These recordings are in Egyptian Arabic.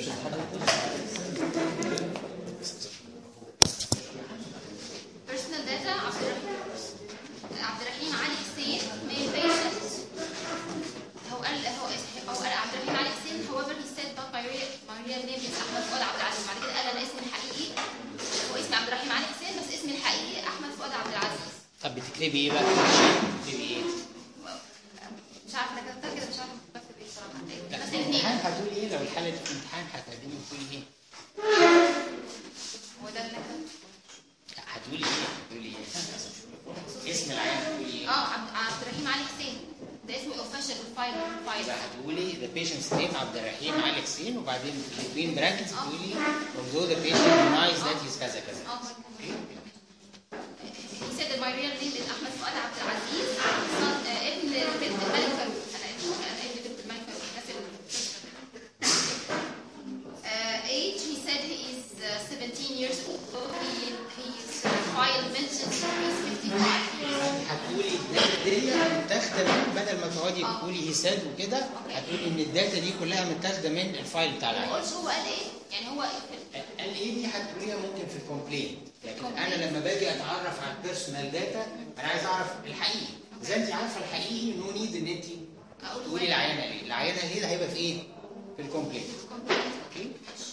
Personal data عبد الرحيم عبد الرحيم علي حسين male patient هو قال هو هو قال عبد الرحيم علي حسين however he said but my real my real name is احمد فؤاد عبد العزيز بعد كده قال انا اسمي الحقيقي هو اسمي عبد الرحيم علي حسين بس اسمي الحقيقي احمد فؤاد عبد العزيز طب بتكتبي ايه بقى في الشيت بتكتبي ايه مش عارفه انا كتبتها كده مش عارفه بكتب ايه بصراحه لا بس في الاثنين الامتحان هتقولي ايه لو الحاله دي في الامتحان هتقدمي تقولي ايه هو ده اللي أنا كتبته. لا هتقولي ايه هتقولي ايه اسم العيان هتقولي ايه اه عبد عبد الرحيم علي حسين ده اسمه اوفيشال فايل فايل يبقى هتقولي the patient's name عبد الرحيم علي حسين وبعدين between brackets تقولي although the patient denies that he's كذا كذا اه He said that my real name is أحمد فؤاد عبد العزيز son- آه، ابن بنت الملك فاروق أنا ابن أنا ابن بنت الملك فاروق نفس ال uh, age he said he is uh, 17 years old he his uh, file mentions he is 55 هتقولي الداتا دي متاخده من بدل ما تقعدي تقولي هي ساد وكده هتقولي ان الداتا دي كلها متاخده من الفايل بتاع ما العيان قلتش هو قال ايه يعني هو في ال- قال ايه دي هتقوليها ممكن في الكومبلين لكن Complaint. انا لما باجي اتعرف على البيرسونال داتا انا عايز اعرف الحقيقي اذا انت عارفه الحقيقي نو نيد ان انت أقول تقولي هو- العيانه ليه العيانه ليه ده هيبقى في ايه في الكومبلين اوكي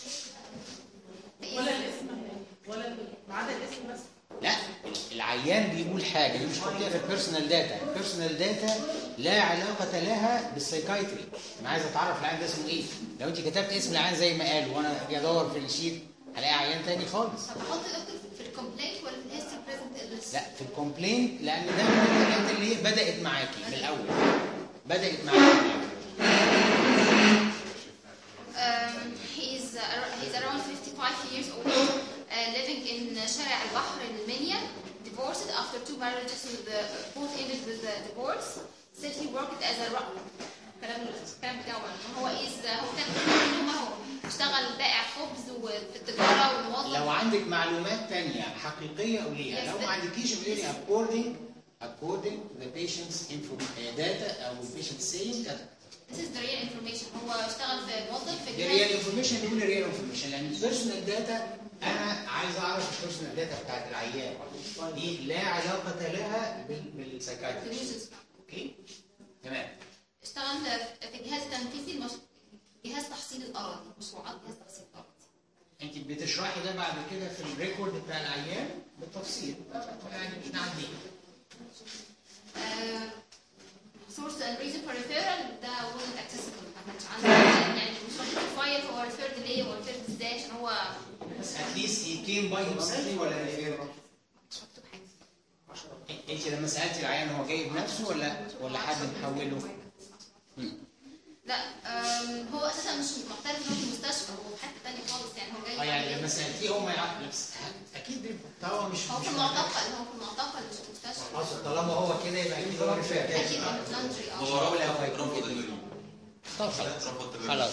ولا الاسم ولا ما عدا الاسم بس لا العيان بيقول حاجه دي مش تحطيها في البيرسونال داتا البيرسونال داتا لا علاقه لها بالسايكايتري انا عايز اتعرف العيان ده اسمه ايه لو انت كتبت اسم العيان زي ما قال وانا اجي ادور في الشيت هلاقي عيان تاني خالص طب احط دكتور في الكومبلينت ولا في الهيستوري بريزنت لا في الكومبلين لان ده من الحاجات اللي هي بدات معاكي من الاول بدات معاكي من الأول. Um, he's, uh, ar- he's around 55 years old, uh, living in uh, شارع البحر المنيا, divorced after two marriages with the, both ended with the divorce. Said he worked as a rock. كلام الكلام بتاعه إن هو is هو كان كل يوم هو اشتغل بائع خبز وفي التجاره وموظف لو عندك معلومات تانية حقيقية قوليها Yes, لو but- ما عندكيش قولي according according to the patient's info data او patient saying كذا This is the real information. هو اشتغل في موظف في دي جهاز ريال انفورميشن نقول ريال انفورميشن لان البيرسونال داتا انا عايز اعرف البيرسونال داتا بتاعت العيان دي لا علاقة لها بال- بالسايكايتري delusions. اوكي تمام اشتغل في الجهاز التنفيذي المش... جهاز تحصيل الاراضي مشروعات جهاز تحصيل الاراضي انت بتشرحي ده بعد كده في الريكورد بتاع العيان بالتفصيل يعني نعديه سورس اند ريزن فور ريفيرال ده wasn't accessible ما كانش عندي يعني مش موجود في الفايل هو ريفيرد ليه هو ريفيرد ازاي عشان هو بس اتليست he came by himself ولا referred؟ مش مكتوب حاجه انت لما سالتي العيان هو جاي بنفسه ولا ولا حد محوله؟ مم. لا أم، هو اساسا مش معترف انه في المستشفى هو في حته ثانيه خالص يعني هو جاي اه يعني لما سالتيه هو ما يعرف بس اكيد دي طبعا مش هو مش في المعتقل هو في المعتقل مش في المستشفى اصل طالما هو كده يبقى اكيد هو ريفير اكيد هو في لاندري هو اه رفض رفض النوري طب خلاص رفض تماما خلاص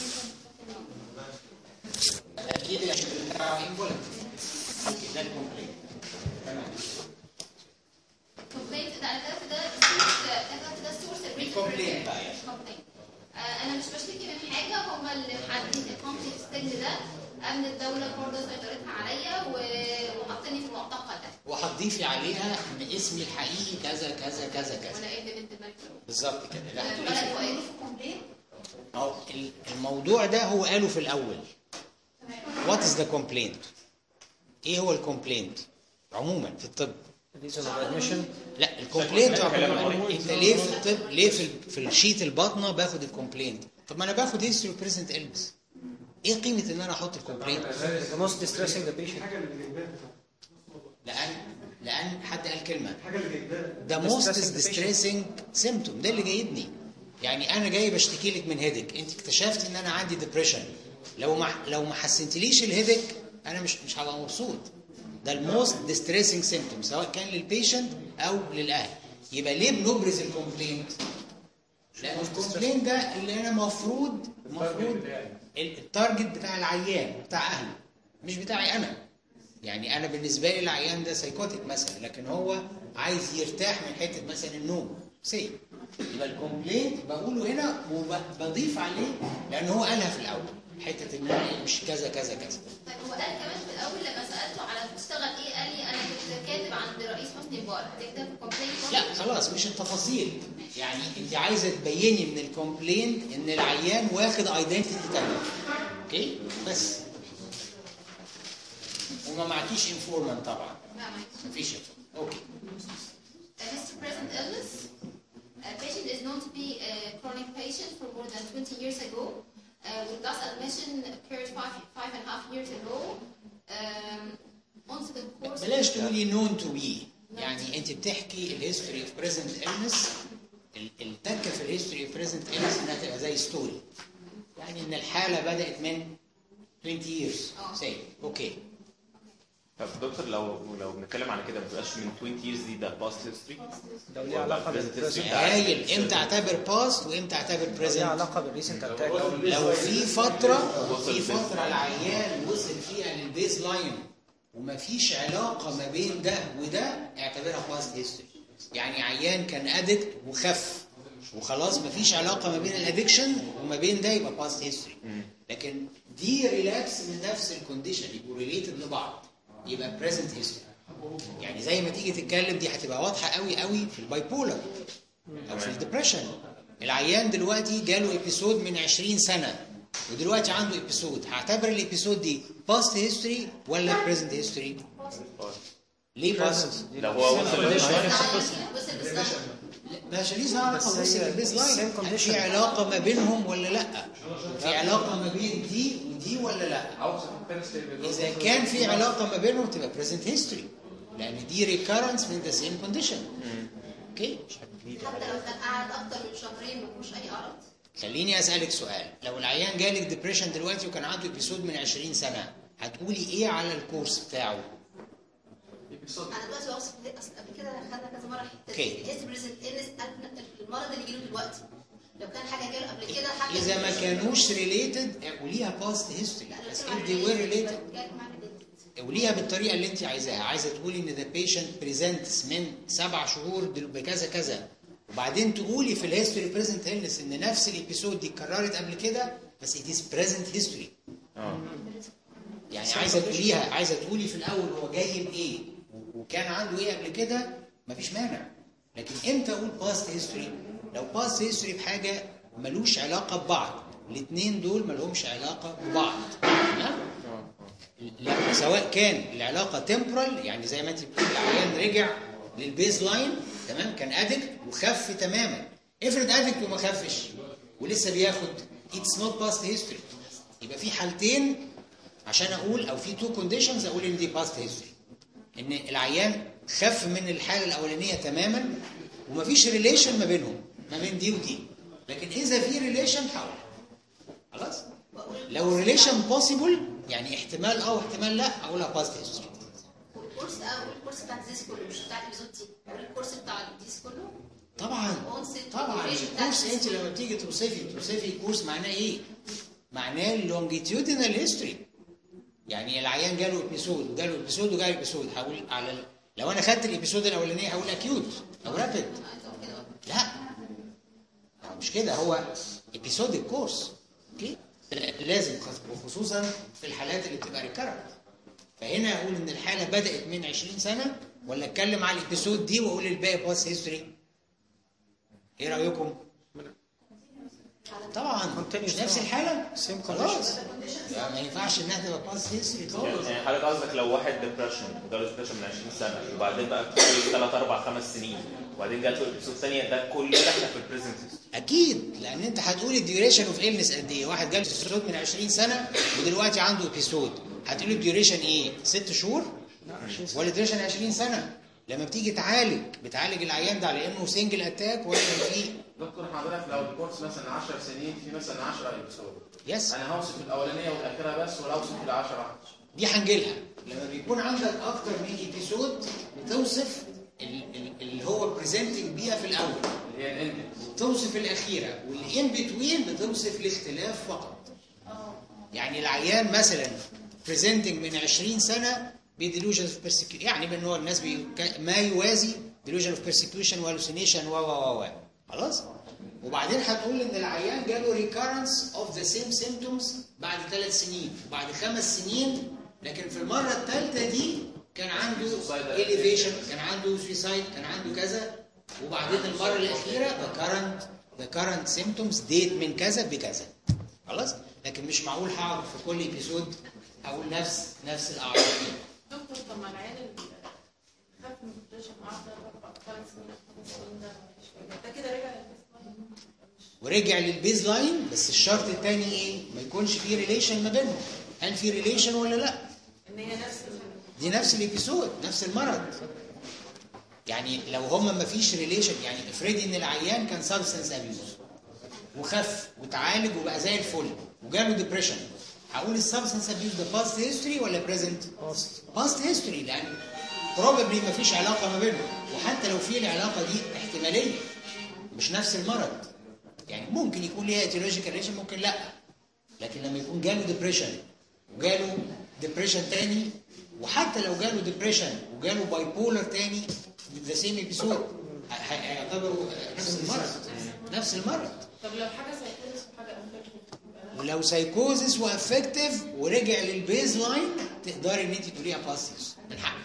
اكيد يعني انفولنت ده الكومبلين تمام كومبلينت ده انا كتبت ده كتبت ده سورس الريزن فور الكومبلين بقى يعني. complaint. آه، انا مش بشتكي من حاجه هم اللي محددين الكومبليت ستيج ده امن الدوله برضه سيطرتها عليا و- وحاطيني في المعتقل ده وهتضيفي عليها ان اسمي الحقيقي كذا كذا كذا كذا وانا ابن بنت الملك فاروق. بالظبط كده لا آه، هتقولي ولا في- هو قايله في الكومبلينت أو ال- الموضوع ده هو قاله في الاول وات از ذا كومبلينت ايه هو الكومبلينت عموما في الطب reason of admission لا الكومبلينت عموما انت ليه في الطب ليه في ال- في الشيت الباطنه باخد الكومبلينت طب ما انا باخد هيستوري بريزنت البس ايه قيمه ان انا احط الكومبلينت the most distressing the patient لان لان حد قال كلمه الحاجه اللي جايباها ده موست Distressing the patient. ديستريسنج سيمتوم ده اللي جايبني يعني انا جاي بشتكي لك من هيدك انت اكتشفت ان انا عندي ديبريشن لو ما لو ما حسنتليش الهيدك انا مش مش هبقى مبسوط ده الموست ديستريسنج سيمتوم سواء كان للبيشنت او للاهل يبقى ليه بنبرز الكومبلينت لان الكومبلينت ده اللي انا المفروض المفروض التارجت بتاع العيان بتاع اهله مش بتاعي انا يعني انا بالنسبه لي العيان ده سايكوتيك مثلا لكن هو عايز يرتاح من حته مثلا النوم سي يبقى الكومبلينت بقوله هنا وبضيف عليه لان هو قالها في الاول حته ان أنا مش كذا كذا كذا طيب هو قال كمان في الاول لما سالته على بتشتغل ايه قال لي انا كنت كاتب عند رئيس حسني مبارك هتكتب كومبلين لا خلاص مش التفاصيل يعني انت عايزه تبيني من الكومبلين ان العيان واخد ايدنتيتي تانية اوكي بس وما معكيش انفورمنت طبعا لا معلش. مفيش informant. اوكي A history present illness. A patient is known to be a chronic patient for more than 20 years ago. Uh, with last admission occurred five, five and a half years ago. Um, onto the course. بلاش تقولي نون تو بي يعني انت بتحكي الهيستوري اوف بريزنت illness ال- التكه في الهيستوري اوف بريزنت illness انها تبقى زي ستوري يعني ان الحاله بدات من 20 years اه. سي اوكي طب دكتور لو لو بنتكلم على كده ما تبقاش من 20 years دي ده باست هيستوري لو ليه علاقه بالبريزنت هايل امتى اعتبر باست وامتى اعتبر ليه بريزنت علاقه بالريسنت اتاك لو في فتره وصل في البيز فتره العيان وصل فيها للبيز لاين ومفيش علاقه ما بين ده وده اعتبرها باست هيستوري يعني عيان كان ادكت وخف وخلاص مفيش علاقه ما بين الادكشن وما بين ده يبقى باست هيستوري لكن دي ريلابس من نفس الكونديشن يبقوا ريليتد لبعض يبقى بريزنت هيستوري يعني زي ما تيجي تتكلم دي هتبقى واضحه قوي قوي في الباي بولر او في الدبريشن العيان دلوقتي جاله ابيسود من 20 سنه ودلوقتي عنده ابيسود هعتبر الابيسود دي باست هيستوري ولا بريزنت هيستوري ليه باست لو هو وصل للبيز وصل بالظبط. ماشي ليه علاقه بس بس هي البيز لاين same condition. في علاقه ما بينهم ولا لا في علاقه ما بين دي ودي ولا لا اذا كان في علاقه ما بينهم تبقى بريزنت هيستوري لان دي ريكارنس من ذا سيم كونديشن اوكي حتى لو كان قعد اكتر من شهرين ما فيهوش اي اعراض. خليني اسالك سؤال لو العيان جالك ديبريشن دلوقتي وكان عنده ابيسود من 20 سنه هتقولي ايه على الكورس بتاعه انا دلوقتي بوصف اصل قبل كده خدنا كذا مره حته اوكي. الهيست بريزنت المرض اللي جاله دلوقتي لو كان حاجه جاله قبل كده حاجه اذا ما كانوش ريليتد قوليها باست هيستوري بس if they were related جالك معانا دلوقتي. قوليها بالطريقه اللي انت عايزاها عايزه تقولي ان ذا بيشنت بريزنتس من سبع شهور دل- بكذا كذا وبعدين تقولي في الهيستوري بريزنت هيلنس ان نفس الابيسود دي اتكررت قبل كده بس it is present history اه يعني عايزه تقوليها عايزه تقولي في الاول هو جاي بايه و- وكان عنده ايه قبل كده مفيش مانع لكن امتى اقول باست هيستوري لو باست هيستوري بحاجه ملوش علاقه ببعض الاثنين دول ملهمش علاقه ببعض تمام لا سواء كان العلاقه تمبرال يعني زي ما انت بتقول العيان رجع للبيز لاين تمام كان ادكت وخف تماما افرض ادكت وما خفش ولسه بياخد اتس نوت باست هيستوري يبقى في حالتين عشان اقول او في تو كونديشنز اقول ان دي باست هيستوري ان العيان خف من الحاله الاولانيه تماما ومفيش ريليشن ما بينهم ما بين دي ودي لكن اذا في ريليشن هقول خلاص لو ريليشن بوسيبل يعني احتمال اه واحتمال لا اقولها باست هيستوري والكورس ده والكورس بتاع الديس كله مش بتاع الابيزود دي الكورس بتاع الديس كله طبعا Onset طبعا duration الكورس بتاع انت لما بتيجي توصفي توصفي الكورس معناه ايه؟ معناه اللونجيتيودينال هيستوري يعني العيان جاله ابيسود وجاله ابيسود وجاله ابيسود هقول على ال- لو انا خدت الابيسود الاولانيه هقول اكيوت او رابيد لا لا، مش كده هو ابيسود الكورس اوكي لازم وخصوصا في الحالات اللي بتبقى ريكارنت فهنا اقول ان الحاله بدات من 20 سنه ولا اتكلم على الابيسود دي واقول الباقي باس هيستوري ايه رايكم طبعا مش Continuous نفس طبعا. الحاله Same خلاص لا، ما ينفعش انها تبقى باس هيستوري خالص يعني حضرتك قصدك لو واحد ديبرشن جاله ديبرشن من 20 سنه وبعدين بقى كل 3 4 5 سنين وبعدين جات له ابيسود ثانيه ده كل ده احنا في البريزنت اكيد لان انت هتقول الديوريشن اوف ايلنس قد ايه واحد جاله ابيسود من 20 سنه ودلوقتي عنده ابيسود هتقول الديوريشن ايه ست شهور ولا ديوريشن 20 سنه لما بتيجي تعالج بتعالج العيان ده على انه سنجل اتاك ولا في دكتور حضرتك لو الكورس مثلا 10 سنين في مثلا 10 ابيسود يس انا هوصف الاولانيه والاخيره بس ولا اوصف العشره دي هنجيلها لما بيكون عندك اكتر من ابيسود بتوصف ال- ال- اللي هو بريزنتنج بيها في الاول اللي هي الاندكس توصف الاخيره والان بتوين بتوصف الاختلاف فقط يعني العيان مثلا بريزنتنج من 20 سنه بديلوجن اوف بيرسكيوشن يعني بان هو الناس بي... ما يوازي ديلوجن اوف بيرسكيوشن والوسينيشن و و و و خلاص وبعدين هتقول ان العيان جاله ريكارنس اوف ذا سيم سيمتومز بعد ثلاث سنين وبعد خمس سنين لكن في المره الثالثه دي كان عنده Suicidal elevation كان عنده سويسايد كان عنده كذا وبعدين المره الاخيره the current the current symptoms date من كذا بكذا خلاص لكن مش معقول هقعد في كل ابيسود اقول نفس نفس الاعراض دي دكتور طب ما العيال اللي خاف من الدبريشن معاه ثلاث اربع ثلاث سنين خمس سنين ده مفيش فايده ده كده رجع للبيس ورجع للبيز لاين بس الشرط الثاني ايه؟ ما يكونش في ريليشن ما بينهم هل في ريليشن ولا لا؟ ان هي نفس ال- دي نفس الابيسود نفس المرض يعني لو هما ما فيش ريليشن يعني افرضي ان العيان كان سبستنس ابيوز وخف وتعالج وبقى زي الفل وجاله ديبريشن هقول السبستنس ابيوز ده باست هيستوري ولا بريزنت؟ باست هيستوري لان بروبابلي ما فيش علاقه ما بينهم وحتى لو في العلاقه دي احتماليه مش نفس المرض يعني ممكن يكون ليها ايتيولوجيكال ريليشن ممكن لا لكن لما يكون جاله ديبريشن وجاله ديبريشن تاني وحتى لو جاله ديبريشن وجاله باي بولر تاني ذا سيم ابيسود هيعتبروا نفس المرض نفس المرض طب لو حاجه سايكوزس وحاجه افكتيف ولو سايكوزس وافكتيف ورجع للبيز لاين تقدري ان انت تقوليها باستيوس من حقك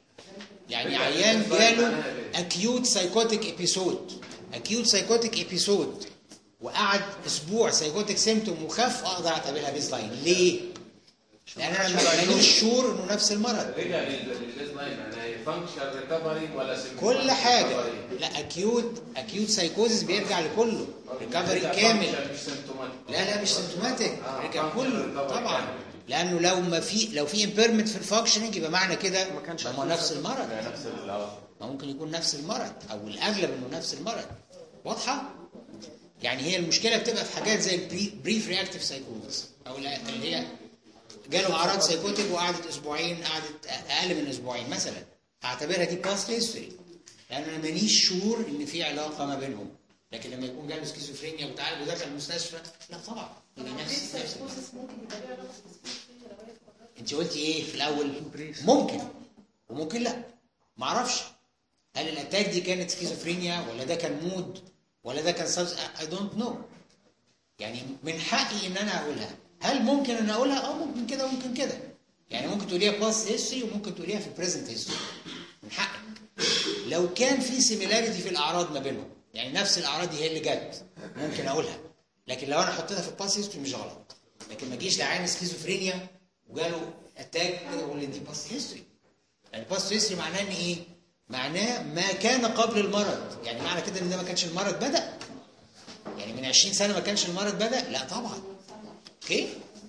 يعني رجع عيان للبيز لاين جاله معناها إيه؟ اكيوت سايكوتيك ابيسود اكيوت سايكوتيك ابيسود وقعد اسبوع سايكوتيك سيمتوم وخف اقدر اعتبرها بيز لاين ليه؟ لان انا ماليش شور انه نفس المرض رجع للبيز لاين معناها فانكشن ريكفري ولا symptomatic كل حاجه recovery؟ لا اكيوت اكيوت سايكوزس بيرجع لكله ريكفري رجع كامل function مش symptomatic. لا لا مش سيمتوماتيك آه، رجع function كله recovery طبعا كامل. لانه لو ما في لو في امبيرمنت في الفانكشننج يبقى معنى كده ما كانش ما هو نفس المرض يعني نفس ال- ما ممكن يكون نفس المرض او الاغلب انه نفس المرض واضحه يعني هي المشكله بتبقى في حاجات زي البريف رياكتيف سايكوزس او لا- اللي هي جاله اعراض سايكوتيك وقعدت اسبوعين قعدت اقل من اسبوعين مثلا هعتبرها دي باست هيستوري لان انا مانيش شور ان في علاقه ما بينهم لكن لما يكون جاله سكيزوفرينيا وتعالج ودخل المستشفى لا طبعا يبقى نفس نفس سايكوزس ممكن يبقى ليها علاقه بالسكيزوفرينيا لو هي اتفرجت. انت قلتي ايه في الاول ممكن وممكن لا ما اعرفش هل الاتاك دي كانت سكيزوفرينيا ولا ده كان مود ولا ده كان سبس اي دونت نو يعني من حقي ان انا اقولها هل ممكن ان اقولها اه ممكن كده وممكن كده يعني ممكن تقوليها باست هيستوري وممكن تقوليها في بريزنت هيستوري من حقك لو كان في سيميلاريتي في الاعراض ما بينهم يعني نفس الاعراض دي هي اللي جت ممكن اقولها لكن لو انا حطيتها في الباست هيستوري مش غلط لكن ما اجيش لعين سكيزوفرينيا وجاله اتاك كده اقول ان دي باست هيستوري يعني باست هيستوري معناه ان ايه؟ معناه ما كان قبل المرض يعني معنى كده ان ده ما كانش المرض بدا يعني من 20 سنه ما كانش المرض بدا لا طبعا اوكي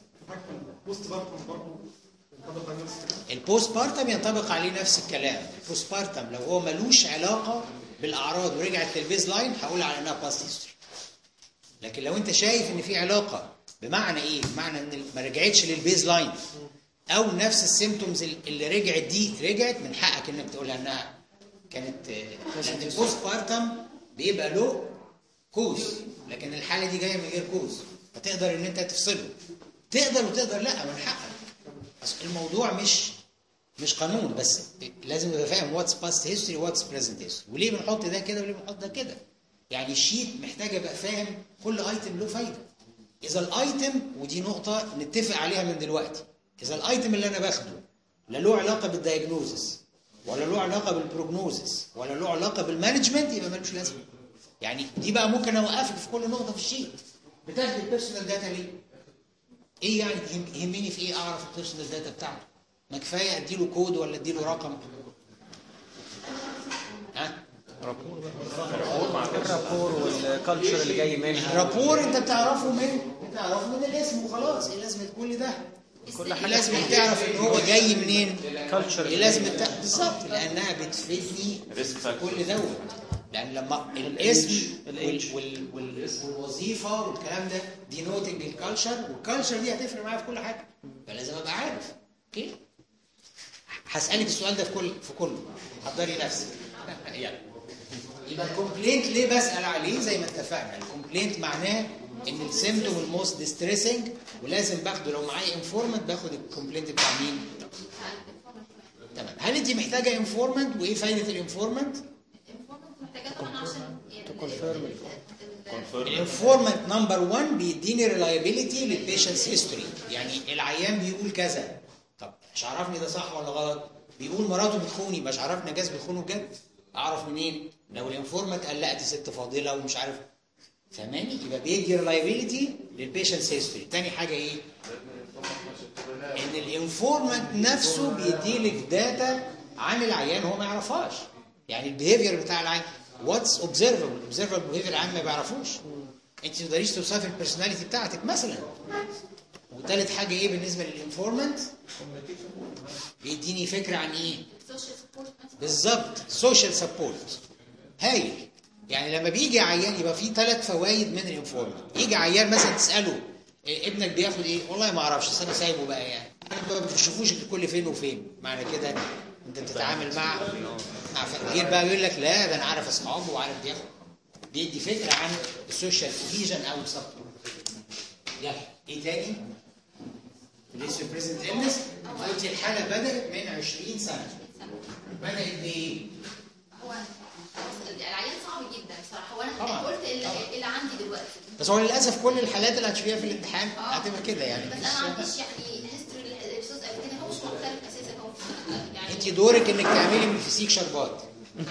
بوست بارتم برضه ينطبق على نفس الكلام البوست بارتم ينطبق عليه نفس الكلام البوست بارتم لو هو ملوش علاقه بالاعراض ورجعت للبيز لاين هقول على انها باست هيستوري لكن لو انت شايف ان في علاقه بمعنى ايه بمعنى ان ما رجعتش للبيز لاين او نفس السيمتومز اللي رجعت دي رجعت من حقك انك تقولها انها كانت آه، لان البوست بارتم بيبقى له كوز لكن الحاله دي جايه من غير كوز فتقدر ان انت تفصله تقدر وتقدر لا من حقك بس الموضوع مش مش قانون بس لازم تبقى فاهم واتس باست هيستوري واتس بريزنت هيستوري وليه بنحط ده كده وليه بنحط ده كده يعني الشيت محتاج ابقى فاهم كل ايتم له فايده اذا الايتم ودي نقطه نتفق عليها من دلوقتي اذا الايتم اللي انا باخده لا له علاقه بالدايجنوزس ولا له علاقه بالبروجنوزس ولا له علاقه بالمانجمنت يبقى ملوش لازمه يعني دي بقى ممكن اوقفك في كل نقطه في الشيت بتاخد البيرسونال داتا ليه ايه يعني يهم- يهمني في ايه اعرف البيرسونال داتا بتاعته ما كفايه اديله كود ولا اديله رقم ها الرابور والكالتشر اللي جاي منها الرابور انت بتعرفه من بتعرفه من الاسم وخلاص ايه لازمه كل ده كل ايه حاجه لازمه تعرف ان هو جاي منين كالتشر ايه لازمه تع- بالظبط لانها بتفيدني ريسك فاكتور كل دوت لان لما الاسم الage. وال وال وال والوظيفه والكلام ده دي نوتنج الكالتشر والكالتشر دي هتفرق معايا في كل حاجه فلازم ابقى عارف اوكي هسالك السؤال ده في كل في كله حضري نفسك يلا يبقى الكومبلينت ليه بسال عليه زي ما اتفقنا الكومبلينت معناه ان السيمتوم الموست ديستريسنج ولازم باخده لو معايا انفورمنت باخد الكومبلينت بتاع مين تمام هل انت محتاجه انفورمنت وايه فايده الانفورمنت الانفورمنت محتاجاه طبعا عشان يعني الانفورمنت نمبر 1 بيديني ريلايبيليتي للبيشنتس هيستوري يعني العيان بيقول كذا طب مش عرفني ده صح ولا غلط بيقول مراته بتخوني مش عرفني جاز بتخونه بجد اعرف منين لو الانفورمنت قال لا دي ست فاضله ومش عارف فاهماني يبقى بيدي ريلايبيليتي للبيشنتس هيستوري تاني حاجه ايه ان الانفورمنت نفسه بيديلك داتا عن العيان هو ما يعرفهاش يعني البيهيفير بتاع العيان واتس اوبزرفبل اوبزرفبل بيهيفير العيان ما بيعرفوش انت ما تقدريش توصفي البيرسوناليتي بتاعتك مثلا وثالث حاجه ايه بالنسبه للانفورمنت بيديني فكره عن ايه social support بالظبط سوشيال سبورت هايل يعني لما بيجي عيان يبقى في ثلاث فوائد من الانفورمنت يجي عيان مثلا تساله إيه ابنك بياخد ايه والله ما اعرفش بس انا سايبه بقى يعني ما بتشوفوش غير كل فين وفين معنى كده انت بتتعامل مع مع فقير بقى يقول لك لا ده انا عارف اصحابه وعارف بياخد بيدي فكره عن السوشيال كوهيجن او السبورت يلا ايه تاني؟ ليس بريزنت النس قلت الحاله بدات من 20 سنه بدات بايه؟ هو العيان صعب جدا بصراحه وانا طبعاً. أنا قلت اللي, طبعاً. اللي عندي دلوقتي بس هو للاسف كل الحالات اللي هتشوفيها في الامتحان آه. هتبقى كده يعني بس انا ما عنديش يعني هيستوري الابسوس قبل كده هو مش مختلف اساسا هو يعني انت دورك انك تعملي من الفسيك شربات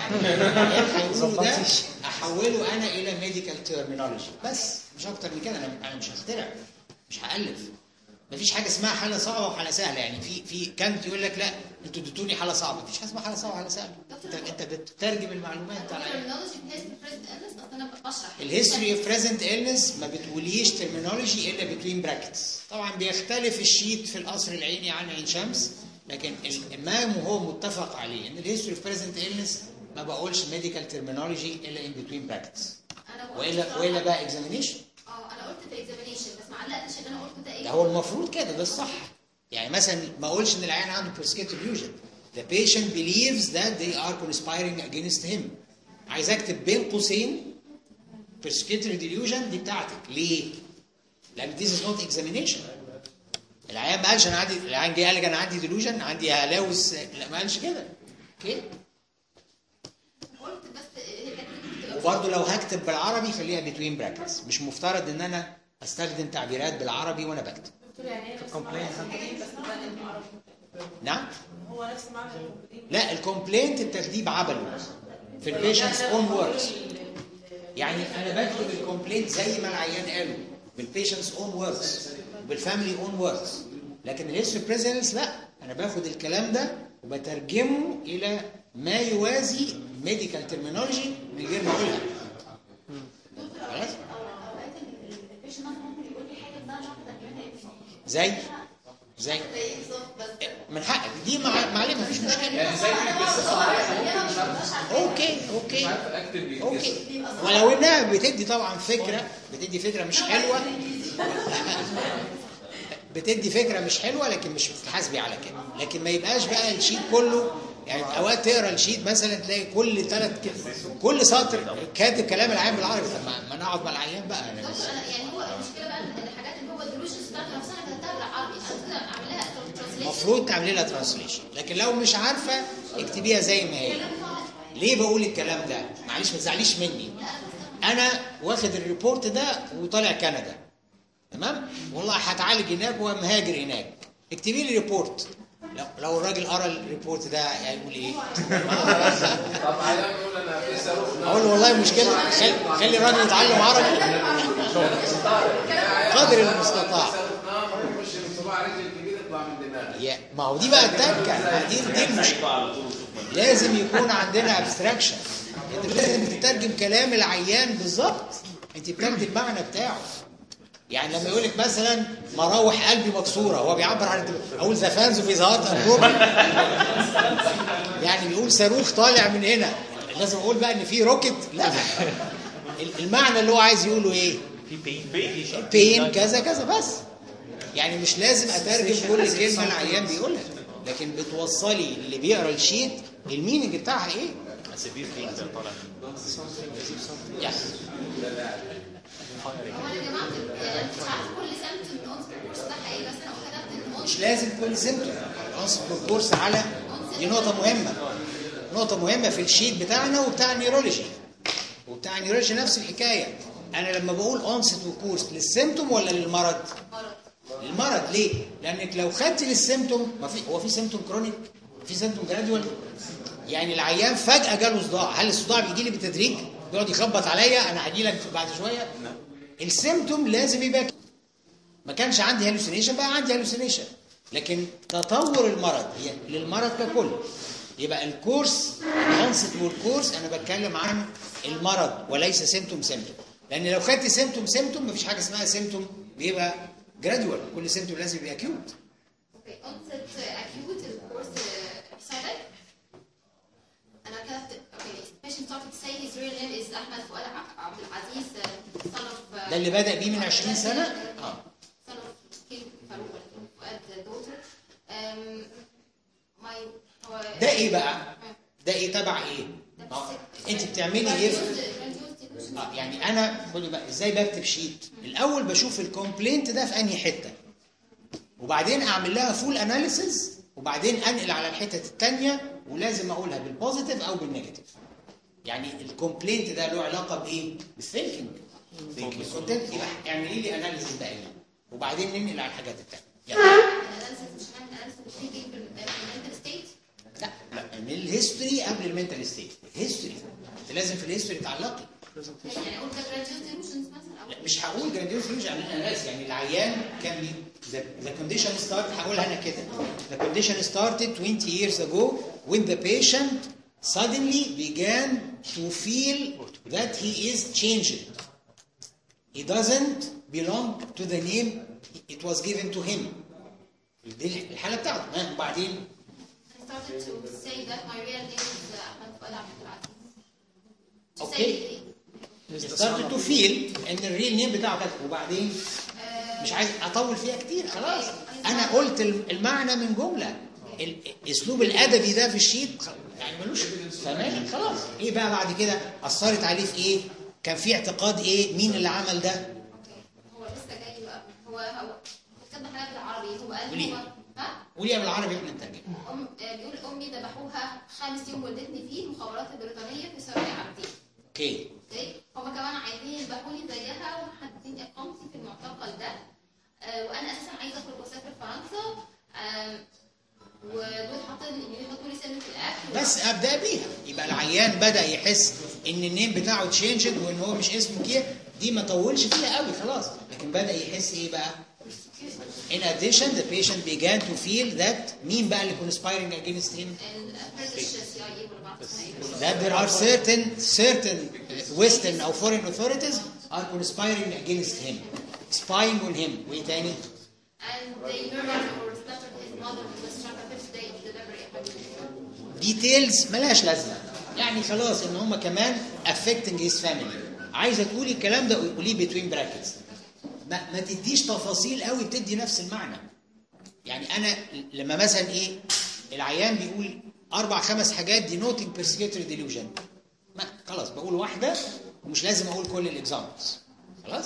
هيقولوا ده احوله انا الى ميديكال تيرمينولوجي بس مش اكتر من كده انا انا مش هخترع مش هالف مفيش حاجه اسمها حاله صعبه وحاله سهله يعني في في كانت يقول لك لا انتوا اديتوني حاله صعبه مفيش حاجه اسمها حاله صعبه وحاله سهله انت انت بتترجم المعلومات بتاع العيان terminology بتهز present illness اصل انا بشرح الهيستوري اوف بريزنت illness ما بتقوليش ترمينولوجي الا بتوين براكتس طبعا بيختلف الشيت في القصر العيني عن عين شمس لكن ال- ما هو متفق عليه ان الهيستوري اوف بريزنت illness ما بقولش ميديكال ترمينولوجي الا ان بتوين براكتس انا قلت والا بصراحة- والا بقى اكزامينيشن اه انا قلت في اكزامينيشن بس ما علقتش ان انا قلت ده ايه ده هو المفروض كده ده الصح يعني مثلا ما اقولش ان العيان عنده persecuted illusion the patient believes that they are conspiring against him عايز اكتب بين قوسين persecuted delusion دي بتاعتك ليه؟ لان this is not examination العيان ما قالش انا عندي العيان جه قال لك انا عندي delusion عندي هلاوس لا ما قالش كده اوكي قلت بس هي كانت بتبقى وبرضه لو هكتب بالعربي خليها between brackets مش مفترض ان انا استخدم تعبيرات بالعربي وانا بكتب دكتور يعني هي نفس معنى الكومبلين بس بقى بالعربي نعم هو نفس معنى الكومبلين لا الكومبلينت التكذيب عبله في البيشنتس اون ووردز يعني انا بكتب الكومبلينت زي ما العيان قاله بالبيشنتس اون ووردز بالفاميلي اون ووردز لكن الهيستوري بريزنس لا انا باخد الكلام ده وبترجمه الى ما يوازي ميديكال ترمينولوجي من غير ما اقولها خلاص اوقات البيشنت ممكن يقول لي حاجه بقى مش عارفه ترجمتها ايه زي زي زي بالظبط بس من حقك دي مع- معلم مفيش مشكله يعني زي في القصه انا مش عارفه اوكي اوكي عارف اكتب اوكي ولو انها بتدي طبعا فكره بتدي فكره مش حلوه بتدي فكره مش حلوه لكن مش بتتحاسبي على كده لكن ما يبقاش بقى الشيت كله يعني اوقات تقرا الشيت مثلا تلاقي كل ثلاث كل سطر كاتب كلام العيان بالعربي طب ما ما نقعد مع العيان بقى أنا دكتور انا يعني هو المشكله بقى ان الحاجات اللي هو الديلوجنز بتاعته نفسها انا كتبتها بالعربي انا كده اعملها ترانسليشن المفروض تعملي لها ترانسليشن لكن لو مش عارفه اكتبيها زي ما هي ليه بقول الكلام ده معلش ما تزعليش مني انا واخد الريبورت ده وطالع كندا تمام والله هتعالج هناك ومهاجر هناك اكتبي لي ريبورت لو, لو الراجل قرا الريبورت ده هيقول ايه طب عيان يقول انا في صاروخ اقول له والله مشكله خلي, خلي الراجل يتعلم عربي قدر المستطاع صاروخ نار يخش من صباع رجل الكبير يطلع من دماغه يا- ما هو دي بقى التكه ما دي دي المشكله بقى على طول وشوف منه. لازم يكون عندنا ابستراكشن انت لازم تترجم كلام العيان بالظبط انت بتاخدي المعنى بتاعه يعني لما يقول لك مثلا مراوح قلبي مكسوره هو بيعبر عن اقول ذا فانز في ذات يعني بيقول صاروخ طالع من هنا لازم اقول بقى ان في روكت لا المعنى اللي هو عايز يقوله ايه في بين بين بين كذا كذا بس يعني مش لازم اترجم كل كلمه العيان بيقولها لكن بتوصلي اللي بيقرا الشيت الميننج بتاعها ايه سيفير بين ده طالع يعني هو انا يا جماعه يعني مش عارفه كل سيمتوم اون كورس ده حقيقي بس انا كتبت ان مش لازم كل سيمتوم العنصر الكورس على دي نقطه مهمه نقطه مهمه في الشيت بتاعنا وبتاع النيورولوجي وبتاع نيورولوجي نفس الحكايه انا لما بقول اونست وكورس للسيمتوم ولا للمرض مرض المرض ليه لانك لو خدت للسيمتوم ما في هو في سيمتوم كرونيك في سيمتوم جراديوال يعني العيان فجاه جاله صداع هل الصداع بيجي لي بالتدريج بيقعد يخبط عليا انا هجي لك بعد شويه السيمتوم لازم يبقى كده. ما كانش عندي هالوسينيشن بقى عندي هالوسينيشن لكن تطور المرض هي للمرض ككل يبقى الكورس الانست والكورس انا بتكلم عن المرض وليس سيمتوم سيمتوم لان لو خدت سيمتوم سيمتوم مفيش حاجه اسمها سيمتوم بيبقى جراديوال كل سيمتوم لازم يبقى اكيوت اوكي onset uh, acute الكورس uh, episodic انا كتبت اوكي patient started to say his real name is احمد فؤاد ع- عبد العزيز uh, son of uh, ده اللي بدأ بيه من 20 سنة اه son of King فاروق ولا فؤاد daughter um, my هو ده ايه بقى ده ايه تبع ايه آه، انت بتعملي ايه في- اه يعني انا خدي بقى ازاي بكتب شيت الاول بشوف الكومبلينت ده في انهي حته وبعدين اعمل لها فول اناليسيز وبعدين انقل على الحتت الثانيه ولازم اقولها بالبوزيتيف او بالنيجاتيف يعني الكومبلينت ده له علاقه بايه بالثينكينج بالكونتنت يبقى اعملي لي اناليسيز بقى هنا وبعدين ننقل على الحاجات الثانيه يلا analysis مش هنعمل analysis thinking بالmental state لا لا من الهيستوري قبل المنتال ستيت الهيستوري انت لازم في الهيستوري تعلقي يعني اقول ده graduate delusions مثلا او لا مش هقول جرانديوس فيوج عاملين ناس يعني العيان كان بي the, the condition started هقولها انا كده the condition started 20 years ago when the patient suddenly began to feel that he is changed he doesn't belong to the name it was given to him دي الحاله بتاعته ها وبعدين I started to say that my real name is uh, أحمد فؤاد عبد العزيز. To Okay. say it. started to feel ان الريل نيم بتاعه كده وبعدين آه، مش عايز اطول فيها كتير خلاص انا قلت المعنى من جمله الاسلوب الادبي ده في الشيت يعني ملوش فاهماني خلاص ايه بقى بعد كده اثرت عليه في ايه كان في اعتقاد ايه مين اللي عمل ده هو لسه جاي بقى هو هو كتب حاجه بالعربي هو قال قولي. هو ها قوليها بالعربي احنا نترجم أم آه، بيقول امي ذبحوها خامس يوم ولدتني فيه المخابرات البريطانيه في سرايا عابدين اوكي اوكي هما كمان عايزين يذبحوني زيها ومحددين اقامتي في المعتقل ده آه، وانا اساسا عايزه اخرج واسافر فرنسا آم، ودول حاطين بيحطوا لي سم في الاكل بس ابدا بيها يبقى العيان بدا يحس ان النيم بتاعه تشينجد وان هو مش اسمه كده دي ما طولش فيها قوي خلاص لكن بدا يحس ايه بقى In addition, the patient began to feel that مين بقى اللي conspiring against him? البريتش سي اي اي ولا بعرف اسمها ايه That there are certain certain Western or foreign authorities are conspiring against him, spying on him. وإيه تاني؟ and they murdered or slaughtered his mother who was struck a fifth day of delivery details ملهاش لازمة. يعني خلاص إن هم كمان affecting his family. عايزة تقولي الكلام ده قوليه between brackets. ما, ما تديش تفاصيل قوي بتدي نفس المعنى. يعني أنا لما مثلا إيه العيان بيقول أربع خمس حاجات denoting persecutory delusion. ما خلاص بقول واحدة ومش لازم أقول كل الإكزامبلز. خلاص؟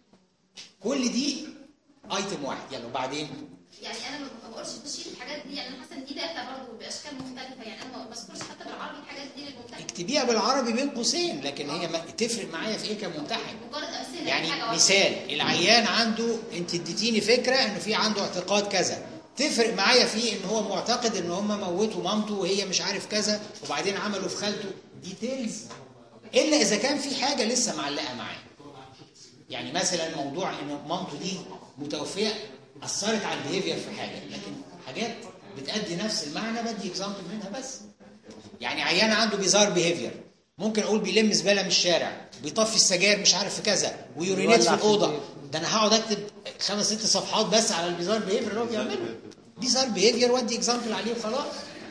كل دي ايتم واحد يلا وبعدين يعني انا ما بقولش بشيل الحاجات دي يعني انا حاسه ان دي داتا برضه باشكال مختلفه يعني انا ما بذكرش حتى بالعربي الحاجات دي للممتحن اكتبيها بالعربي بين قوسين لكن هي ما تفرق معايا في ايه كممتحن مجرد امثله يعني حاجه واحدة. مثال العيان عنده انت اديتيني فكره انه في عنده اعتقاد كذا تفرق معايا فيه ان هو معتقد ان هم موتوا مامته وهي مش عارف كذا وبعدين عملوا في خالته ديتيلز الا اذا كان في حاجه لسه معلقه معاه يعني مثلا موضوع ان مامته دي متوفيه اثرت على البيهيفير في حاجه لكن حاجات بتأدي نفس المعنى بدي اكزامبل منها بس يعني عيان عنده بيزار بيهيفير ممكن اقول بيلم زباله من الشارع بيطفي السجاير مش عارف في كذا ويورينيت في يولع في الاوضه البيت. ده انا هقعد اكتب خمس ست صفحات بس على البيزار بيهيفير اللي هو بيعمله بيزار بيهيفير ودي اكزامبل عليه وخلاص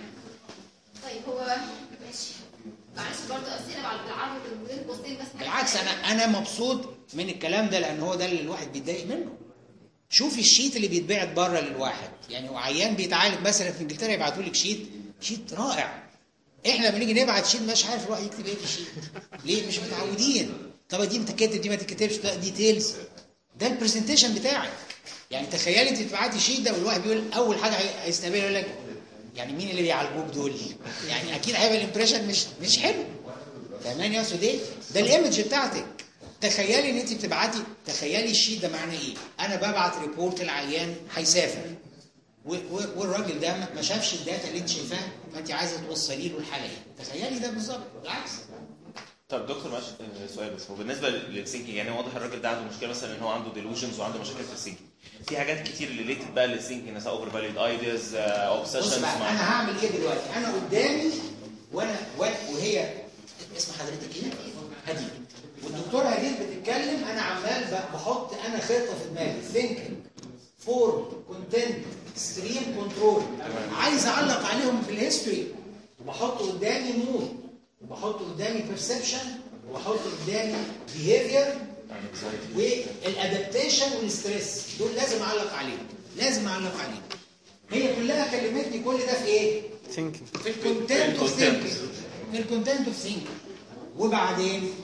طيب هو ماشي معلش برضه امثله بعد بالعربي بين قوسين بس حاجة بالعكس انا انا مبسوط من الكلام ده لان هو ده اللي الواحد بيتضايق منه شوفي الشيت اللي بيتبعت بره للواحد يعني هو عيان بيتعالج مثلا في انجلترا يبعتوا لك شيت شيت رائع احنا لما نيجي نبعت شيت مش عارف الواحد يكتب ايه في الشيت ليه مش متعودين طب دي انت كاتب دي ما تتكتبش ده ديتيلز ده البرزنتيشن بتاعك يعني تخيلي انت تبعتي شيت ده والواحد بيقول اول حاجه هي- هيستقبلها يقول لك يعني مين اللي بيعالجوك دول يعني اكيد هيبقى الامبريشن مش مش حلو فاهماني اقصد ايه؟ ده الايمج بتاعتك تخيلي ان انت بتبعتي تخيلي الشيت ده معناه ايه؟ انا ببعت ريبورت العيان هيسافر و- و- والراجل ده ما- ما شافش الداتا اللي انت شايفاها فانت عايزه توصلي له الحاله ايه؟ تخيلي ده بالظبط بالعكس طب دكتور معلش آه، سؤال بس هو بالنسبه للسينكينج يعني واضح الراجل ده عنده مشكله مثلا ان هو عنده ديلوجنز وعنده مشاكل في السينكينج في حاجات كتير ريليتد بقى للسينكينج مثلا اوفر فاليد ايدياز بص اوبسيشنز بقى مع انا هعمل ايه دلوقتي؟ انا قدامي وانا وأنا- وهي اسم حضرتك ايه؟ هديل والدكتوره هديل بتتكلم انا عمال ب- بحط انا خطه في دماغي ثينكينج فورم كونتنت ستريم كنترول عايز اعلق عليهم في الهيستوري وبحط قدامي مود وبحط قدامي بيرسبشن وبحط قدامي بيهيفير والادابتيشن والستريس دول لازم اعلق عليهم لازم اعلق عليهم هي كلها كلمتني كل ده في ايه؟ ثينكينج في الكونتنت اوف ثينكينج في الكونتنت اوف ثينكينج وبعدين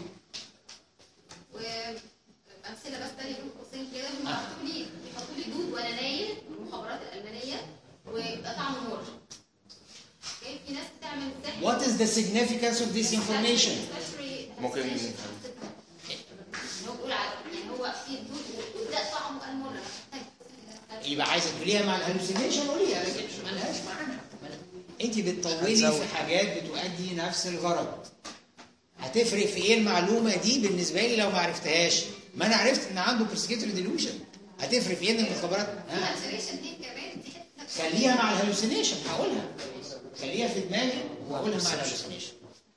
وامثله بس تانية بين قوسين كده هم بيحطوا لي بيحطوا لي دود وانا نايم المخابرات الالمانيه ويبقى طعمه نور اوكي في ناس بتعمل سحر what is the significance of this information ممكن- هو بيقول على- يعني هو في دود وده طعمه المر يبقى عايزه تقوليها مع الهلوسينيشن قوليها لكن مالهاش معنى انت بتطولي في حاجات بتؤدي نفس الغرض هتفرق في ايه المعلومه دي بالنسبه لي لو ما عرفتهاش ما انا عرفت ان عنده برسكيتوري ديلوشن هتفرق في ايه ان المخابرات ها الهلوسينيشن دي كمان دي حته خليها مع الهلوسينيشن هقولها خليها في دماغي واقولها مع الهلوسينيشن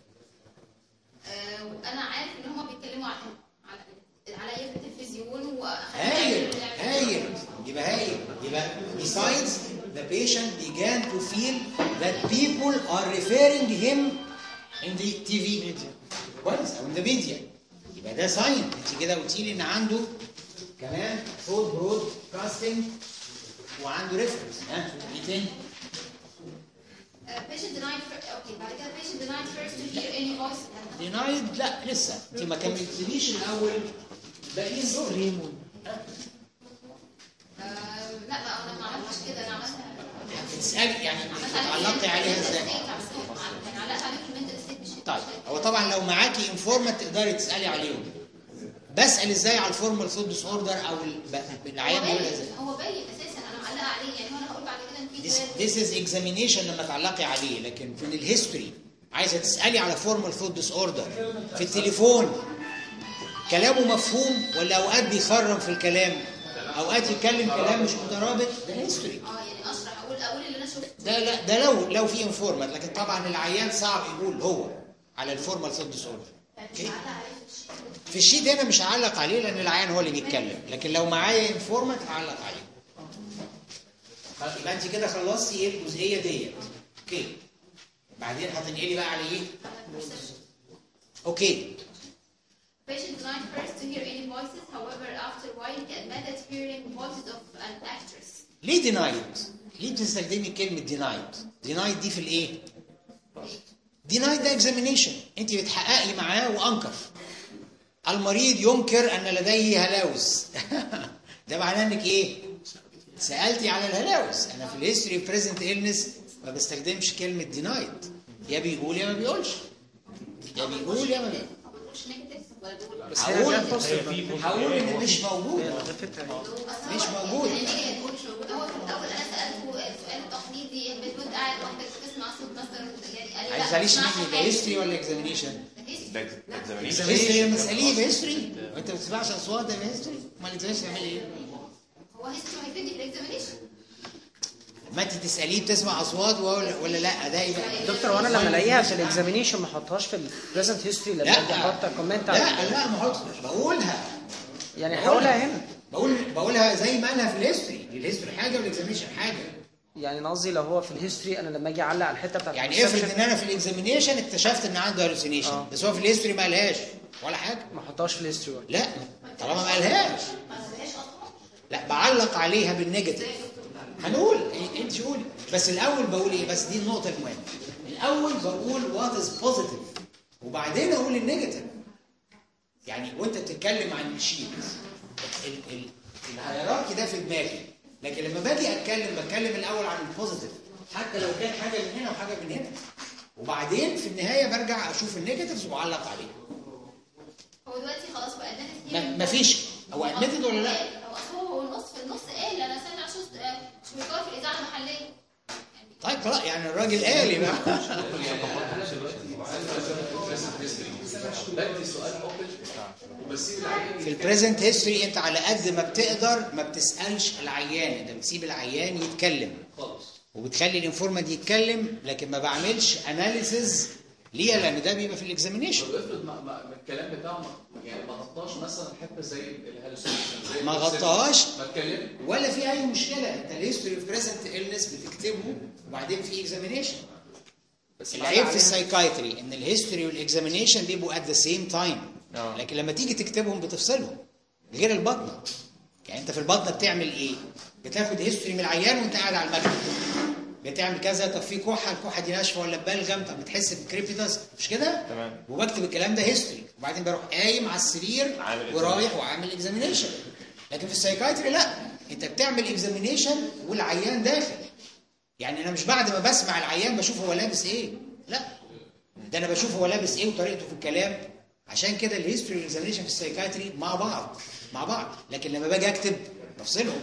آه، وانا عارف ان هم بيتكلموا على على على يد التلفزيون هايل هايل يبقى هايل يبقى besides the patient began to feel that people are referring him in the TV كويس او in the media يبقى ده ساين انت كده قلتي لي ان عنده كمان صوت برود كاستنج وعنده ريفرنس ها ايه تاني؟ patient denied fir- اوكي بعد كده patient denied first to hear any voice دينايد لا لسه انت ما كملتليش الاول باقيين دول آه، لا لا انا ما عملتش كده انا عملت هتسالي يعني عملت تعلقي عليها ازاي؟ يعني علقت عليه في المنتل ستيت مش طيب هو طبعا لو معاكي انفورمات تقدري تسالي عليهم بسال ازاي على الفورمال فود ديس اوردر او ال- العيان هو بيقولها باين ازاي هو باين اساسا انا معلقه عليه يعني هو انا هقول بعد كده ان في This, سؤال this is examination لما تعلقي عليه لكن في الهيستوري عايزه تسالي على فورمال فود ديس اوردر في التليفون كلامه مفهوم ولا اوقات بيخرم في الكلام اوقات يتكلم كلام مش مترابط ده هيستوري اه يعني اشرح اقول اقول اللي انا شفته ده لا ده لو لو في انفورمات لكن طبعا العيان صعب يقول هو على الفورمال فود ديس اوردر اوكي معلقه عليه في الشيء في الشيت هنا مش هعلق عليه لان العيان هو اللي بيتكلم لكن لو معايا انفورمات هعلق عليه خلاص، يبقى انت كده خلصتي ايه الجزئيه ديت اوكي بعدين هتنقلي بقى على ايه اوكي Patient denied first to hear any voices, however, after a while he admitted hearing voices of an actress. ليه دينايد ليه بتستخدمي كلمه دينايد دينايد دي في الايه دينايد ده اكزامينيشن انت بتحققي معاه وانكر المريض ينكر ان لديه هلاوس ده معناه انك ايه سالتي على الهلاوس انا في الهيستوري بريزنت إلنس ما بستخدمش كلمه دينايد يا بيقول يا ما بيقولش يا بيقول يا ما بيقول ما بقولش نيجاتيف ولا بقول بس هنا هقول جاب بوزيتيف هقول ان مش موجود ده فكره مش موجود يعني نيجاتيف بقول مش موجود هو في الاول انا سالته السؤال التقليدي بتقول قاعد لوحدك بتسمع صوت مثلا يعني قال لي لا، عايز عليه ما شنو ده هيستوري ولا اكزامينيشن ده examination. هيستوري لما تساليه بهيستوري وانت ما بتسمعش اصوات ده بهيستوري امال انت تعمل ايه هو هيستوري هيفيدني في الاكزامينيشن ما انت تساليه بتسمع اصوات ولا, ولا لا ده يبقى دكتور وانا لما الاقيها في الاكزامينيشن ما احطهاش في البريزنت هيستوري لما لا. اجي احط كومنت لا على لا ما احطش بقولها يعني هقولها هنا بقول بقولها زي ما قالها في الهيستوري الهيستوري حاجه والاكزامينشن حاجه يعني أنا قصدي لو هو في الهيستوري انا لما اجي اعلق على الحته بتاعت يعني افرض الperception ان انا في الاكزامينشن اكتشفت ان عنده هالوسينيشن آه. بس هو في الهيستوري ما قالهاش ولا حاجه ما احطهاش في الهيستوري برضه. لا طالما ما قالهاش لا بعلق عليها بالنيجاتيف هنقول إيه، انت قولي بس الاول بقول ايه بس دي النقطه المهمه الاول بقول وات از بوزيتيف وبعدين اقول النيجاتيف يعني وانت بتتكلم عن الشيت ال- ال- الهيراركي ده في دماغي لكن لما باجي اتكلم بتكلم الاول عن البوزيتيف حتى لو كان حاجه من هنا وحاجه من هنا وبعدين في النهايه برجع اشوف النيجاتيفز واعلق عليه هو دلوقتي خلاص بقى admitted ما- hearing. مفيش هو ادمتد ولا لا؟ هو اصل هو النص في النص قال انا سامع صوت آه، شويكار في الاذاعه المحليه طيب خلاص يعني الراجل قال يبقى بدي سؤال اوبن وبسيب العيان في البريزنت هيستوري انت على قد ما بتقدر ما بتسالش العيان انت بتسيب العيان يتكلم خالص وبتخلي الانفورمنت يتكلم لكن ما بعملش اناليسز ليها لان ده بيبقى في الاكزامينيشن طب افرض ما ما ما الكلام بتاعه ما- يعني ما غطاش مثلا حته زي الهالوسينيشن زي ما البرسيبشن. غطاهاش ما اتكلم ولا في اي مشكله انت الهيستوري اوف بريزنت النس بتكتبه وبعدين في اكزامينيشن بس العيب في السايكايتري ان الهيستوري والاكزامينيشن بيبقوا ات ذا سيم تايم آه. لكن لما تيجي تكتبهم بتفصلهم غير البطنه يعني انت في البطنه بتعمل ايه بتاخد هيستوري من العيان وانت قاعد على المكتب بتعمل كذا طب في كحه الكحه دي ناشفه ولا ببلغم طب بتحس بكريبيتاس مش كده تمام. وبكتب الكلام ده هيستوري وبعدين بروح قايم على السرير عامل ورايح وعامل اكزامينيشن لكن في السايكايتري لا انت بتعمل اكزامينيشن والعيان داخل يعني انا مش بعد ما بسمع العيان بشوف هو لابس ايه لا ده انا بشوف هو لابس ايه وطريقته في الكلام عشان كده الهيستوري والاكزامينيشن في السايكايتري مع بعض مع بعض لكن لما باجي اكتب بفصلهم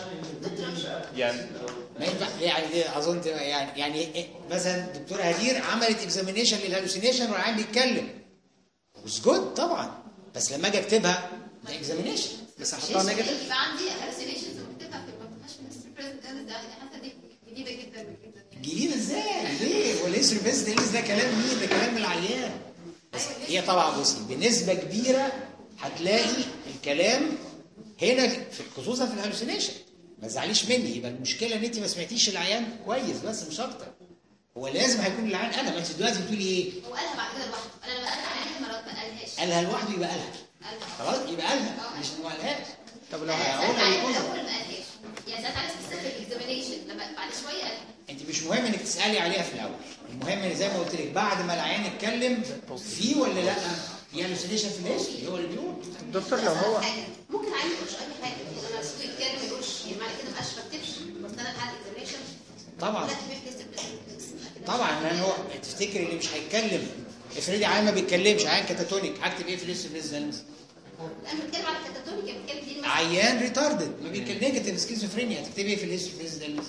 يعني ما ينفع يعني دي اظن تبقى يعني يعني إيه؟ مثلا دكتوره هدير عملت اكزامينيشن للهلوسينيشن والعيان بيتكلم وز جود طبعا بس لما اجي اكتبها ده اكزامينيشن بس هحطها نيجاتيف يبقى عندي hallucinations وبكتبها في ما بتبقاش في الهيستوري بريزنت ده يعني حاسه دي جديده جدا جدا يعني جديد ازاي؟ ليه؟ هو الهيستوري بيست إليس ده كلام مين؟ ده كلام العيان. بس هي طبعا بصي بنسبه كبيره هتلاقي الكلام هنا في خصوصا في الهلوسينيشن ما تزعليش مني يبقى المشكله ان انت ما سمعتيش العيان كويس بس مش اكتر. هو لازم هيكون العيان قالها ما انت دلوقتي بتقولي ايه؟ هو قالها بعد كده لوحده انا لما قالها عليها مرات ما قالهاش قالها لوحده يبقى قالها. قالها خلاص يبقى قالها مش إنه ما قالهاش. طب لو لا هقول سالت عليها هيقولها. الاول ما قالهاش يعني سالت عليها سبيسيفيك اكزامينيشن لما بعد شويه قالها انت مش مهم انك تسالي عليها في الاول المهم ان زي ما قلت لك بعد ما العيان يتكلم في ولا لا في هلوسينيشن في الهيستوري هو اللي بيقول دكتور لو هو حاجه ممكن عادي ما يقولش اي حاجه يعني لما الصوت يتكلم ما يقولش يعني معنى كده ما بقاش بكتبش بس انا الحل اكزامينيشن طبعا لا في history طبعا لان هو تفتكر اللي مش هيتكلم افرضي عيان ما بيتكلمش عيان كاتاتونيك هكتب ايه في ليست بريزنس انا بتكلم على الكاتاتونيك يعني بتكلم دي مثلا عيان ريتاردد ما بيتكلم نيجاتيف سكيزوفرينيا هتكتبي ايه في ليست بريزنس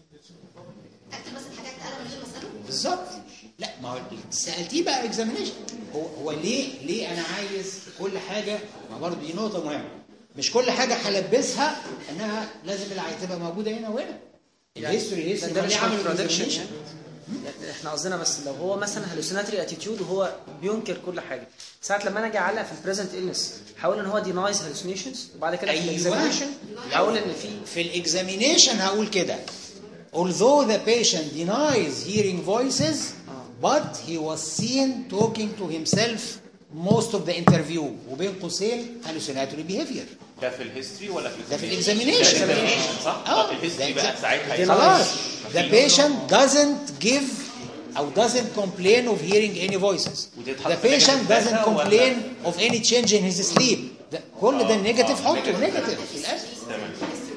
اكتب بس الحاجات انا من غير ما اساله بالظبط لا ما هو سالتيه بقى اكزامينيشن هو هو ليه ليه انا عايز كل حاجه ما برضه دي نقطه مهمه مش كل حاجه هلبسها انها لازم اللي هتبقى موجوده هنا وهنا الهيستوري ده, هيستوري ده ما مش ليه عملوا contradiction examination. يعني يعني احنا قصدنا بس لو هو مثلا هلوسيناتري اتيتيود وهو بينكر كل حاجه ساعه لما انا اجي اعلق في البريزنت illness هقول ان هو دينايز هلوسينيشنز وبعد كده في أيوة. الاكزامينشن هقول ان في في الاكزامينيشن هقول كده although the patient denies hearing voices but he was seen talking to himself most of the interview وبين قوسين hallucinatory behavior ده في الهيستوري ولا في ده في الاكزامينشن؟ ده الاكزامينيشن examination، صح؟ اه طب الهيستوري ده بقى exam- ساعتها دي خلاص مفيش. the patient doesn't give او doesn't complain of hearing any voices وتتحط the في negative patient doesn't data ولا- complain of any change in his sleep ده كل ده آه، نيجاتيف آه، حطه negative. نيجاتيف في الاخر تمام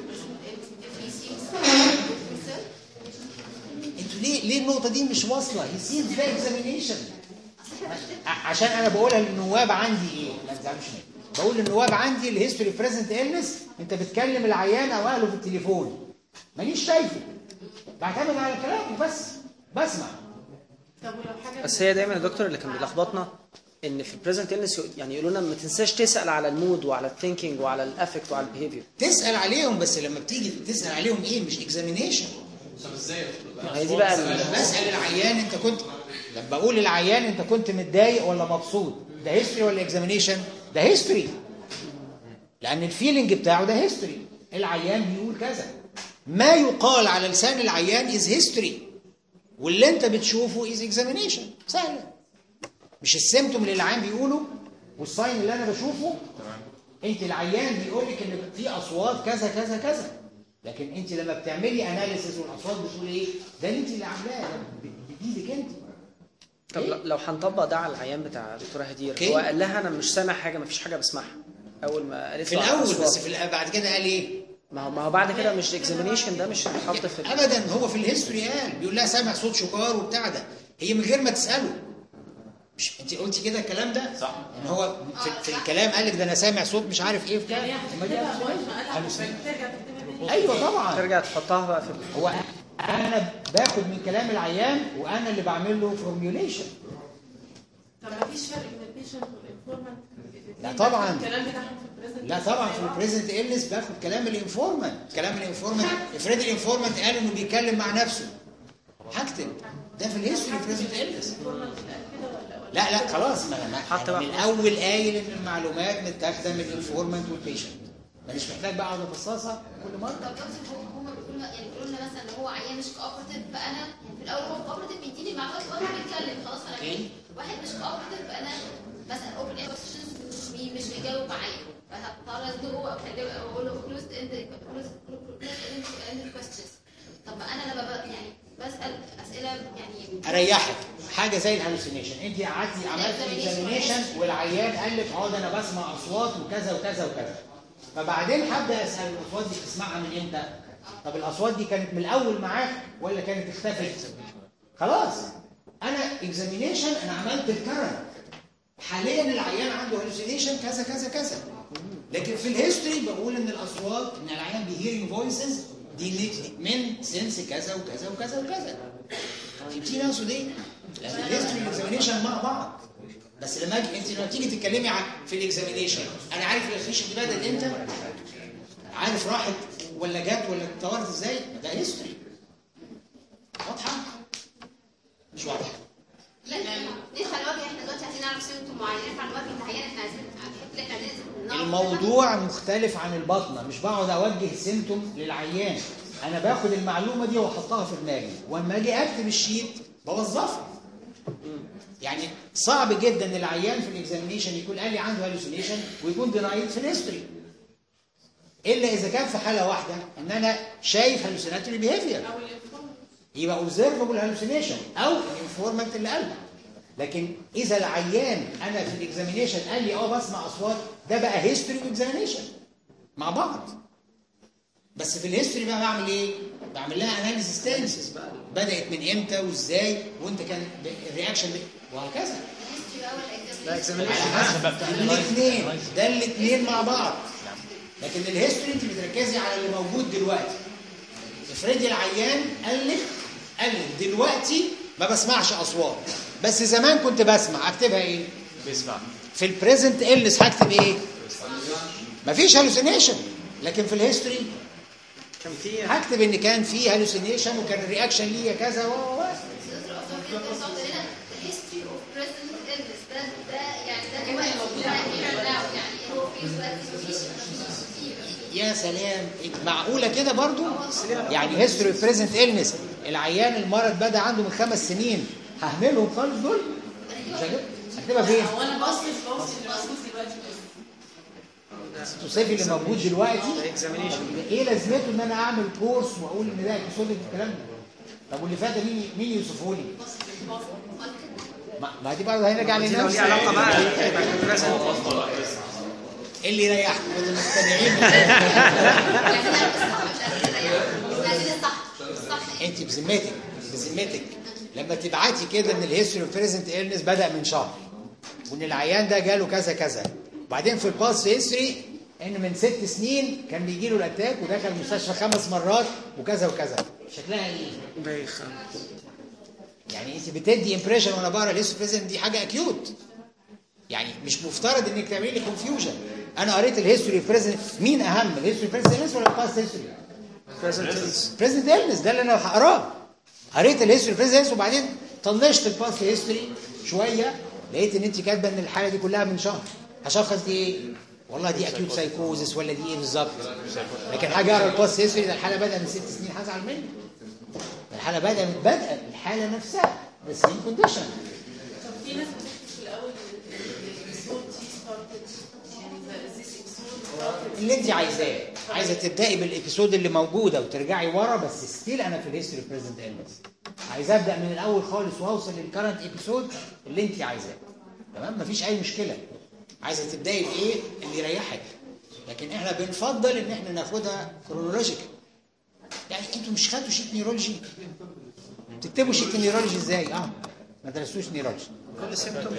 انتوا ليه ليه النقطه دي مش واصله هي سينز ده اكزامينيشن عشان انا بقولها للنواب عندي ايه ما تزعلوش مني بقول للنواب عندي الهيستوري بريزنت النس انت بتكلم العيان او اهله في التليفون مانيش شايفه بعتمد على كلامه بس بسمع طب ولو حاجه بس هي دايما يا دكتور اللي كان بيلخبطنا ان في البريزنت illness يعني يقولوا لنا ما تنساش تسال على المود وعلى الثينكينج وعلى الافكت وعلى البيهيفير تسال عليهم بس لما بتيجي تسال عليهم ايه مش اكزامينيشن طب ازاي هي دي بقى ال- بسال العيان انت كنت لما بقول للعيان انت كنت متضايق ولا مبسوط ده هيستوري ولا اكزامينيشن ده هيستوري لان الفيلينج بتاعه ده هيستوري العيان بيقول كذا ما يقال على لسان العيان از هيستوري واللي انت بتشوفه از اكزامينيشن سهله مش السيمتوم اللي العيان بيقوله والساين اللي انا بشوفه انت العيان بيقول لك ان في اصوات كذا كذا كذا لكن انت لما بتعملي اناليسيس والاصوات بتقول ايه ده اللي انت اللي عاملاه ده ب- بايدك انت طب لو- لو هنطبق ده على العيان بتاع دكتوره هدير أوكي. هو قال لها انا مش سامع حاجه ما فيش حاجه بسمعها اول ما قالت في له على الاول الأصوات. بس في الأ- بعد كده قال ايه ما هو ما هو بعد كده مش اكزامينيشن ده مش هيتحط في ال- ابدا هو في الهيستوري قال بيقول لها سامع صوت شجار وبتاع ده هي من غير ما تساله مش انت قلتي كده الكلام ده صح ان هو في, في الكلام قال لك ده انا سامع صوت مش عارف ايه بتاع يعني هتكتبها لغايه ما قالها ترجع تكتبها ايوه طبعا ترجع تحطها بقى في ال- هو انا باخد من كلام العيان وانا اللي بعمل له فورميوليشن طب ما فيش فرق بين البيشنت والانفورمنت لا طبعاً. الكلام بتاعهم في البريزنت لا طبعا في البريزنت إلنس باخد كلام الانفورمنت كلام الانفورمنت افرض الانفورمنت قال انه بيتكلم مع نفسه هكتب ده في الهيستوري بريزنت إلنس لا لا خلاص ما انا حتى أنا بقى- من الاول قايل ان المعلومات متاخده من الانفورمنت والبيشنت مانيش محتاج بقى اقعد افصصها كل مره طب دكتور هو هما بيقولوا يعني بيقولوا لنا مثلا لو هو عيان مش كوبرتيف فانا في الاول هو كوبرتيف بيديني المعلومات وانا بتكلم خلاص انا اوكي. واحد مش كوبرتيف فانا مثلا اوبن كويشنز مش بي- مش بيجاوب معايا فهضطر ازنقه او اكلمه او اقول له كلوز اند كلوز اند كويشنز طب ما انا لما ب- يعني بسال اسئله يعني اريحك حاجه زي الهلوسينيشن انت قعدتي عملت اكزامينيشن والعيان قال لك اه ده انا بسمع اصوات وكذا وكذا وكذا فبعدين هبدا اسال الاصوات دي بتسمعها من امتى طب الاصوات دي كانت من الاول معاك ولا كانت اختفت خلاص انا اكزامينيشن انا عملت الكرنت حاليا العيان عنده هلوسينيشن كذا كذا كذا لكن في الهيستوري بقول ان الاصوات ان العيان بيهيرنج فويسز دي من سنس كذا وكذا وكذا وكذا فهمتيني اقصد ايه؟ لان الهيستوري والاكزامينيشن مع بعض بس لما اجي انت لما تيجي تتكلمي عن في الاكزامينيشن انا عارف الاكزامينيشن دي بدات امتى؟ عارف راحت ولا جت ولا اتطورت ازاي؟ ده هيستوري واضحه؟ مش واضحه لا يعني لسه الوجه احنا دلوقتي عايزين نعرف سيمتوم معينه عن الوجه معين احنا عايزين الحته اللي احنا عايزين نعرف الموضوع مختلف عن البطنه مش بقعد اوجه سيمتوم للعيان انا باخد المعلومه دي واحطها في دماغي واما اجي اكتب الشيت بوظفها يعني صعب جدا ان العيان في الاكزامينيشن يكون قال لي عنده هالوسينيشن ويكون دينايد في الهيستوري الا اذا كان في حاله واحده ان انا شايف هالوسيناتوري بيهيفير او الانفورمنت يبقى اوبزرفبل هالوسينيشن او الانفورمنت اللي قالها لكن اذا العيان انا في الاكزامينيشن قال لي اه بسمع اصوات ده بقى هيستوري واكزامينيشن مع بعض بس في الهيستوري بقى بعمل ايه بعمل لها اناليسيس تاني بدات من امتى وازاي وانت كان ب- الرياكشن ده وهكذا الهيستوري بقى ولا لا الاكزامينشن اكزامينيشن الاثنين ده الاثنين مع بعض لكن الهيستوري انت بتركزي على اللي موجود دلوقتي افرضي العيان قال لك قال لك دلوقتي ما بسمعش اصوات بس زمان كنت بسمع اكتبها ايه بيسمع في البريزنت إلنس هكتب ايه مفيش هالوسينيشن لكن في الهيستوري كان في هكتب ان كان في هالوسينيشن وكان الرياكشن ليا كذا و و و. الهيستوري اوف بريزنت النس ده ده يعني ده دلوقتي ده here now يعني هو في دلوقتي مفيش مفيش يا سلام معقولة كده برضو يعني هيستوري بريزنت إلنس العيان المرض بدأ عنده من خمس سنين ههملهم خالص دول مش هجيب هكتبها فين هو انا بوصف بوصف اللي موجود دلوقتي بس توصفي اللي موجود دلوقتي اكزامينيشن ايه لازمته ان انا اعمل كورس واقول ان ده اكسود الكلام ده طب واللي فات ده مين مين يوصفه لي ما, ما دي برضه هنرجع دي لو لنفس ليها علاقه بقى يبقى كان present. إيه اللي يريحكم انتوا مستمعين عايزين الصح الصح انت بذمتك بذمتك لما تبعتي كده ان الهيستوري اوف بريزنت ايلنس بدا من شهر وان العيان ده جاله كذا كذا وبعدين في الباست هيستوري ان من ست سنين كان بيجي له الاتاك ودخل المستشفى خمس مرات وكذا وكذا شكلها ايه؟ بايخ يعني انت بتدي امبريشن وانا بقرا الهيستوري بريزنت دي حاجه اكيوت يعني مش مفترض انك تعملي لي كونفيوجن انا قريت الهيستوري بريزنت مين اهم الهيستوري بريزنت ولا الباست هيستوري؟ present tense. بريزنت إلنس ده اللي انا هقراه قريت الهيستوري بريزنت وبعدين طنشت الباست هيستوري شويه لقيت ان انت كاتبه ان الحاله دي كلها من شهر هشخص دي ايه؟ والله دي اكيوت سايكوزس ولا دي ايه بالظبط لكن حاجه اقرا الباست هيستوري ده الحاله بدأ من ست سنين هزعل منه الحاله بدأ من بدأ الحاله نفسها the same condition طب في ناس بتكتب في الاول الاسود تي ستارتد يعني ذيس اسود ستارتد اللي انت عايزاه عايزه تبداي بالابيسود اللي موجوده وترجعي ورا بس ستيل انا في الهيستوري بريزنت إلنس عايز ابدا من الاول خالص واوصل للكرنت ابيسود اللي انت عايزاه تمام مفيش اي مشكله عايزه تبداي بايه اللي يريحك لكن احنا بنفضل ان احنا ناخدها كرونولوجيكال يعني انتوا مش خدتوا شيت نيرولوجي تكتبوا شيت نيرولوجي ازاي اه ما درستوش نيرولوجي كل سيمتوم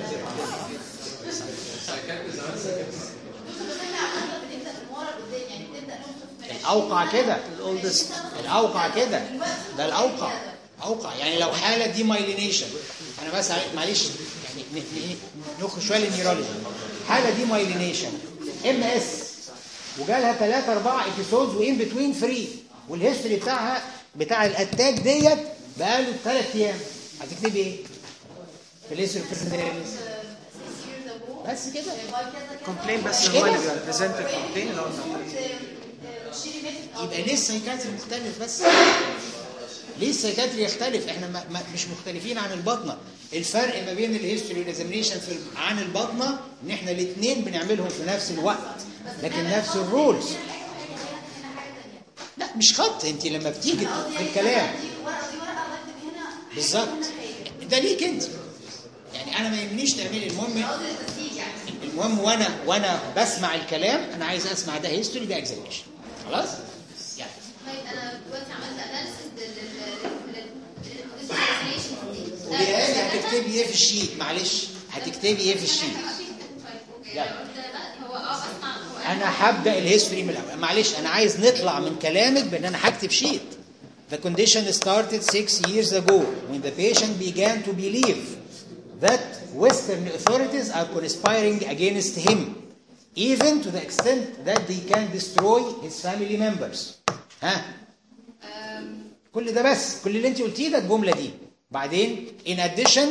الاوقع كده الاولدست الاوقع كده ده الاوقع اوقع يعني لو حاله دي مايلينيشن انا بس عايز- معلش يعني ن- ن- نخرج شويه للنيورولوجي حاله دي مايلينيشن ام اس وجالها 3 4 ابيسودز وان بتوين فري والهيستوري بتاعها بتاع الاتاك ديت بقاله 3 ايام هتكتبي ايه؟ في الهيستوري بس كده كومبلين بس مش هو اللي كده؟ بيبقى بريزنت الكومبلين اللي هو يبقى ليه السايكاتري مختلف بس ليه السايكاتري يختلف احنا ما ما مش مختلفين عن البطنه الفرق ما بين الهيستوري والاكزامينيشن في ال- عن البطنه ان احنا الاثنين بنعملهم في نفس الوقت لكن نفس الرولز لا مش خط انت لما بتيجي في الكلام بالظبط ده ليك انت يعني انا ما يهمنيش تعملي المهم المهم وانا وانا بسمع الكلام انا عايز اسمع ده هيستوري ده اكزامينيشن خلاص يعني طيب انا دلوقتي عملت اناليسيس للهلوسينيشن دي قوليها لي هتكتبي ايه في الشيت معلش هتكتبي ايه في الشيت يلا هو اه اسمع هو انا هبدا الهيستوري من الاول معلش انا عايز نطلع من كلامك بان انا هكتب شيت The condition started six years ago when the patient began to believe that Western authorities are conspiring against him, even to the extent that they can destroy his family members. ها؟ كل ده بس كل اللي انت قلتيه ده الجمله دي. بعدين in addition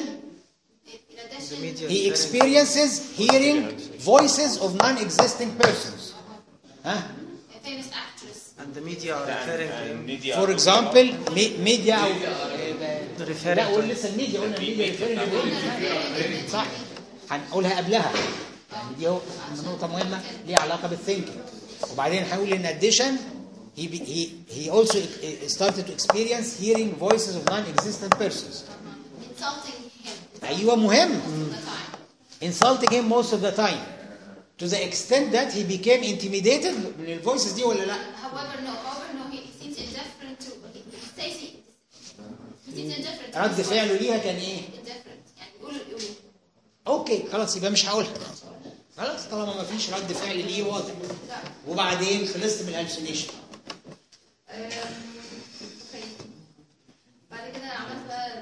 he experiences hearing voices of non-existing persons. ها؟ famous actress and the media are referring to him ميديا For example مي- ميديا او referring لا to قول him. لسه الميديا قلنا الميديا referring to صح هنقولها قبلها يعني دي هو نقطة مهمة ليها علاقة بالثينكينج وبعدين هنقول in addition he be- he he also started to experience hearing voices of non-existent persons insulting him أيوة مهم all the time insulting him most of the time to the extent that he became intimidated من الفويسز دي ولا لا however no however no he seems indifferent to he he says he he seems indifferent to رد his فعله voice. ليها كان ايه indifferent يعني يقولوا يقولوا اوكي خلاص يبقى مش هقولها خلاص طالما ما فيش رد فعل ليه واضح وبعدين خلصت من الهلوسينيشن أم، اوكي بعد كده عملت بقى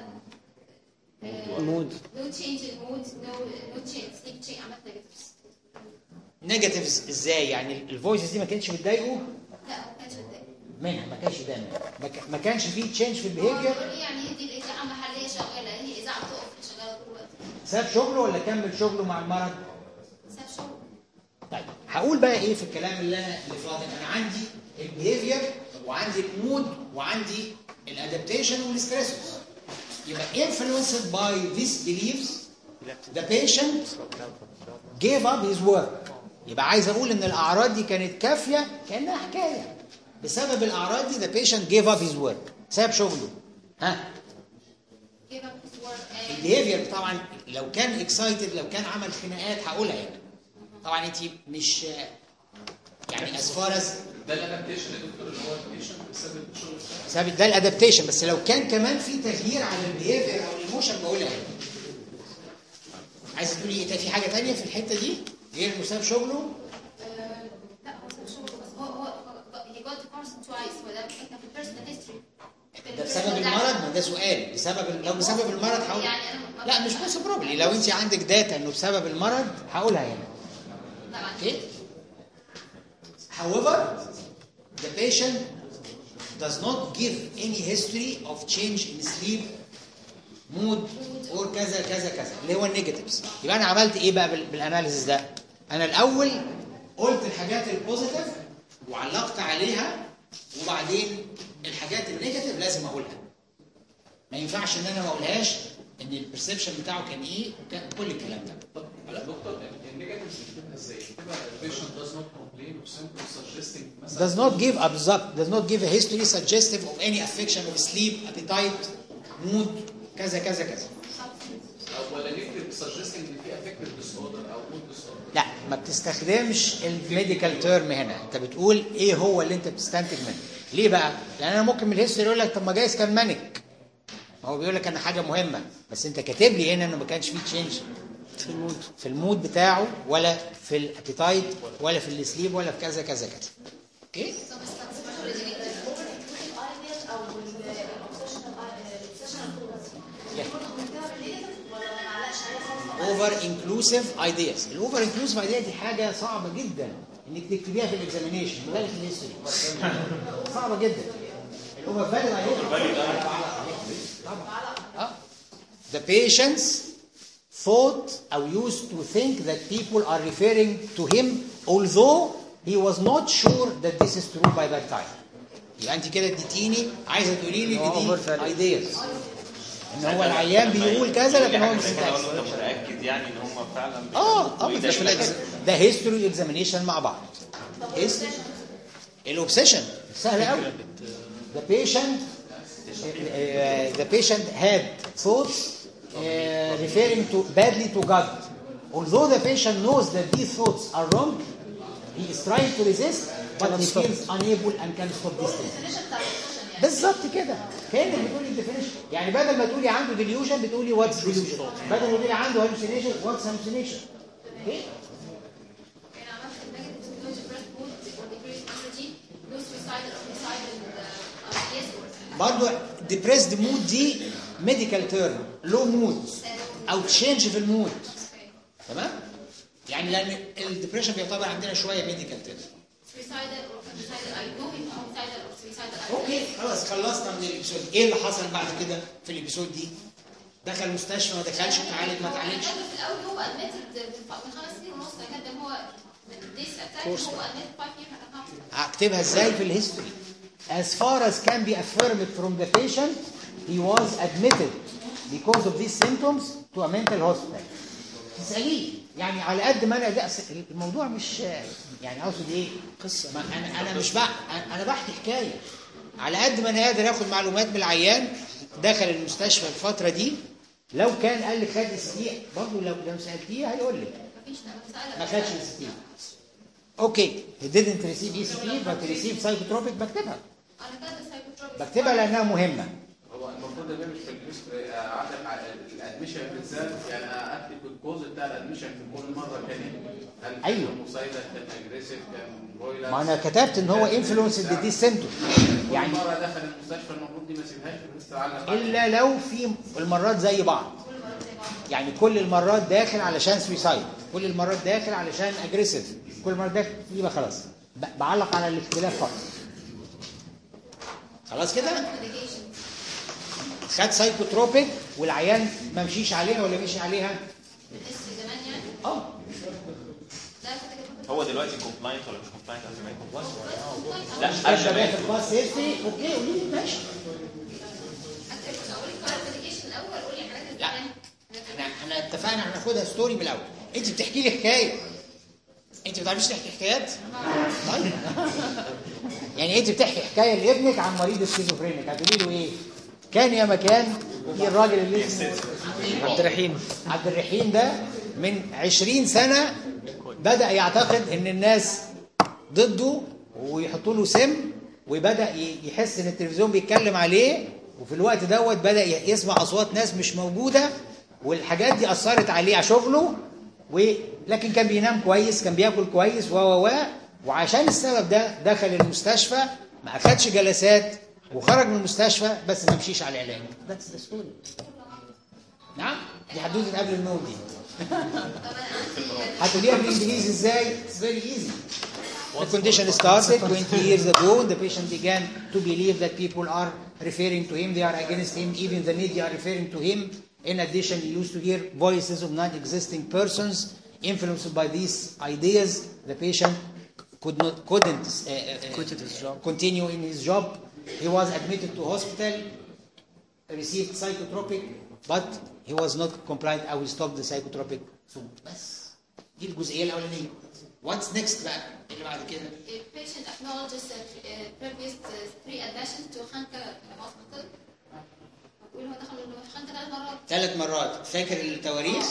مود no change in mood no no change sleep change عملت negatives نيجاتيفز ازاي يعني الفويسز دي ما كانتش بتضايقه لا ما كانش متضايق منها ما كانش ده منها. ما كا- ما كانش فيه تشينج في هو البيهيفير بيقول لي يعني دي الاذاعه محليه شغاله هي اذاعه بتقف شغاله طول الوقت ساب شغله ولا كمل شغله مع المرض ساب شغل طيب هقول بقى ايه في الكلام اللي انا اللي فاضل انا عندي البيهيفير وعندي المود وعندي الادابتيشن والستريسز يبقى influenced by these beliefs the patient gave up his work يبقى عايز اقول ان الاعراض دي كانت كافيه كانها حكايه بسبب الاعراض دي the patient gave up his work ساب شغله ها give up his work and البيهيفير طبعا لو كان اكسايتد لو كان عمل خناقات هقولها يعني طبعا انت مش يعني از فار از ده الادابتيشن يا دكتور اللي هو البيشنت بسبب الشغل بتاعه ثابت ده الادابتيشن بس لو كان كمان في تغيير على البيهيفير او الايموشن بقولها يعني عايز تقولي ايه في حاجه تانية في الحته دي غير انه ساب شغله آه، لا هو ساب شغله بس هو هو هو- he got divorced twice وده كان في personal history ده بسبب المرض ما ده سؤال بسبب لو بسبب المرض هقول يعني أنا ما- لا مش بس بروبلي لو انت عندك داتا انه بسبب المرض هقولها يعني لا ما Okay? However, the patient does not give any history of change in sleep, mood, or كذا كذا كذا اللي هو النيجاتيفز يبقى انا عملت ايه بقى بال- بالاناليسيس ده؟ انا الاول قلت الحاجات البوزيتيف وعلقت عليها وبعدين الحاجات النيجاتيف لازم اقولها. ما ينفعش ان انا ما اقولهاش ان البرسبشن بتاعه كان ايه وكان كل الكلام ده. دكتور النيجاتيف بتكتبها ازاي؟ بتكتبها patient does not complain of symptoms suggesting مثلا does not give a بالظبط does not give a history suggestive of any affection of sleep, appetite, mood كذا كذا كذا ولا نكتب suggesting ان في affective disorder او mood disorder لا ما بتستخدمش الميديكال تيرم هنا انت بتقول ايه هو اللي انت بتستنتج منه ليه بقى لان انا ممكن من الهيستوري يقول لك طب ما جايز كان مانك هو بيقول لك انا حاجه مهمه بس انت كاتب لي هنا انه ما كانش فيه تشينج في المود في المود بتاعه ولا في الابيتايت ولا في السليب ولا في كذا كذا كذا اوكي اوفر انكلوسيف ايدياز الاوفر انكلوسيف ايديا دي حاجه صعبه جدا انك تكتبيها في الاكزامينيشن لغايه الهيستوري صعبه جدا الاوفر فاليد طبعا اه the patients thought or used to think that people are referring to him although he was not sure that this is true by that time يبقى انت كده اديتيني عايزه تقولي لي هو ان overvalid. دي ايدياز ان هو العيان بيقول كذا لكن هو مش متأكد متاكد انت متاكد يعني ان هم فعلا اه اه وإيه بس ده ده في الإكز- ده هيستوري اكزامينيشن مع بعض الاوبسيشن سهل قوي the patient uh, the patient had thoughts uh, referring to badly to God although the patient knows that these thoughts are wrong he is trying to resist but he feels unable and can stop these things بالظبط كده كانك بتقولي الديفينيشن يعني بدل ما تقولي عنده ديليوجن بتقولي واتس ديليوجن بدل ما تقولي عنده هالوسينيشن واتس هالوسينيشن اوكي يعني عملت negative psychology breast mood or decreased energy no suicidal or suicidal uh, yes or برضه ديبريسد مود دي ميديكال تيرم لو مود او تشينج في المود تمام يعني لان الديبريشن بيعتبر عندنا شويه ميديكال تيرم suicidal or suicidal I know him suicidal or suicidal I اوكي خلاص خلصنا من الابيسود ايه اللي حصل بعد كده في الابيسود دي دخل مستشفى ما دخلش اتعالج ما اتعالجش كان في الاول هو admitted من خمس سنين ونص كان هو this attack هو admitted five years and a half هكتبها ازاي في الهيستوري as far as can be affirmed from the patient he was admitted because of these symptoms to a mental hospital تسأليه يعني على قد ما انا ده أصل الموضوع مش يعني اقصد ايه قصه ما انا انا مش بح انا بحكي حكايه على قد ما انا قادر اخد معلومات من العيان دخل المستشفى الفتره دي لو كان قال لك خد استيق برضه لو لو سالتيه هيقول لك مفيش مسألة ما خدش استيق اوكي he didn't receive ECT but he received psychotropic بكتبها انا كده psychotropic بكتبها لانها مهمه هو المفروض ده مش في الهيستوري عندك الادميشن بالذات يعني اكتب الكوز بتاع الادميشن في كل مره كان ايه؟ هل أيوه. كان مسايدة كان اجريسيف كان بويلر ما انا كتبت ان هو influenced دي سيمتوم يعني يعني كل مره دخل المستشفى المفروض دي ما سيبهاش في علق الا لو في المرات زي بعض يعني كل المرات داخل علشان سويسايد كل المرات داخل علشان اجريسيف كل مرات داخل يبقى خلاص ب- بعلق على الاختلاف فقط خلاص كده medication خد سايكوتروبيك والعيان ما مشيش عليها ولا مشي عليها بس زمان يعني اه ده كده هو دلوقتي كومبلاينت ولا مش كومبلاينت قبل ما يكون compliant؟ لا لا مستشفى قبل ما داخل يكون باص هيستري اوكي قولي لي ماشي اقول لك medication الاول قول لي حاجات لا. الثانيه احنا احنا اتفقنا هناخدها ستوري من الاول انت بتحكي لي حكايه انت ما بتعرفيش تحكي حكايات طيب يعني انت بتحكي حكايه لابنك عن مريض السكيزوفرينيك هتقولي له ايه كان يا مكان في الراجل اللي اسمه عبد الرحيم عبد الرحيم ده من 20 سنه بدا يعتقد ان الناس ضده ويحطوا له سم وبدا ي- يحس ان التلفزيون بيتكلم عليه وفي الوقت دوت بدا ي- يسمع اصوات ناس مش موجوده والحاجات دي اثرت عليه على شغله و... لكن كان بينام كويس كان بياكل كويس و و و وعشان السبب ده دخل المستشفى ما اخدش جلسات وخرج من المستشفى بس ما مشيش على العلاج ذاتس ذا ستوري نعم دي حدوته قبل النوم دي هتقوليها بالانجليزي ازاي؟ It's very easy. The condition started 20 years ago. The patient began to believe that people are referring to him, they are against him, even the media are referring to him. In addition, he used to hear voices of non-existing persons. Influenced by these ideas, the patient could not, couldn't uh, uh, Quitted his job. continue in his job. He was admitted to hospital, received psychotropic, but he was not compliant. I will stop the psychotropic soon. بس دي الجزئيه الاولانيه. What's next بقى؟ اللي بعد كده؟ A patient acknowledges that uh, previous uh, three admissions to Khanka hospital. بقول هو دخل خانكا ثلاث مرات ثلاث مرات فاكر التواريخ؟ آه.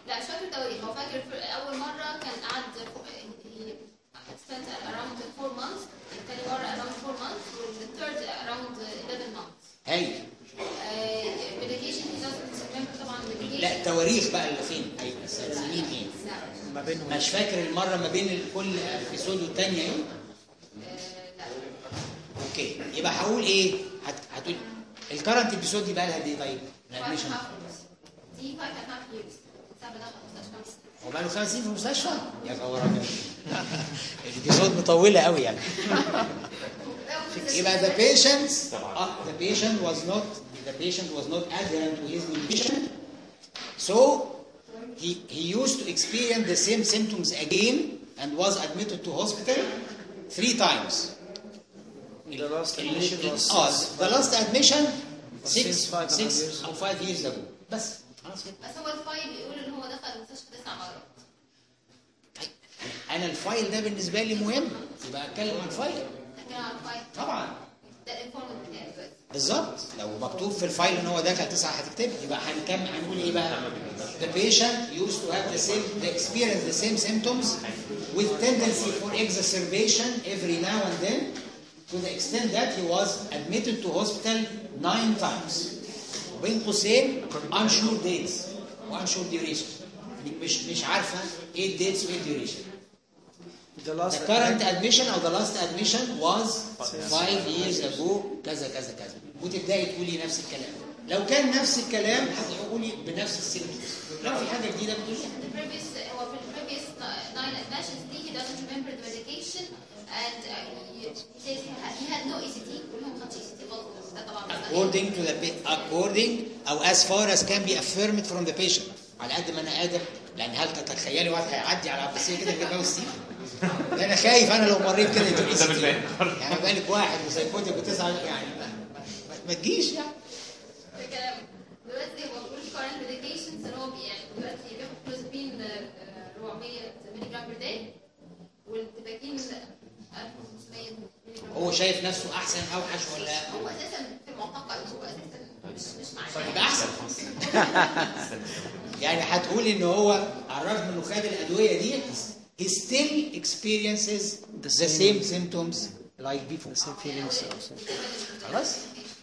لا مش فاكر تواريخ هو فاكر في اول مره كان قعد he spent around 4 months تاني مره around 4 months والثird around 11 months هاي ميديكيشن he doesn't remember طبعا medication لا تواريخ بقى اللي فين هيبقى سنين ايه لا ما بينهم مش فاكر المره ما بين كل ابيسود والتانيه ايه آه، لا اوكي يبقى هقول ايه هت... هتقول الكرنت ابيسود دي بقى لها قد ايه طيب five and a الادميشن half years دي five and a half years سبعة دخل مستشفى هو بقى له خمس سنين في المستشفى يا خبر ابيض الابيسود مطوله قوي يعني يبقى the patient uh, the patient was not the patient was not adherent to his medication so he he used to experience the same symptoms again and was admitted to hospital three times The last admission was اه the last admission Was six since five and a half six years. او five years ago بس خلاص كده بس هو الفايل بيقول ان هو دخل المستشفى تسع مرات طيب انا الفايل ده بالنسبه لي مهم يبقى اتكلم عن الفايل لكن على الفايل طبعا ده الانفورمنت بتاعي دلوقتي بالظبط لو مكتوب في الفايل ان هو دخل تسعه هتكتب يبقى هنكمل هنقول ايه بقى؟ The patient used to have the same the experience the same symptoms with tendency for exacerbation every now and then to the extent that he was admitted to hospital nine times. وبين قوسين unsure dates unsure duration يعني مش مش عارفه ايه الديتس وايه الديوريشن. The last The current admission or the last admission was five years ago كذا كذا كذا وتبداي تقولي نفس الكلام لو كان نفس الكلام هتقولي بنفس السيمتومز لو في حاجه جديده بتقولي The previous, هو في the previous nine admissions دي he doesn't remember the medication and uh, he, he says he had, he had no ECT كلهم ما خدش ECT غلط ده طبعا مستحيل. according to the pa- according او as far as can be affirmed from the patient على قد ما انا قادر لان هل تتخيلي واحد هيعدي على عباسيه كده يجيب له سي ده انا خايف انا لو مريت كده يجيب لي ده مش سي باين. يعني بالك واحد وسايكوتيك وتسعه يعني ما, ما, ما تجيش يعني ده كلام دلوقتي هو بيقول current medications ان هو بي- يعني دلوقتي بياخد كلوزابين 400 ملي جرام بير داي والتباكين 1500 ملي جرام هو شايف نفسه احسن اوحش ولا هو اساسا في المعتقل هو اساسا مش مش معناه يبقى احسن يعني هتقول ان هو على الرغم انه خد الادويه دي he still experiences the same symptoms like before the same feelings also. خلاص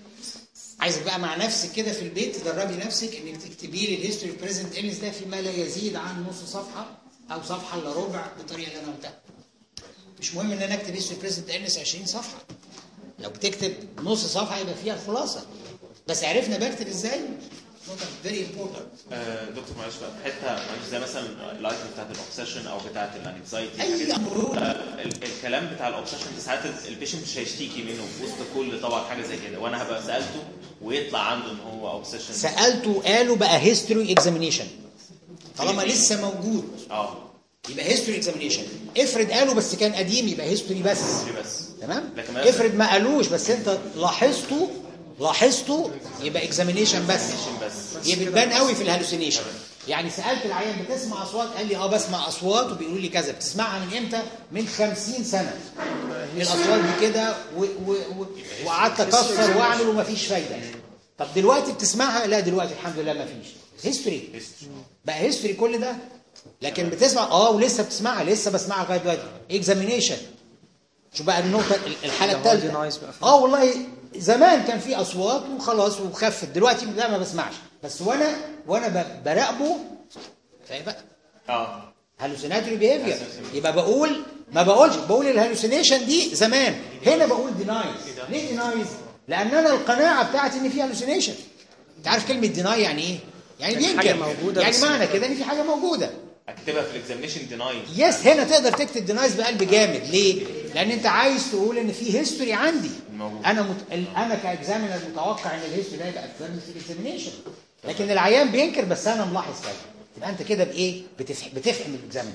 عايزك بقى مع نفسك كده في البيت تدربي نفسك انك تكتبي لي الهيستوري بريزنت النس ده فيما لا يزيد عن نص صفحه او صفحه الا ربع بالطريقه اللي انا قلتها مش مهم ان انا اكتب هيستوري بريزنت النس 20 صفحه لو بتكتب نص صفحه يبقى فيها الخلاصه بس عرفنا بكتب ازاي نقطه فيري امبورتنت آه، دكتور معلش بقى في حته معلش زي مثلا الايتم بتاعت الاوبسيشن او بتاعت الانكزايتي اي امر الكلام بتاع الاوبسيشن ده ساعات البيشنت مش هيشتكي منه في وسط كل طبعا حاجه زي كده وانا هبقى سالته ويطلع عنده ان هو اوبسيشن سالته قالوا بقى هيستوري اكزامينيشن طالما لسه موجود اه يبقى هيستوري اكزامينيشن افرض قالوا بس كان قديم يبقى هيستوري بس بس تمام لكن ما- افرض ما قالوش بس انت لاحظته لاحظته يبقى اكزامينيشن بس بس يبقى بتبان قوي في الهلوسينيشن يعني سالت العيان بتسمع اصوات قال لي اه بسمع اصوات وبيقولوا لي كذا بتسمعها من امتى من 50 سنه الاصوات دي كده و- و- و- وقعدت اكسر واعمل ومفيش فايده طب دلوقتي بتسمعها لا دلوقتي الحمد لله مفيش هيستوري بقى هيستوري كل ده لكن بتسمع اه ولسه بتسمعها لسه بسمعها لغايه دلوقتي اكزامينيشن شوف بقى النقطه الحاله ده هو الثالثه denies بقى. اه والله زمان كان في اصوات وخلاص وخفت دلوقتي لا ما بسمعش بس وانا وانا ب- براقبه فيبقى اه هالوسيناتوري بيهيفير يبقى بقول ما بقولش بقول الهالوسينيشن دي زمان هنا بقول دينايز ليه دينايز لان انا القناعه بتاعتي ان في هالوسينيشن انت عارف كلمه ديناي يعني ايه يعني يعني بينكر حاجة موجودة يعني بس- معنى كده ان في حاجه موجوده اكتبها في الاكزامينشن ديناي يس هنا تقدر تكتب دينايز بقلب جامد ليه لان انت عايز تقول ان في هيستوري عندي موجود. انا مت... ال- انا كاكزامينر متوقع ان الهيستوري ده يبقى افيرم في الاكزامينيشن لكن العيان بينكر بس انا ملاحظ كذا يبقى انت كده بايه بتفهم بتفهم الاكزامينر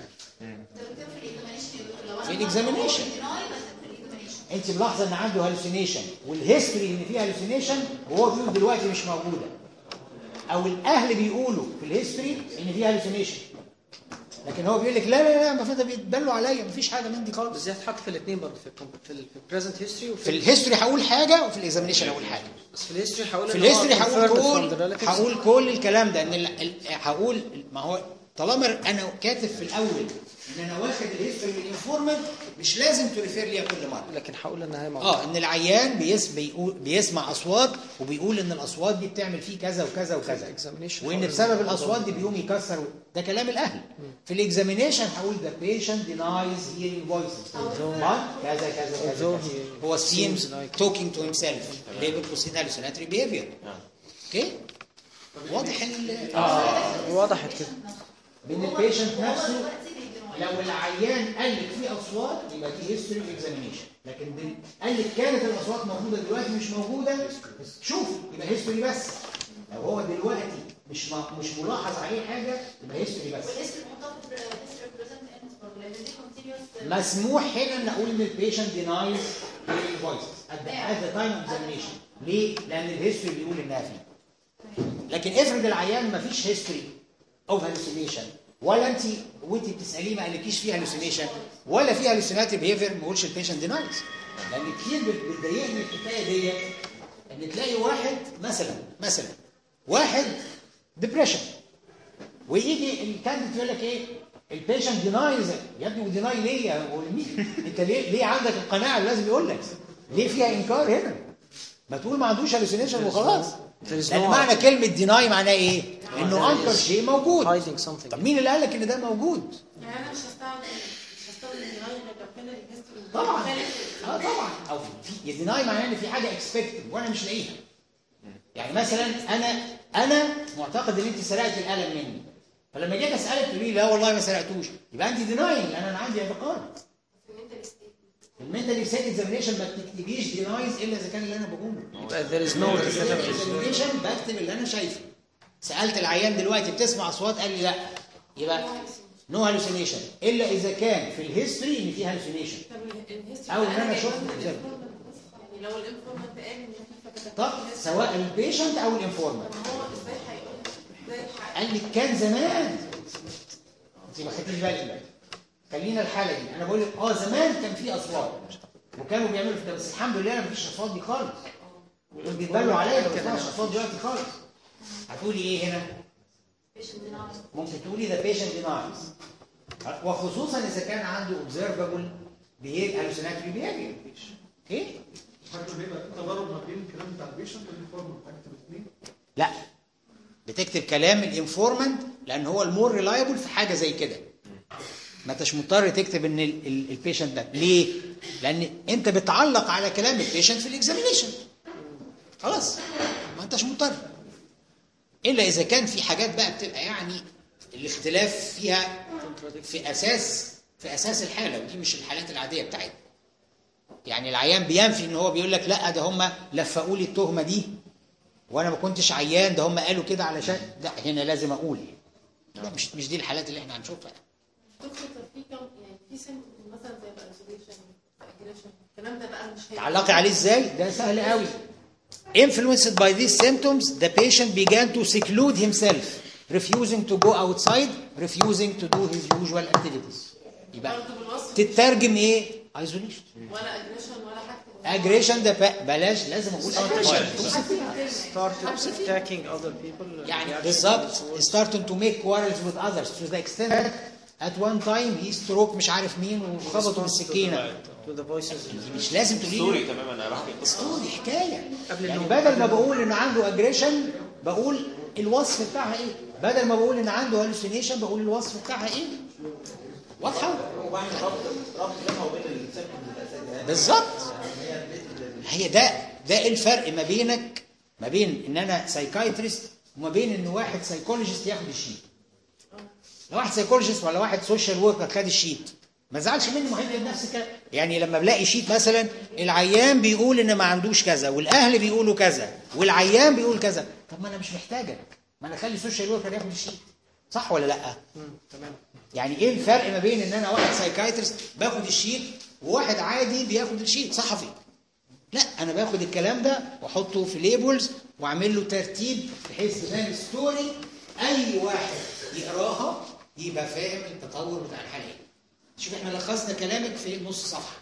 في الاكزامينيشن انت ملاحظه ان عنده هالوسينيشن والهيستوري ان فيه هالوسينيشن وهو بيقول دلوقتي مش موجوده او الاهل بيقولوا في الهيستوري ان فيه هالوسينيشن لكن هو بيقول لك لا لا لا ما ده بيتبلوا عليا مفيش حاجه من دي بس خالص دي هتتحط في الاثنين برضه في الكم- في البريزنت هيستوري وفي في الهيستوري هقول حاجه وفي الاكزامينيشن هقول حاجه بس في الهيستوري هقول في إن هو الهيستوري هقول confirmed كل from the relatives. هقول كل الكلام ده ان ال- ال- هقول ما هو طالما انا كاتب في الاول ان انا واخد الهيستوري من الانفورمنت مش لازم تريفير ليها كل مره لكن هقول ان هي موجوده اه ان العيان بيس بيقول بيسمع اصوات وبيقول ان الاصوات دي بتعمل فيه كذا وكذا وكذا examination وان هقول بسبب إن الاصوات دي بيقوم يكسر ده كلام الاهل في الاكزامينيشن هقول the patient denies hearing voices but كذا كذا كذا Although كذا. he هو seems seems like- talking to himself label posting hallucinatory behavior اوكي واضح ال وضحت كده بين البيشنت نفسه لو العيان قال لك في اصوات يبقى دي هيستوري اكزامينيشن لكن دل... قال لك كانت الاصوات موجوده دلوقتي مش موجوده شوف يبقى هيستوري بس لو هو دلوقتي مش م... مش ملاحظ عليه حاجه يبقى هيستوري بس والاسم بنحطها في الهيستوري بريزنت اند برضه لان دي كونتينيوس مسموح هنا ان اقول ان البيشنت دينايز فويسز at the time of examination ليه؟ لان الهيستوري بيقول انها فيه لكن افرض العيان ما فيش هيستوري اوف هالوسينيشن ولا انت وانت بتساليه ما قالكيش فيه هالوسينيشن ولا فيه هالوسيناتيف بيهيفير ما قولش البيشنت دينايز لان كتير بت- بتضايقني الحكايه دي ان تلاقي واحد مثلا مثلا واحد ديبريشن ويجي الكانديد يقول لك ايه البيشنت دينايز يا ابني وديناي ليه يا مين انت ليه ليه عندك القناعه اللي لازم يقول لك ليه فيها انكار هنا ما تقول ما عندوش هالوسينيشن وخلاص There is لان no معنى كلمه ديناي معناه ايه انه There انكر is شيء موجود hiding something طب مين اللي قال لك ان ده موجود يعني انا مش هستعمل مش هستخدم الديناي غير لو كان الهيستوري طبعا مخالف اه طبعا او في ديناي معناه ان في حاجه اكسبكتد وانا مش لاقيها يعني مثلا انا انا معتقد ان انت سرقت القلم مني فلما جيت اسالك تقولي لي لا والله ما سرقتوش يبقى انت ديناي لان انا عندي اعتقاد المنتالي ستيت اكزامينيشن ما بتكتبيش دينايز الا اذا كان اللي انا بقوله يبقى there is no اكزامينيشن بكتب اللي انا شايفه سالت العيان دلوقتي بتسمع اصوات قال لي لا يبقى نو هالوسينيشن الا اذا كان في الهيستوري ان في هالوسينيشن طب الهيستوري أو إن أنا جايبها شفت من الإجابة. الانفورمنت بس. يعني لو الانفورمنت قال ان في فكتات طب سواء البيشنت او الانفورمر طب هو ازاي هيقول ازاي هي- قال لك كان زمان انت ما خدتيش بالك دلوقتي خلينا الحاله دي انا بقول لك اه زمان كان في اصوات وكانوا بيعملوا في ده بس الحمد لله ما فيش اصوات دي خالص دول بيتبلوا عليا ما بسمعش اصوات دلوقتي خالص هتقولي ايه هنا؟ ممكن تقولي ذا بيشنت دينايز وخصوصا اذا كان عنده اوبزرفبل بيهيف هالوسيناتوري بيهيفير ايه؟ حتى بيبقى في تضارب ما بين الكلام بتاع البيشنت والانفورمنت اكتب الاثنين لا بتكتب كلام الانفورمنت لان هو المور ريلايبل في حاجه زي كده ما انتش مضطر تكتب ان البيشنت ده ليه لان انت بتعلق على كلام البيشنت في الاكزامينيشن خلاص ما انتش مضطر الا اذا كان في حاجات بقى بتبقى يعني الاختلاف فيها في اساس في اساس الحاله ودي مش الحالات العاديه بتاعتنا يعني العيان بينفي ان هو بيقول لك لا ده هم لفقوا لي التهمه دي وانا ما كنتش عيان ده هم قالوا كده علشان لا هنا لازم اقول لا مش مش دي الحالات اللي احنا هنشوفها دكتور طب في كم يعني في سن مثلا زي الايزوليشن الاجريشن الكلام ده بقى مش هيبقى تعلقي عليه ازاي ده سهل قوي influenced by these symptoms the patient began to seclude himself refusing to go outside refusing to do his usual activities يبقى برضه بالوصف تترجم ايه isolation ولا اجريشن ولا حاجه aggression ده ب- بلاش لازم اقول aggression started attacking other people يعني بالظبط starting to make quarrels with others to the extent that at one time he stroke مش عارف مين وخبطه بالسكينه to the voices مش لازم تقولي ستوري لي تماما انا بحكي قصه ستوري حكايه قبل يعني النوم. بدل ما بقول ان عنده اجريشن بقول الوصف بتاعها ايه بدل ما بقول ان عنده هالوسينيشن بقول الوصف بتاعها ايه واضحه وبعمل ربط ربط بينها وبين السيمبتومز الاساسيه بالظبط هي ده ده الفرق ما بينك ما بين ان انا سايكايتريست وما بين ان واحد سايكولوجيست ياخد الشيت لو واحد سايكولوجيست ولا واحد سوشيال وركر خد الشيت ما زعلش مني مهم بنفس الكلام يعني لما بلاقي شيت مثلا العيان بيقول ان ما عندوش كذا والاهل بيقولوا كذا والعيان بيقول كذا طب ما انا مش محتاجك ما انا اخلي سوشيال وركر ياخد الشيت صح ولا لا تمام يعني ايه الفرق ما بين ان انا واحد سايكايترست باخد الشيت وواحد عادي بياخد الشيت صحفي لا انا باخد الكلام ده واحطه في ليبلز واعمل له ترتيب بحيث تبان ستوري اي واحد يقراها يبقى فاهم التطور بتاع الحاله ايه شوف احنا لخصنا كلامك في نص صفحه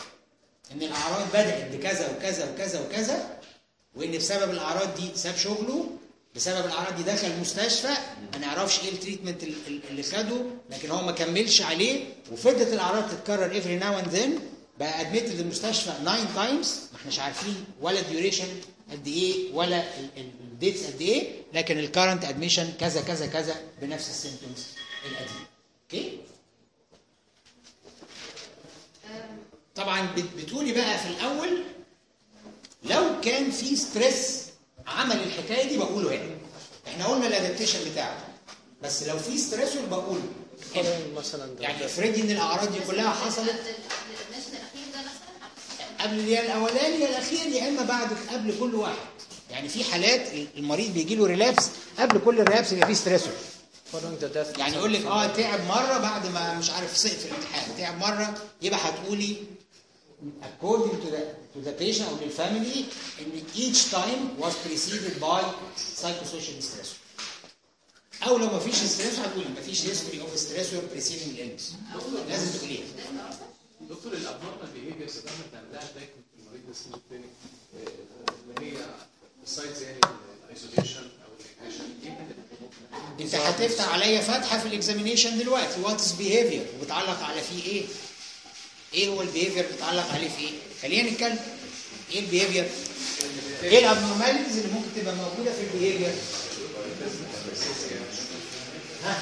ان الاعراض بدات بكذا وكذا وكذا وكذا وان بسبب الاعراض دي ساب شغله بسبب الاعراض دي دخل المستشفى ما نعرفش ايه التريتمنت ال- ال- اللي خده لكن هو ما كملش عليه وفضلت الاعراض تتكرر افري ناو اند ذن بقى ادميتد المستشفى 9 تايمز ما احناش عارفين ولا الديوريشن قد ايه ولا الديتس قد ايه لكن الكرنت ادميشن كذا كذا كذا بنفس السيمبتومز القديمه اوكي طبعا بت- بتقولي بقى في الاول لو كان في ستريس عمل الحكايه دي بقوله هنا احنا قلنا الادابتيشن بتاعه بس لو في ستريسور بقوله هنا. مثلا ده يعني افرضي ان الاعراض دي كلها حصلت الادميشن الاخير ده مثلا قبل يا الاولاني يا الاخير يا اما بعد قبل كل واحد يعني في حالات المريض بيجي له ريلابس قبل كل ريلابس يبقى فيه ستريسور following the death يعني يقول لك اه تعب مره بعد ما مش عارف سقط في الامتحان تعب مره يبقى هتقولي according to the to the patient او للفاميلي ان each time was preceded by psychosocial stressor او لو ما فيش ستريسور هتقولي ما فيش history of stressor preceding illness لازم تقوليها دكتور الابنورمال بيهيفيرز اللي احنا بنعملها دايما في المريض السن الكلينيك اللي هي بسايدز يعني الايزوليشن او الاجريشن ايه اللي انت هتفتح عليا فتحه في الاكزامينيشن دلوقتي وات از بيهيفير وبتعلق على فيه ايه ايه هو البيهيفير بتعلق عليه في ايه خلينا نتكلم ايه البيهيفير ايه الابنورماليتيز اللي ممكن تبقى موجوده في البيهيفير ها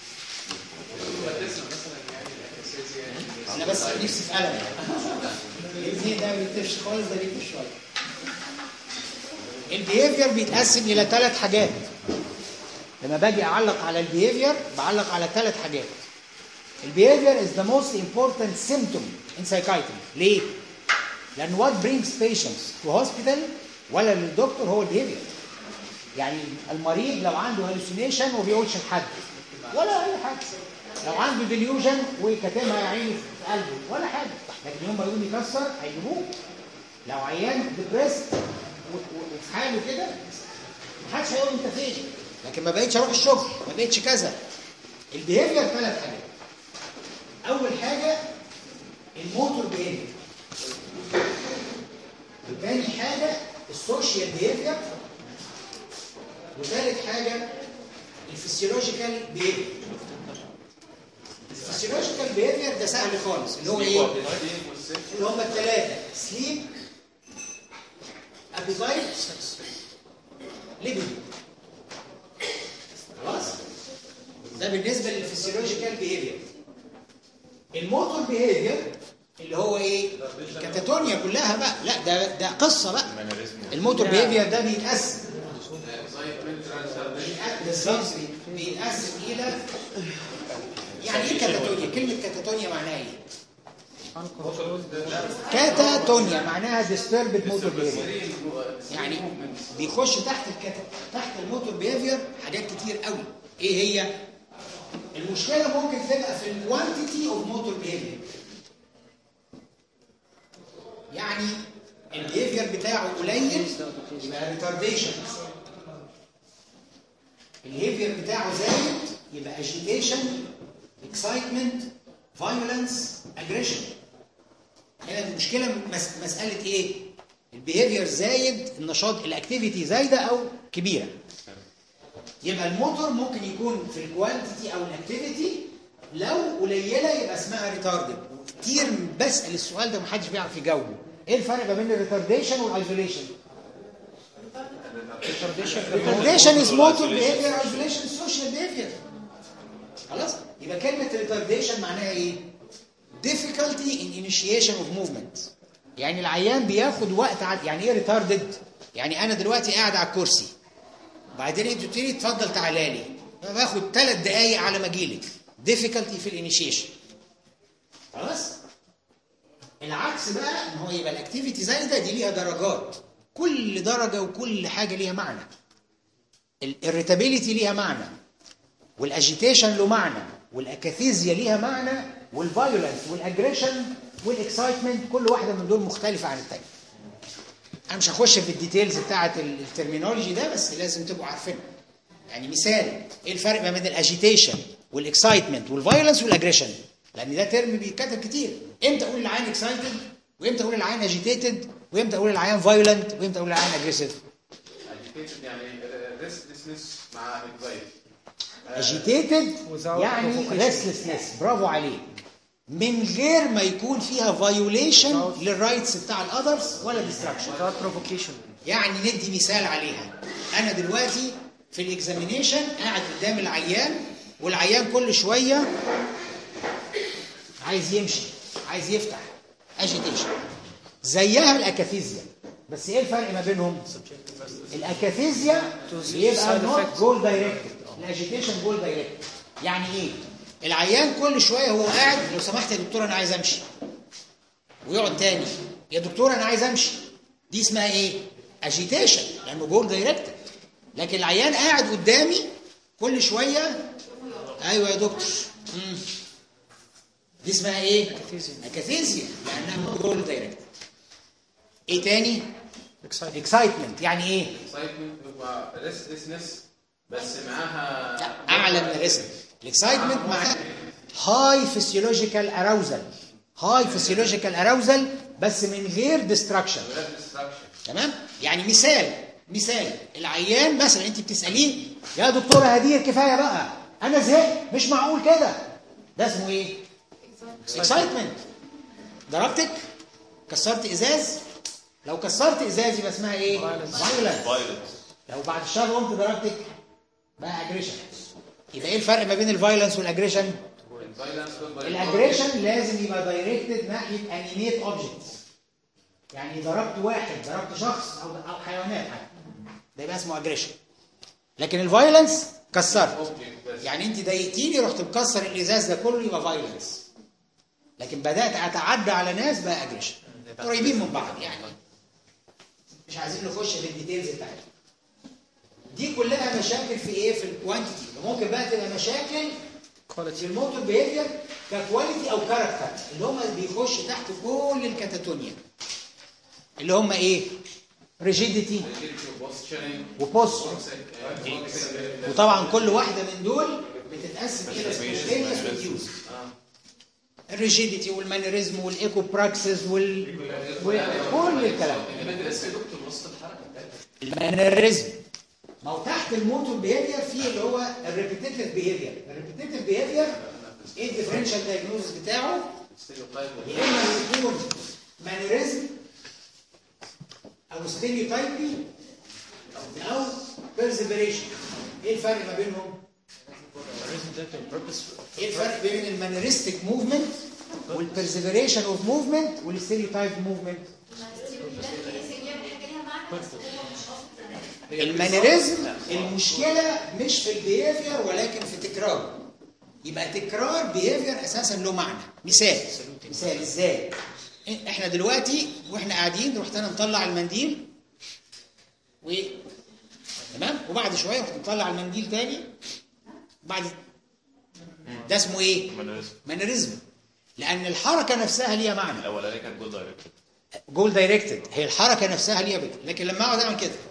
انا بس نفسي في قلم الاثنين ده ما بيكتبش خالص ده بيكتب شويه البيهيفير بيتقسم الى ثلاث حاجات لما باجي اعلق على البيهيفير بعلق على ثلاث حاجات البيهيفير is the most important symptom in psychiatry ليه؟ لان what brings patients to hospital ولا للدكتور هو البيهيفير يعني المريض لو عنده hallucination وما بيقولش لحد ولا اي حاجه لو عنده ديليوجن وكاتمها يا عيني في قلبه ولا حاجه لكن يوم ما يقوم يكسر هيجيبوه لو عيان ديبريست وفي حاله كده محدش هيقول انت فين لكن ما بقتش اروح الشغل ما بقتش كذا البيهيفير ثلاث حاجات اول حاجه الموتور بيهيفير وثاني حاجه السوشيال بيهيفير وثالث حاجه الفسيولوجيكال بيهيفير الفسيولوجيكال بيهيفير ده سهل خالص اللي هو ايه اللي هم الثلاثه سليب ابيتايت ليبيدو خلاص ده بالنسبه للفسيولوجيكال بيهيفير الموتور بيهيفير اللي هو ايه الكاتاتونيا كلها بقى لا ده ده قصه بقى الموتور بيهيفير ده بيتقسم بالظبط بيتقسم الى يعني ايه كاتاتونيا كلمه كاتاتونيا معناها ايه كاتاتونيا معناها disturbed موتور بيهيفير يعني بيخش تحت الكت... تحت الموتور بيهيفير حاجات كتير قوي ايه هي المشكله ممكن تبقى في الكوانتيتي اوف موتور بيهيفير يعني البيهيفير بتاعه قليل يبقى ريتارديشن البيهيفير بتاعه زايد يبقى اجيتيشن اكسايتمنت فايولنس اجريشن هنا المشكله مس... مساله ايه البيهيفير زايد النشاط الاكتيفيتي زايده او كبيره يبقى الموتور ممكن يكون في الكوانتيتي او الاكتيفيتي لو قليله يبقى اسمها ريتاردد كتير بسال السؤال ده محدش بيعرف يجاوبه ايه الفرق ما بين الريتارديشن والايزوليشن ريتارديشن از موتور بيهيفير ايزوليشن سوشيال بيهيفير خلاص يبقى كلمه ريتارديشن معناها ايه difficulty in initiation of movement يعني العيان بياخد وقت عد... يعني ايه retarded يعني انا دلوقتي قاعد على الكرسي بعدين انت تقولي اتفضل تعالى لي باخد ثلاث دقايق على ما اجيلك difficulty في الانيشيشن خلاص العكس بقى ان هو يبقى الاكتيفيتي زايده دي ليها درجات كل درجه وكل حاجه ليها معنى الاريتابيليتي ليها معنى والاجيتيشن له معنى والاكاثيزيا ليها معنى والفايولنس والاجريشن والاكسايتمنت كل واحده من دول مختلفه عن الثانيه انا مش هخش في الديتيلز بتاعه الترمينولوجي ده بس لازم تبقوا عارفينها يعني مثال ايه الفرق ما بين الاجيتيشن والاكسايتمنت والفايولنس والاجريشن لان ده ترم بيتكتب كتير امتى اقول العين اكسايتد وامتى اقول العين اجيتيتد وامتى اقول العين فايولنت وامتى اقول العين اجريسيف اجيتيتد يعني ريستلسنس مع انكزايتي اجيتيتد Without يعني provocation. ريستلسنس برافو عليك من غير ما يكون فيها فايوليشن للرايتس بتاع الاذرز ولا ديستراكشن without provocation يعني ندي مثال عليها انا دلوقتي في الاكزامينيشن قاعد قدام العيان والعيان كل شويه عايز يمشي عايز يفتح اجيتيشن زيها الاكاثيزيا بس ايه الفرق ما بينهم الاكاثيزيا بيبقى side نوت effects. جول دايركتد الاجيتيشن جول دايركتد يعني ايه العيان كل شويه هو قاعد لو سمحت يا دكتور انا عايز امشي ويقعد تاني يا دكتور انا عايز امشي دي اسمها ايه اجيتيشن لانه جول دايركتد لكن العيان قاعد قدامي كل شويه ايوه يا دكتور مم. دي اسمها ايه Akathisia. اكاثيزيا لانها جول دايركتد ايه تاني excited اكسايتمنت يعني ايه اكسايتمنت هو ريستلسنس بس معاها لا اعلى من الرسم الاكسايتمنت مع هاي فيسيولوجيكال اراوزل هاي فيسيولوجيكال اراوزل بس من غير ديستراكشن غير ديستراكشن تمام يعني مثال مثال العيان مثلا انت بتساليه يا دكتوره هدير كفايه بقى انا زهقت مش معقول كده ده اسمه ايه اكسايتمنت ضربتك كسرت ازاز لو كسرت ازاز يبقى اسمها ايه فايولنس فايلنت لو بعد الشهر قمت ضربتك بقى اجريشن يبقى ايه الفرق ما بين الفايلنس والاجريشن الفايلنس الاجريشن لازم يبقى دايركتد ناحيه انيميت اوبجكتس يعني ضربت واحد ضربت شخص او او حيوانات حتى ده يبقى اسمه اجريشن لكن الفايلنس كسرت يعني انت ضايقتيني رحت مكسر الازاز ده كله يبقى فايلنس لكن بدات اتعدى على ناس بقى اجريشن قريبين من بعض يعني مش عايزين نخش في الديتيلز بتاعتها دي كلها مشاكل في ايه في الكوانتيتي ممكن بقى تبقى مشاكل في الموتور بيهيفير ككواليتي او كاركتر اللي هم بيخش تحت كل الكاتاتونيا اللي هم ايه ريجيديتي وبوست وطبعا كل واحده من دول بتتقسم الى سبونتينيوس وديوز الريجيديتي والمانيريزم والايكو براكسس وال... وكل الكلام المدرسه يا دكتور وسط الحركه المانيريزم ما هو تحت الموتور بيهيفير في اللي هو الريبيتيتيف بيهيفير الريبيتيتيف بيهيفير ايه الديفرنشال دايجنوز بتاعه يا اما يكون مانيريزم او ستيريوتايبي او بيرزيبريشن ايه الفرق ما بينهم؟ ايه الفرق بين المانيرستيك موفمنت والبرزيفريشن اوف موفمنت والستيريوتايب موفمنت؟ المانيريزم المشكله مش في البيهيفير ولكن في تكراره يبقى تكرار بيهيفير اساسا له معنى مثال مثال ازاي احنا دلوقتي واحنا قاعدين رحت انا مطلع المنديل و تمام وبعد شويه رحت مطلع المنديل تاني بعد ده اسمه ايه مانيريزم مانيريزم لان الحركه نفسها ليها معنى الاولانيه كانت جول دايركتد جول دايركتد هي الحركه نفسها ليها بك لكن لما اقعد اعمل كده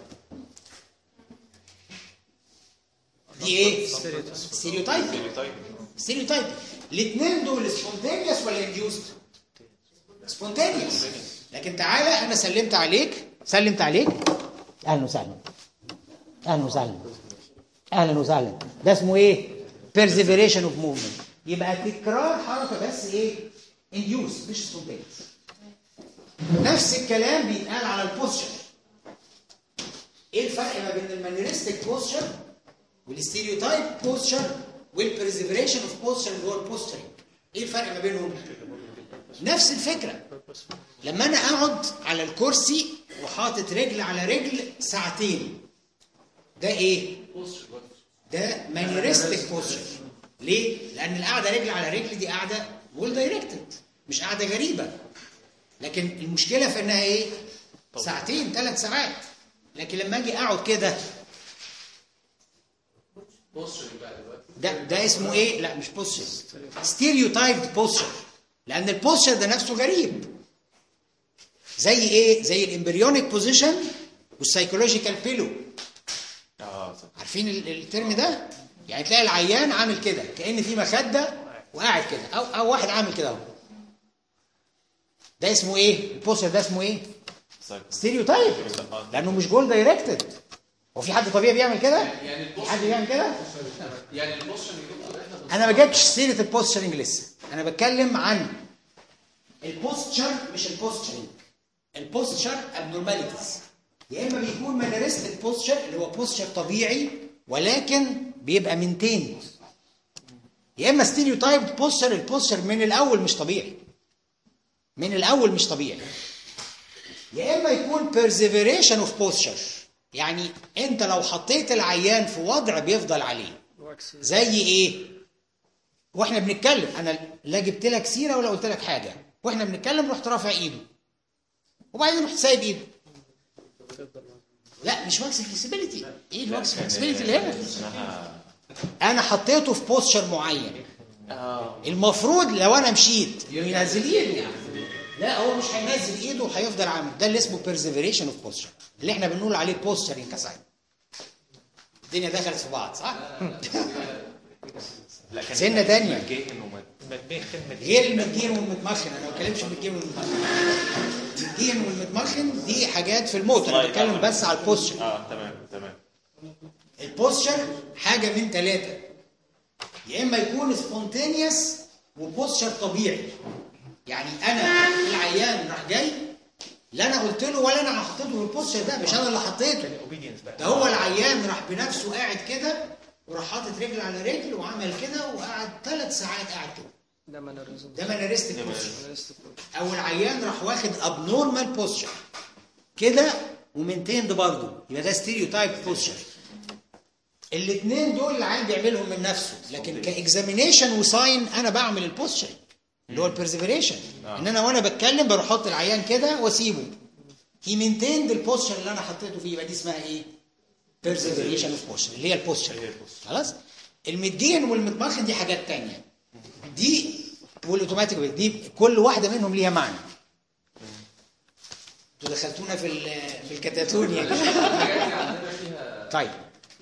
دي ايه ستيريوتايب طيب ستيريوتايب الاثنين دول سبونتينيوس ولا انديوست سبونتينيوس لكن تعالى انا سلمت عليك سلمت عليك اهلا وسهلا اهلا وسهلا اهلا وسهلا ده اسمه ايه بيرزيفيريشن اوف موفمنت يبقى تكرار حركه بس ايه انديوس مش سبونتينيوس نفس الكلام بيتقال على البوستشر ايه الفرق ما بين المانيرستيك بوستشر والستيريوتايب بوستشر والبرزيفريشن اوف بوستشر اللي هو البوسترنج ايه الفرق ما بينهم نفس الفكره لما انا اقعد على الكرسي وحاطط رجل على رجل ساعتين ده ايه ده مانيرستيك بوستشر ليه لان القعده رجل على رجل دي قاعده وول دايركتد مش قاعده غريبه لكن المشكله في انها ايه ساعتين ثلاث ساعات لكن لما اجي اقعد كده بوستشر بقى دلوقتي ده ده اسمه ايه لا مش بوستشر ستيريوتايبد بوستشر لان البوستشر ده نفسه غريب زي ايه زي الامبريونيك بوزيشن والسايكولوجيكال بيلو اه صح عارفين ال- الترم ده يعني تلاقي العيان عامل كده كأن في مخدة وقاعد كده او او واحد عامل كده اهو ده اسمه ايه البوستر ده اسمه ايه سايكو ستيريوتايب آه. لانه مش جول دايركتد هو في حد طبيعي بيعمل كده يعني في البوست حد بيعمل كده يعني البوستشر يا دكتور احنا بنص- انا ما جبتش سيره البوستشرنج لسه انا بتكلم عن البوستشر مش البوستشرنج البوستشر ابنورماليتيز يا اما بيكون مانيرستيك بوستشر اللي هو بوستشر طبيعي ولكن بيبقى منتين يا اما ستيريوتايب بوستشر البوستشر من الاول مش طبيعي من الاول مش طبيعي يا اما يكون perseveration اوف posture يعني انت لو حطيت العيان في وضع بيفضل عليه زي ايه واحنا بنتكلم انا لا جبت لك سيره ولا قلت لك حاجه واحنا بنتكلم رحت رافع ايده وبعدين رحت سايب ايده لا مش ماكس فلكسبيليتي ايه الماكس فلكسبيليتي اللي هنا اسمها انا حطيته في بوستشر معين المفروض لو انا مشيت ينزل ايده لا هو مش هينزل ايده وهيفضل عامل ده اللي اسمه بيرسيفريشن اوف بوستشر اللي احنا بنقول عليه بوستشر انكساين الدنيا دخلت في بعض صح لا كان سنة تانية. مجاهن وما غير المتجين والمتمخن انا ما بتكلمش المتجين والمتمخن المتجين والمتمخن دي حاجات في الموت انا طيب، بتكلم آه. بس على البوستشر اه تمام تمام البوستشر حاجه من ثلاثه يا اما يكون سبونتينيوس وبوستشر طبيعي يعني انا العيان راح جاي لا انا قلت له ولا انا حطيته في البوستشر ده مش انا اللي حطيته ده هو العيان راح بنفسه قاعد كده وراح حاطط رجل على رجل وعمل كده وقعد ثلاث ساعات قاعد كده ده مانريزم ده مانيرستيك بوستشر او العيان راح واخد ابنورمال بوستشر كده ومنتيند برضه يبقى ده ستيريوتايب بوستشر الاثنين دول العيان بيعملهم من نفسه لكن كاكزامينيشن وساين انا بعمل البوستشر اللي هو البرزيفريشن ان انا وانا بتكلم بروح احط العيان كده واسيبه هي مينتيند البوستشر اللي انا حطيته فيه يبقى دي اسمها ايه؟ بيرزيفريشن اوف بوستشر اللي هي البوستشر خلاص المدين والمتمخن دي حاجات تانية دي والاوتوماتيك دي كل واحده منهم ليها معنى انتوا دخلتونا في ال- في الكتاتون يعني الحاجات دي عندنا فيها طيب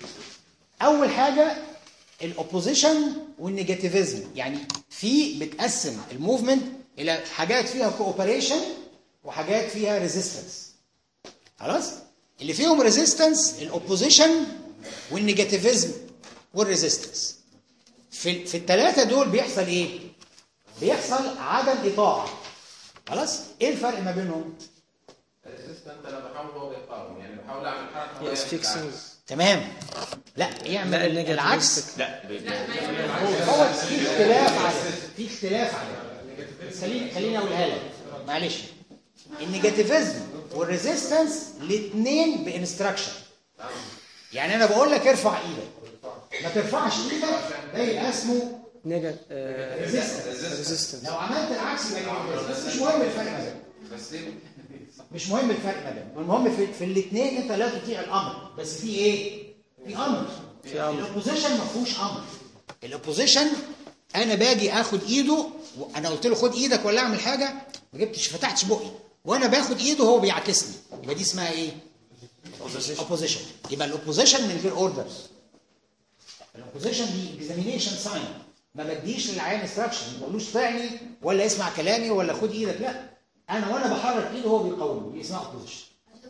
اول حاجه الاوبوزيشن والنيجاتيفيزم يعني في بتقسم الموفمنت الى حاجات فيها كوبريشن وحاجات فيها ريزيستنس خلاص اللي فيهم ريزيستنس الاوبوزيشن والنيجاتيفيزم والريزيستنس في في الثلاثه دول بيحصل ايه بيحصل عدم اطاعه خلاص ايه الفرق ما بينهم الريزيستنت انا بحاول هو بيقاوم يعني بحاول اعمل حركه هو يس يعمل فيكسنج عكس. تمام لا لا يعمل النيجاتيف العكس لا ب- هو في اختلاف على في اختلاف على خليني خليني اقولها لك معلش النيجاتيفيزم والريزيستنس الاثنين بانستراكشن يعني انا بقول لك ارفع ايدك ما ترفعش ايدك ده يبقى اسمه ريزيستنس لو عملت العكس يبقى negative. بس مش مهم الفرق ما بينهم بس ليه؟ مش مهم الفرق ما بينهم المهم في, في الاثنين انت لا تطيع الامر بس في ايه في امر في أمر. الاوبوزيشن ما فيهوش امر الاوبوزيشن انا باجي اخد ايده وانا قلت له خد ايدك ولا اعمل حاجه ما جبتش فتحتش بقي وانا باخد ايده هو بيعكسني يبقى دي اسمها ايه اوبوزيشن يبقى الاوبوزيشن من غير اوردرز الاوبوزيشن دي اكزامينيشن ساين ما بديش للعيان انستراكشن ما بقولوش طعني ولا اسمع كلامي ولا خد ايدك لا انا وانا بحرك ايده هو بيقاومني دي اسمها اوبوزيشن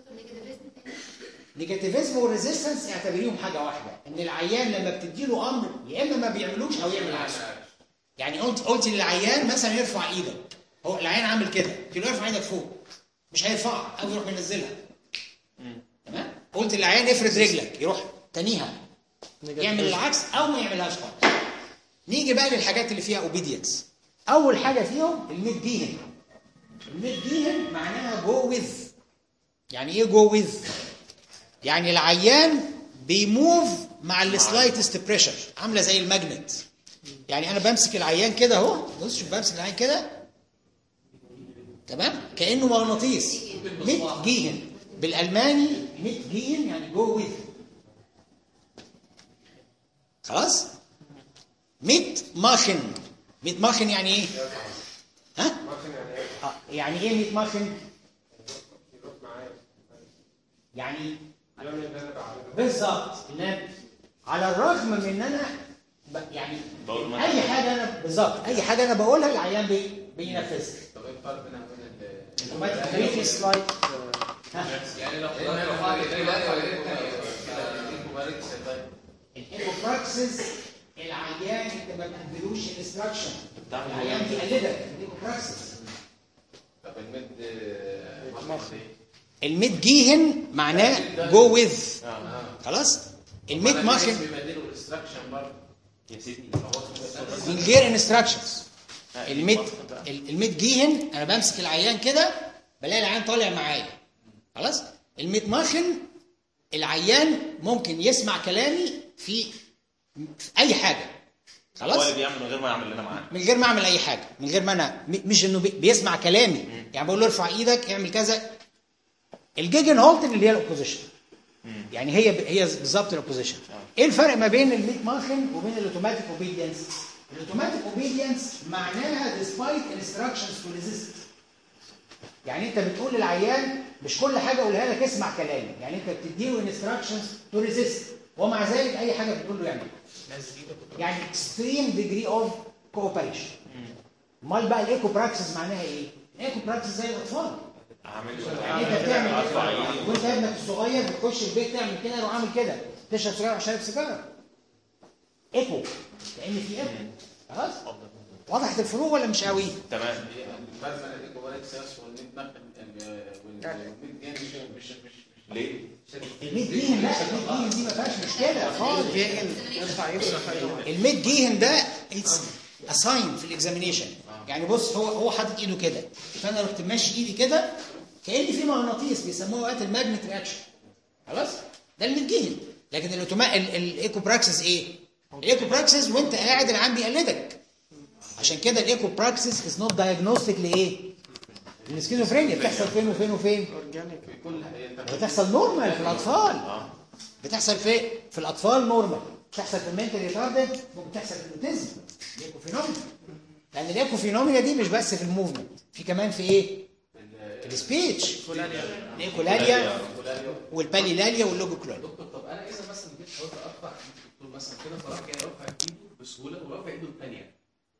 نيجاتيفيزم والريزيستنس اعتبريهم حاجه واحده ان العيان لما بتدي له امر يا اما ما بيعملوش او يعمل عكسه يعني قلت قلت للعيان مثلا يرفع ايدك هو العيان عامل كده قلت له ارفع ايدك فوق مش هيرفعها او يروح منزلها تمام قلت للعيان افرد رجلك يروح تانيها يعمل العكس او ما يعملهاش خالص نيجي بقى للحاجات اللي فيها اوبيدينس اول حاجه فيهم الميد ديهن الميد ديهن معناها جو ويز يعني ايه جو ويز يعني العيان بيموف مع السلايتست بريشر عامله زي الماجنت يعني انا بمسك العيان كده اهو بص شوف بمسك العيان كده تمام كانه مغناطيس ميت جيهن بالالماني ميت جيهن يعني جو ويز خلاص ميت ماخن ميت ماخن يعني ايه ها آه، يعني ايه ميت ماخن يعني بالظبط إن أنا- على الرغم من ان انا ب- يعني بقول ما- اي حاجه انا بالظبط اي حاجه انا بقولها العيان بي بينفذها طب ايه الفرق بينها وبين ال الأوتوماتيك في في سلايد يعني لو لو حاطط ايدك على ايدك الايكوبراكسس العيان انت ما بتديلوش انستراكشن العيان بيقلدك الايكوبراكسس طب المد مخ الميد جيهن معناه جو ويز خلاص الميد ماخن بيبدلوا الاستراكشن برضه يا سيدي من غير انستراكشنز الميد الميد جيهن انا بمسك العيان كده بلاقي العيان طالع معايا خلاص الميد ماخن العيان ممكن يسمع كلامي في في اي حاجه هو خلاص اللي بيعمل من غير ما يعمل اللي انا معاه من غير ما اعمل اي حاجه من غير ما انا م- مش انه بي- بيسمع كلامي يعني بقول له ارفع ايدك اعمل كذا الجيجن هولتن اللي هي الاوبوزيشن يعني هي هي بالظبط الاوبوزيشن ايه الفرق ما بين الميت ماخن وبين الاوتوماتيك اوبيدينس الاوتوماتيك اوبيدينس معناها despite instructions to resist يعني انت بتقول للعيان مش كل حاجه اقولها لك اسمع كلامي يعني انت بتديله instructions to resist ومع ذلك اي حاجه بتقول له يعملها يعني extreme degree of cooperation امال بقى الايكو براكسس معناها ايه؟ الايكو براكسس زي الاطفال اعمل يعني انت بتعمل كده وانت ابنك الصغير بتخش البيت تعمل كده يروح عامل كده تشرب سيجاره عشان شارب سيجاره ايكو لان في ايكو خلاص وضحت الفروق ولا مش قوي؟ تمام مثلا الايكوباريكسياس والميد مخ والميد جان مش مش مش ليه؟ الميد جيهن لا الميد جيهن دي ما فيهاش مشكله خالص يرفع يفرح الميد جيهن ده اتس اساين في الاكزامينيشن يعني بص هو هو حاطط ايده كده فانا رحت ماشي ايدي كده كان في مغناطيس بيسموه وقت الماجنت رياكشن خلاص ده الميد جيهن لكن الاوتوما ال- الايكو براكسس ايه؟ الايكو براكسس وانت قاعد العام بيقلدك عشان كده الايكو براكسس از نوت دايجنوستيك لايه؟ السكيزوفرينيا بتحصل فين وفين وفين؟ بتحصل نورمال في الاطفال بتحصل في في الاطفال نورمال بتحصل في المنتال ريتاردد ممكن تحصل في الاوتيزم الايكو فينومينا لان الايكو فينومينا دي مش بس في الموفمنت في كمان في ايه؟ في السبيتش الايكولاليا والباليلاليا واللوجوكلال دكتور طب انا اذا مثلا جيت حاولت ارفع الدكتور مثلا كده فرفع يعني رفع ايده بسهوله ورفع ايده الثانيه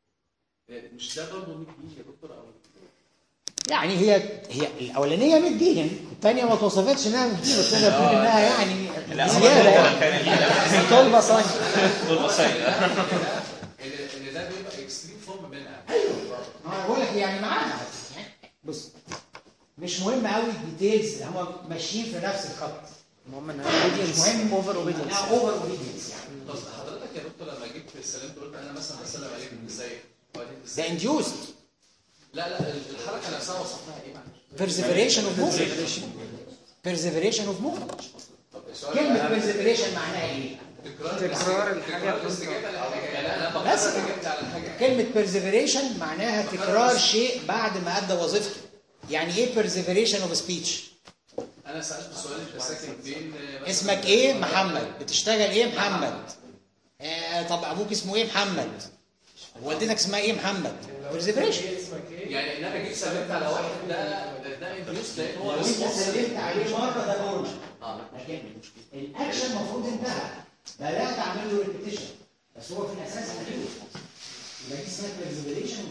مش ده برضه 100 جنيه يا دكتور او يعني هي هي الاولانيه 100 جيهن الثانيه ما توصفتش انها 100 جيهن بس انا بقول انها يعني لا هو زياده ده يعني كان طالبه صايم طول بصير ان ان ده بيبقى اكستريم فورم منها ما انا بقول لك يعني معانا بص مش مهم قوي الديتيلز هم ماشيين في نفس الخط المهم ان مش اوبيدينس مهم اوفر اوبيدينس اوفر اوبيدينس يعني طب حضرتك يا دكتور لما جيت سلمت قلت انا مثلا بسلم عليك ازيك وبعدين ده ازيك انديوست لا لا الحركه نفسها وصفناها ايه معلش perseveration of movement perseveration of movement طب السؤال كلمة أنا- perseveration معناها ايه؟ تكرار الحاجة تكرار الاستجابه للحاجه يعني انا بقرر بس. استجبت على الحاجه كلمة perseveration معناها تكرار شيء بعد ما أدى وظيفته يعني ايه perseveration of speech؟ انا سالت سؤال انت ساكن فين مثلاً- اسمك ايه؟ محمد بتشتغل ايه؟ محمد آه طب ابوك اسمه ايه؟ محمد والدتك اسمها ايه؟ محمد perseveration يعني ان انا جيت سلمت على واحد ده ده- ده انديوس لان هو لو انت responsive. سلمت عليه مرة ده نورمال اه لكن الاكشن المفروض انتهى بدات اعمل له ريبيتيشن بس هو في الاساس عمله يبقى دي اسمها perseveration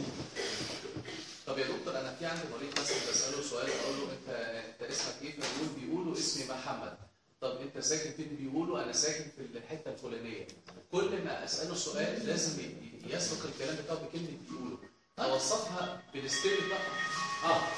طب يا دكتور انا في عندي مريض مثلا بساله سؤال اقول له انت انت اسمك ايه فبيقول بيقولوا اسمي محمد طب انت ساكن فين بيقولوا انا ساكن في الحته الفلانيه كل ما اساله سؤال لازم ي- ي- يسبق الكلام بتاعه بكلمه بيقولوا اوصفها بالستيل بتاعها اه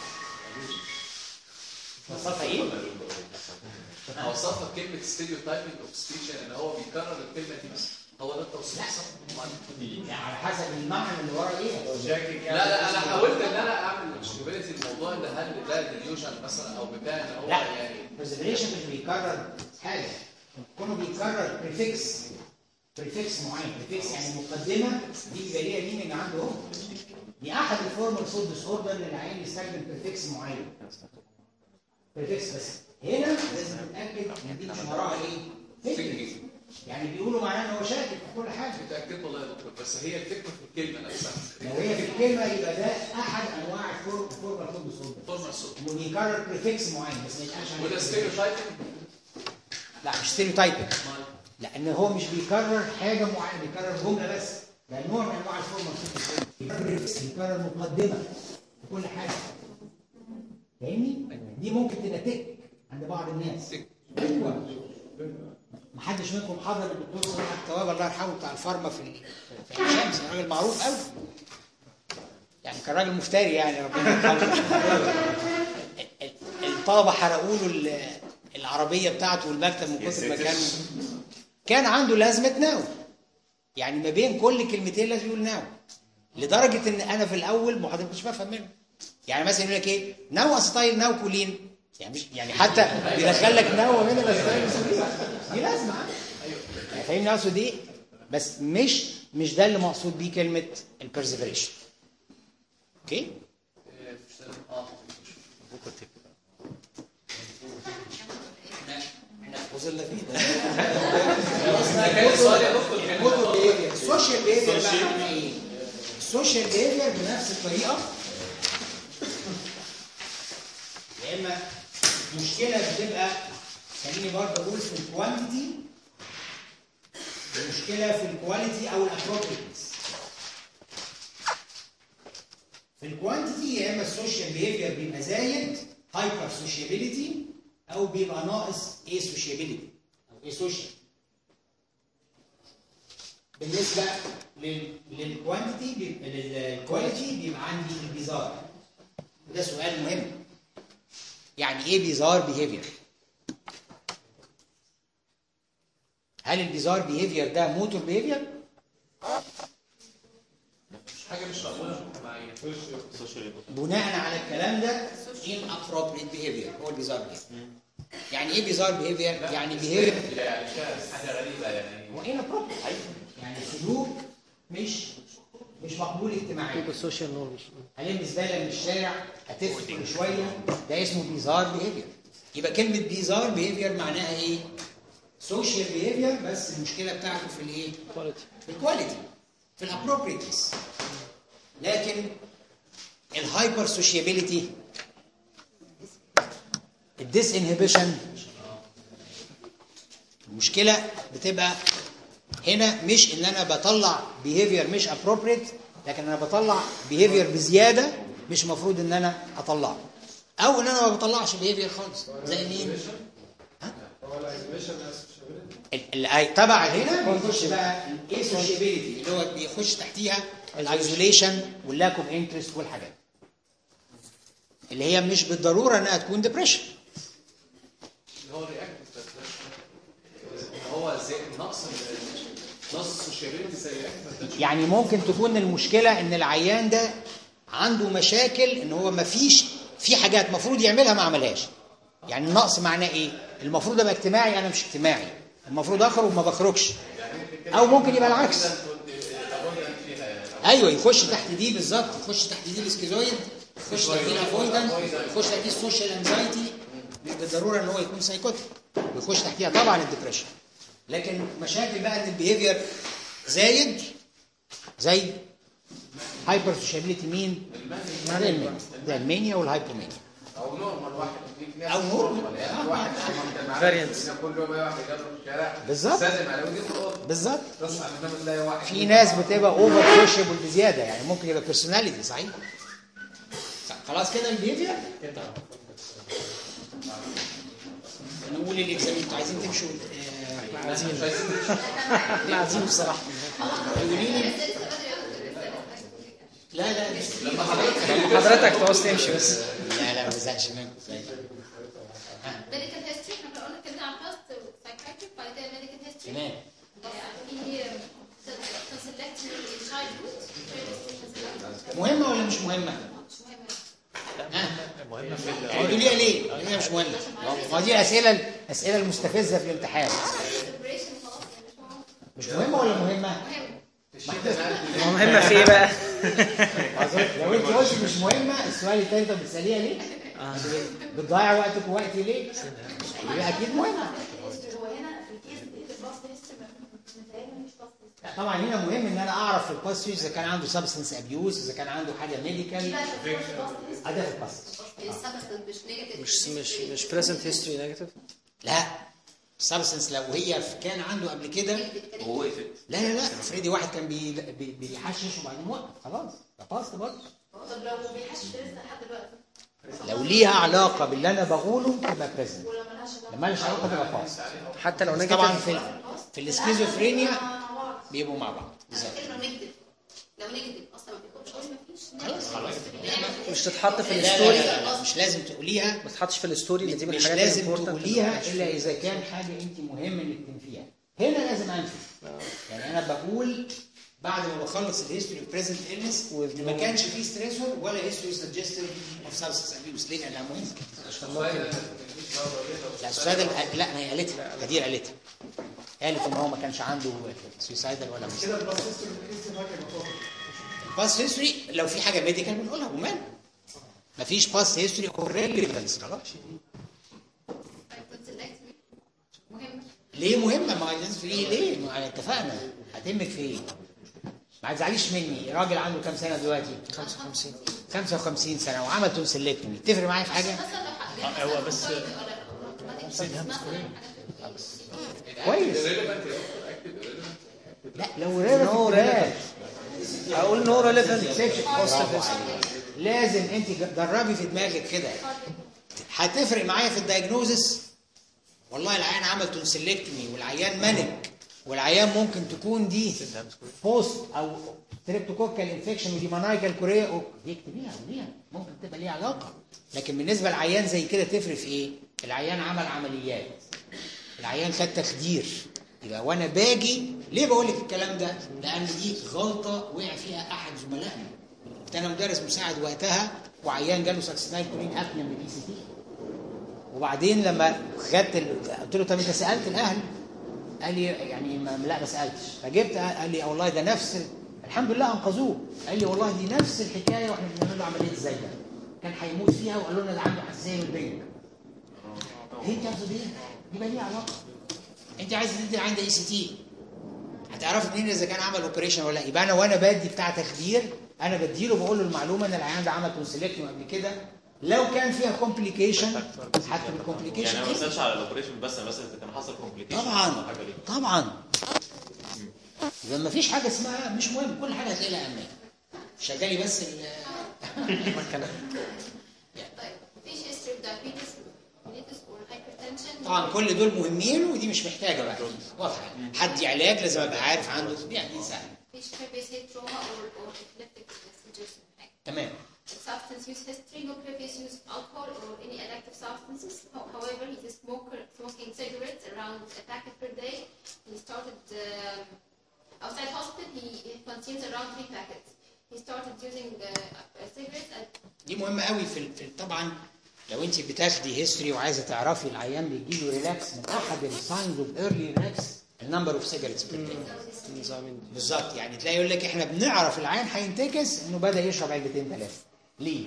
وصفها ايه؟ اوصفها بكلمه ستيريو تايبنج اوف سبيتش ان هو بيكرر الكلمه دي بس هو ده التوصيف صح؟ يعني على حسب المعنى اللي ورا ايه لا لا انا حاولت ان انا اعمل مشكلتي الموضوع ان هل ده ديليوجن مثلا او بتاع ان هو لا. يعني perseveration مش بيكرر حاجه كونه بيكرر بريفكس بريفكس معين بريفكس يعني مقدمه دي بيبقى ليها ميننج عنده هو دي احد الفورمال صوت ديس اوردر اللي العين يستخدم بريفكس معين بريفكس بس هنا لازم تتاكد ان دي مش وراها ايه؟ فكر يعني بيقولوا معناه ان هو شاكك في كل حاجه متاكد والله يا دكتور بس هي الفكره في الكلمه نفسها لو هي في الكلمه يبقى ده احد انواع الفورمال صوت ديس اوردر فورمال الصوت انه بيكرر بريفكس معين بس ما يتقالش عليه وده prefix. ستيريو تايبنج لا مش ستيريوتايبنج لان هو مش بيكرر حاجه معينه بيكرر جمله بس ده نوع من انواع الفورمال بيكرر بيكرر مقدمه في كل حاجه فاهمني؟ دي ممكن تبقى تك عند بعض الناس ايوه محدش منكم حضر الدكتور مدحت التواب الله يرحمه بتاع الفارما في ال- في عين شمس راجل معروف قوي يعني كان راجل مفتري يعني ربنا يرحمه ال- ال- الطلبه حرقوا له ال- العربيه بتاعته والمكتب من يا كتر ما ساتر. كان كان عنده لازمه ناو يعني ما بين كل كلمتين لازم يقول ناو لدرجه ان انا في الاول ما حضرتك كنتش بفهم منه يعني مثلا يقول لك ايه ناو ستايل ناو كولين يعني مش يعني حتى بيدخل لك ناو هنا بس دي لازمه يعني فاهمني اقصد ايه بس مش مش ده اللي مقصود بيه كلمه البرزيفريشن اوكي احنا وصلنا فين السوشيال بيهيفير بقى معناه ايه؟ السوشيال بيهيفير بنفس الطريقه يا اما مشكله بتبقى خليني برضه اقول في الكوانتيتي المشكله في الكواليتي او الابروبريتنس في الكوانتيتي يا اما السوشيال بيهيفير بيبقى زايد هايبر سوشيابيليتي او بيبقى ناقص ايه سوشيابيليتي او ايه سوشيال بالنسبه لل- للكوانتيتي بيبقى للكواليتي بيبقى عندي البيزار وده سؤال مهم يعني ايه بيزار بيهيفير هل البيزار بيهيفير ده موتور بيهيفير حاجه مش مقبوله مجتمعيا بناء على الكلام ده inappropriate behavior هو البيزار بيهيفير يعني ايه بيزار بيهيفير يعني بيهيفير يعني فيها حاجه غريبه يعني هو inappropriate يعني سلوك مش مش مقبول اجتماعيا السوشيال نورمز هلم زباله من الشارع هتفرق كل شويه ده اسمه بيزار بيهيفير يبقى كلمه بيزار بيهيفير معناها ايه؟ سوشيال بيهيفير بس المشكله بتاعته في الايه؟ كواليتي في الكواليتي في الابروبريتنس لكن الهايبر سوشيابيليتي الديس انهبيشن المشكله بتبقى هنا مش ان انا بطلع بيهيفير مش ابروبريت لكن انا بطلع بيهيفير بزياده مش المفروض ان انا اطلعه او ان انا ما بطلعش بيهيفير خالص زي مين؟ هو الايزوليشن اسوشيابيلتي ال- ال- تبع هنا بيخش بقى الايه سوشيابيلتي اللي هو بيخش تحتيها الايزوليشن واللاك اوف انترست والحاجات اللي هي مش بالضروره انها تكون ديبريشن اللي هو رياكتيف اللي هو زي نقص ال- نقص السوشيابيلتي زي reactive يعني ممكن تكون المشكله ان العيان ده عنده مشاكل ان هو ما فيش في حاجات المفروض يعملها ما عملهاش يعني النقص معناه ايه المفروض ابقى اجتماعي انا مش اجتماعي المفروض اخرج وما بخرجش او ممكن يبقى العكس ايوه يخش تحت دي بالظبط يخش تحت دي السكيزويد يخش تحت دي الافويدن يخش تحت دي السوشيال انزايتي مش بالضروره ان هو يكون سايكوتيك ويخش تحتيها طبعا الدبريشن لكن مشاكل بقى ان البيهيفير زايد زي هايبر سوشيابيليتي مين؟ المانيا ده المانيا والهايبومانيا او نورمال واحد يجيب أو normal. يعني واحد Variants. كل يوم واحد يجرب في الشارع بالظبط. سلم عليه ويجيب الأوضة. بالظبط تصحى من النوم تلاقي واحد في ناس بتبقى اوفر سوشيبل بزياده يعني ممكن يبقى بيرسوناليتي صحيح خلاص كده البيهيفير نقول الاكزام انتوا عايزين تمشوا آه، عايزين احنا عايزين بصراحه قولي لي لا لا مش- لما حضرتك تعوز تمشي بس لا لا ما بزهقش منكم ميديكال هيستوري احنا كنا قلنا اتكلمنا عن باست سايكايتريك بعد كده ميديكال هيستوري تمام في سلكت الشايلد هود مهمه ولا مش مهمه؟ المهم في ال- قولوا لي ليه؟ لان هي مش مهمه ما دي الاسئله الاسئله المستفزه في الامتحان مش مهمه ولا مهمه؟ مهمه في ايه بقى؟ لو انت قلت مش مهمه السؤال التاني طب بتساليها ليه؟ بتضيع وقتك ووقتي ليه؟ يبقى اكيد مهمه هو هنا في الكيس دي الباست هيستوري متهيألي مش باست لا، طبعا هنا مهم ان انا اعرف في الباست اذا كان عنده سبستنس ابيوز اذا كان عنده حاجه ميديكال ده في الباست مش نيجاتيف مش مش مش بريزنت هيستوري نيجاتيف لا سبستنس لو هي في- كان عنده قبل كده وهو وقفت لا لا لا افرضي واحد كان بي بي بيحشش وبعدين وقف خلاص ده باست برضه طب لو بيحشش لسه لحد دلوقتي لو ليها علاقه باللي انا بقوله تبقى بريزنت لما مالهاش علاقه تبقى باست حتى لو بس نيجاتيف طبعا في في السكيزوفرينيا بيبقوا مع بعض بالظبط لو نكذب لو نكذب اصلا ما بيكونش قوي ما فيش خلاص خلاص مش تتحط في لا لا الستوري لا, لا مش لازم تقوليها ما تتحطش في الستوري اللي دي من مش الحاجات لازم الimportant تقوليها اللي الا اذا كان حاجه انت مهم انك تنفيها هنا لازم انفي يعني انا بقول بعد ما بخلص الهيستوري اوف بريزنت النس ما كانش فيه ستريسور ولا هيستوري سجستيف اوف سبستنس ابيوز ليه؟ لانها مهمه لا السؤال ده- لا ما هي قالتها غدير قالتها قالت ان هو ما كانش عنده سويسايدال ولا مش كده الباس هيستوري بتحس حاجه مطلوبه باست هيستوري لو في حاجه ميديكال بنقولها ومال مفيش باست هيستوري اوف ريليفنس خلاص مهم ليه مهمه ما الناس في ايه ليه ما احنا اتفقنا هتمك في ايه ما تزعليش مني راجل عنده كام سنه دلوقتي 55 55 سنه وعمل تونسيلكتومي تفرق معايا في حاجه هو بس كويس لا لو No ريليفنت اقول نو ريليفنت لازم انت جربي في دماغك كده هتفرق معايا في الدايجنوزس والله العيان عمل تونسيلكتومي والعيان مانك والعيان ممكن تكون دي بوست او تريبتوكوكال انفكشن ودي مانايكال كوريا دي اكتبيها وديها ممكن تبقى ليها علاقه لكن بالنسبه للعيان زي كده تفرق في ايه؟ العيان عمل عمليات العيان خد تخدير يبقى وانا باجي ليه بقول لك الكلام ده؟ لان دي غلطه وقع فيها احد زملائنا كنت انا مدرس مساعد وقتها وعيان جاله ساكسنايل كورين ابنى من الاي سي تي وبعدين لما خدت ال... قلت له طب انت سالت الاهل؟ قال لي يعني ما لا ما سالتش فجبت قال لي والله ده نفس ال... الحمد لله انقذوه قال لي والله دي نفس الحكايه واحنا بنعمل له عمليه ازاي ده كان هيموت فيها وقالوا لنا ده عنده حساسيه من البنج هي انت قصدي ايه؟ يبقى ليه علاقه انت عايز تدي عند اي سي تي هتعرفي منين اذا كان عمل اوبريشن ولا لا يبقى انا وانا بدي بتاع تخدير انا بديله بقول له المعلومه ان العيان ده عمل تونسيلكتومي قبل كده لو كان فيها كومبليكيشن هكتب الكومبليكيشن يعني انا ما إيه؟ بسالش على الاوبريشن بس انا بسال اذا كان حصل كومبليكيشن طبعا حاجه ليه طبعا يبقى ما فيش حاجه اسمها مش مهم كل حاجه هتلاقي لها امان شغالي بس ال طيب مفيش history of diabetes mellitus or hypertension طبعا كل دول مهمين ودي مش محتاجه بقى واضحه حد علاج لازم ابقى عارف عنده يعني سهل مفيش previous head trauma or or epileptic suggestion تمام substance use history, no previous use of alcohol or any addictive substances. Ho- However, he's a smoker, smoking cigarettes around a packet per day. He started um, outside hospital. He, he consumes around three packets. He started using uh, uh, cigarettes at دي مهمه قوي في, ال- في ال- طبعا لو انت بتاخدي هيستوري وعايزه تعرفي العيان بيجي له ريلاكس من احد الساينز اوف ايرلي ريلاكس النمبر اوف سيجرتس بير داي بالظبط يعني تلاقي يقول لك احنا بنعرف العيان هينتكس انه بدا يشرب علبتين ثلاثه ليه؟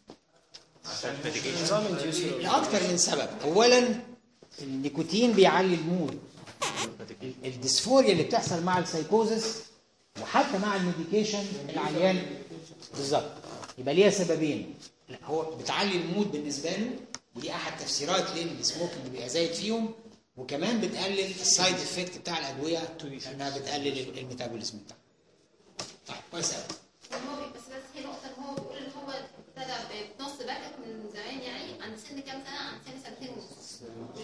لاكثر من سبب اولا النيكوتين بيعلي المود ال- الديسفوريا اللي بتحصل مع السايكوزس وحتى مع الميديكيشن العيان بالظبط يبقى ليها سببين لا، هو بتعلي المود بالنسبه له ودي احد تفسيرات ليه السموكينج بيبقى زايد فيهم وكمان بتقلل السايد افكت بتاع الادويه انها بتقلل الميتابوليزم بتاعها طيب كويس قوي هو بي- بس بس هي نقطة إن هو بيقول إن هو ابتدى بنص باكت من زمان يعني عند سن كام سنة؟ عند سن سنتين ونص.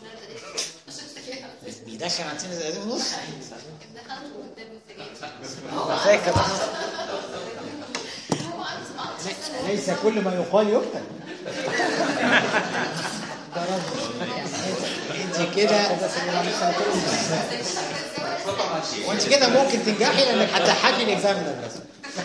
بيدخل عن سنه زي ونص دخلت قدام السجاير. فاكر هو عنده 17 سنة. ليس كل ما يقال يكتب انت كده وانت كده ممكن تنجحي لانك هتضحكي الاكزامنر بس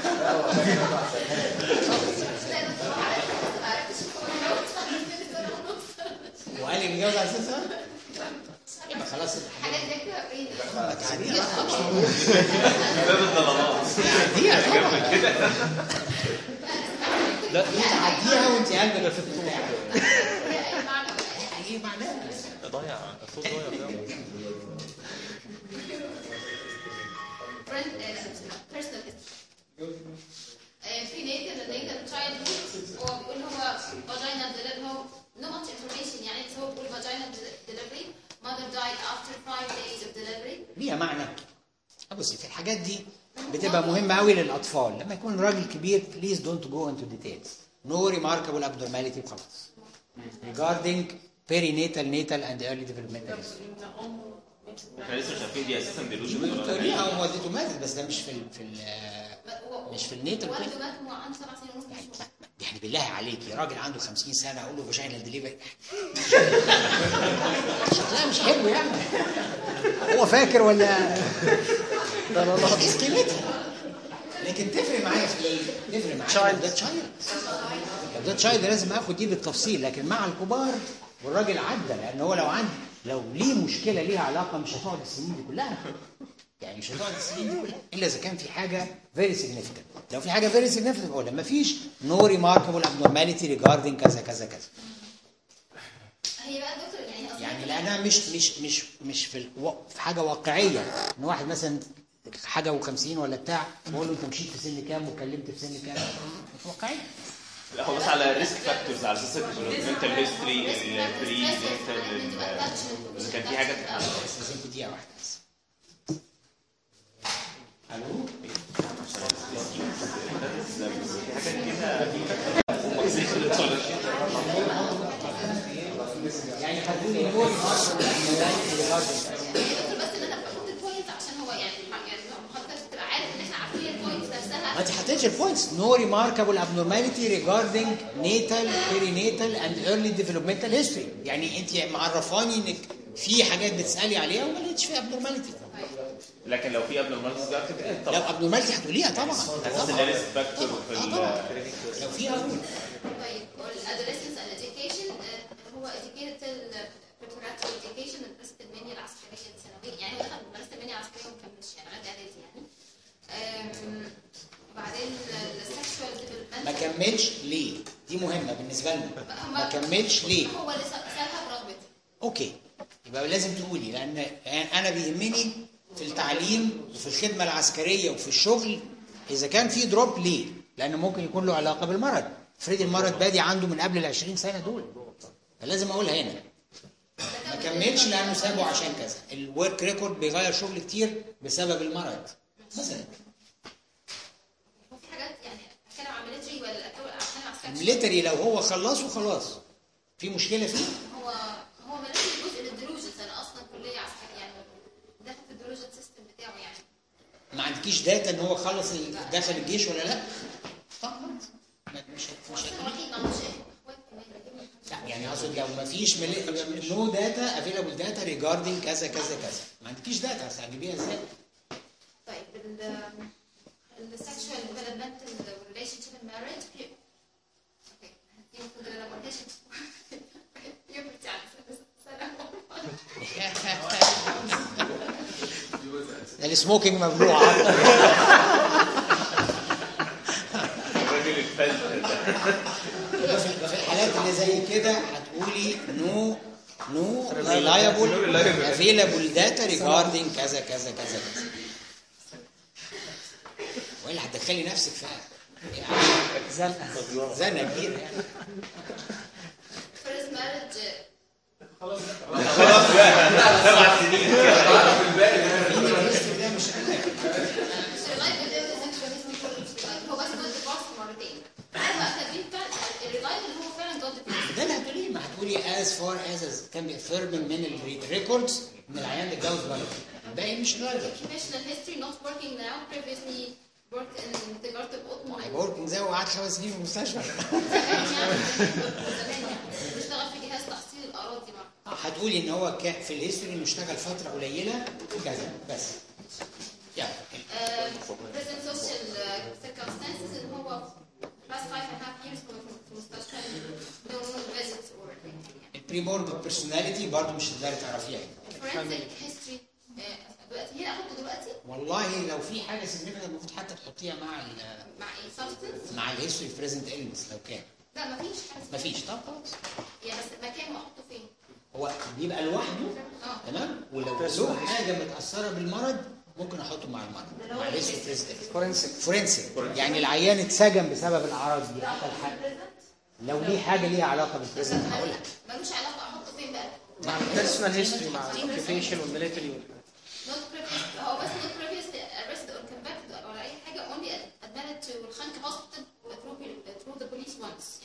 وقال لي نتجوز على اساسها يبقى خلاص حاجات زي كده بعيدة. ما تعديها باب الظلامات تعديها جنب طبعا كده لا تعديها وانت قلبك في البتاع أي معنى ولا أي ايه معناها ضايع الصوت ضايع بتاعه. friend uh, personal history. Uh, prenatal and natal childhood هو بيقول هو vaginal delivery هو no much information يعني بس هو بيقول vaginal delivery mother died after five days of delivery ليها معنى بصي في الحاجات دي بتبقى مهمه قوي للاطفال لما يكون راجل كبير بليز دونت جو انتو ديتيلز no remarkable abnormality وخلاص regarding perinatal natal and early developmental history احنا لسه مش عارفين دي اساسا دي ديلوجن ممكن ولا تقوليها او والدته ماتت بس ده مش في ال في ال مش في النيتال والده بيريود. مات وهو عنده سبع سنين ونص مش يعني بالله عليك يا راجل عنده 50 سنه اقول له فاجينال ديليفري شكلها مش حلو يعني هو فاكر ولا ده لا لا ايه قيمتها لكن تفرق معايا في ايه؟ تفرق معايا لو ده تشايلد لو ده تشايلد لازم اخد دي بالتفصيل لكن مع الكبار والراجل عدى لان هو لو عندي لو ليه مشكله ليها علاقه مش هتقعد السنين دي كلها يعني مش هتقعد السنين دي كلها الا اذا كان في حاجه فيري سيجنيفيكانت لو في حاجه فيري سيجنيفيكانت اقول ما فيش نو ريماركبل ابنورماليتي ريجاردنج كذا كذا كذا هي بقى دكتور يعني اصلا يعني لانها مش مش مش مش في الو... في حاجه واقعيه ان واحد مثلا حاجه و50 ولا بتاع بقول له انت مشيت في سن كام وكلمت في سن كام مش واقعيه لا هو بس على الريسك فاكتورز على اساس الديفلوبمنتال هيستوري البري دينتال اذا كان في حاجه استاذنكم دقيقه واحده بس الو يعني هتقولي نور دكتور بس ان انا بحط البوينت عشان هو يعني يعني حضرتك تبقى عارف ان احنا عارفين البوينت ما نفسها انت حطيتش البوينتس نو ريماركابل abnormality regarding natal perinatal and early developmental history يعني انت معرفاني انك في حاجات بتسالي عليها وما لقيتش فيها abnormality لكن لو في abnormalities بقى بتبقى لو طبعا abnormality هتقوليها طبعا اساس ان ريسك فاكتور في آه ال طبعا لو فيها اقول طيب الادolescence and education آه، هو educated till preparatory education مدرسة المنيا العسكرية الثانوية يعني هو دخل مدرسة المنيا العسكرية وما كملش يعني لغاية اعدادي يعني آم، وبعدين السكشوال ما ديفلوبمنت كملش ليه دي مهمه بالنسبه لنا ما كملش ليه هو اللي سالها برغبته اوكي يبقى لازم تقولي لان انا بيهمني في التعليم وفي الخدمه العسكريه وفي الشغل اذا كان في دروب ليه لان ممكن يكون له علاقه بالمرض افرض المرض بادي عنده من قبل ال 20 سنه دول فلازم اقولها هنا ما كملش لانه سابه عشان كذا الورك ريكورد بيغير شغل كتير بسبب المرض مثلا هو في حاجات يعني اتكلم عن ميلتري ولا اتكلم عن سكشوال ميليتري لو هو خلصه خلاص في مشكله فيه هو هو ميلتري جزء من الدروجنز انا اصلا كليه عسكريه يعني داخل في الدروجن سيستم بتاعه يعني ما عندكيش داتا ان هو خلص ال- دخل الجيش ولا لا طب خلاص. ما- مش مش عشان الوحيد ما عندوش اخوات كمان لا يعني اقصد لو ما فيش نو داتا افيلابل داتا ريجاردنج كذا كذا كذا ما عندكيش داتا هتجيبيها ازاي؟ طيب ال السكشوال ديفلوبمنت والريليشن شيب المارج اوكي دي المفروض انا ما قلتش يوبرتي على ده السموكينج ممنوع الراجل الفلت ده في في الحالات اللي زي كده هتقولي نو نو ريلايبل افيلابل داتا ريجاردنج كذا كذا كذا كذا والا هتدخلي نفسك في زنقه زنقه كبيره يعني فيرست مارج خلاص بقى سبع سنين ده مش هو بس جود ديفورس مرتين انا بقى كاتبين فعلا الريلايبل هو فعلا جود ديفورس ده اللي هتقوليه ما هتقولي as far as كان بيفرمن من الريكوردز ان العيان ده اتجوز بره الباقي مش راجل occupational history not working now previously worked in تجارة القطن هيبقى وركينج زي وقعد خمس سنين في المستشفى زمان يعني زمان يعني بيشتغل في جهاز تحصيل الأراضي مرة هتقولي ان هو كان في الهيستوري انه اشتغل فتره قليله كذا بس يعني Uh, present social uh, circumstances ان هو last five and a half years كنا في المستشفى no visits or anything يعني. البري بورد بيرسوناليتي برضه مش هتقدري تعرفيها forensic history uh, دلوقتي هنا احطه دلوقتي والله لو في حاجه سيجنفيكانت المفروض حتى تحطيها مع ال مع ايه substance مع الهيستوري بريزنت النس لو كان لا مفيش حاجة مفيش طب خلاص يعني بس مكانه احطه فين هو بيبقى لوحده اه تمام ولو له حاجه متاثره بالمرض ممكن احطه مع المرض مع الهيستوري بريزنت فورنسيك فورنسيك يعني العيان اتسجن بسبب الاعراض دي قتل حد لو ليه حاجه ليها علاقه بالبريزنت هقولها ملوش علاقة احطه فين بقى مع البيرسونال هيستوري مع الاوكيبيشن والميليتري not previous هو بس not previously arrested or convicted or اي حاجة only admitted to الخنك hospital through through the police once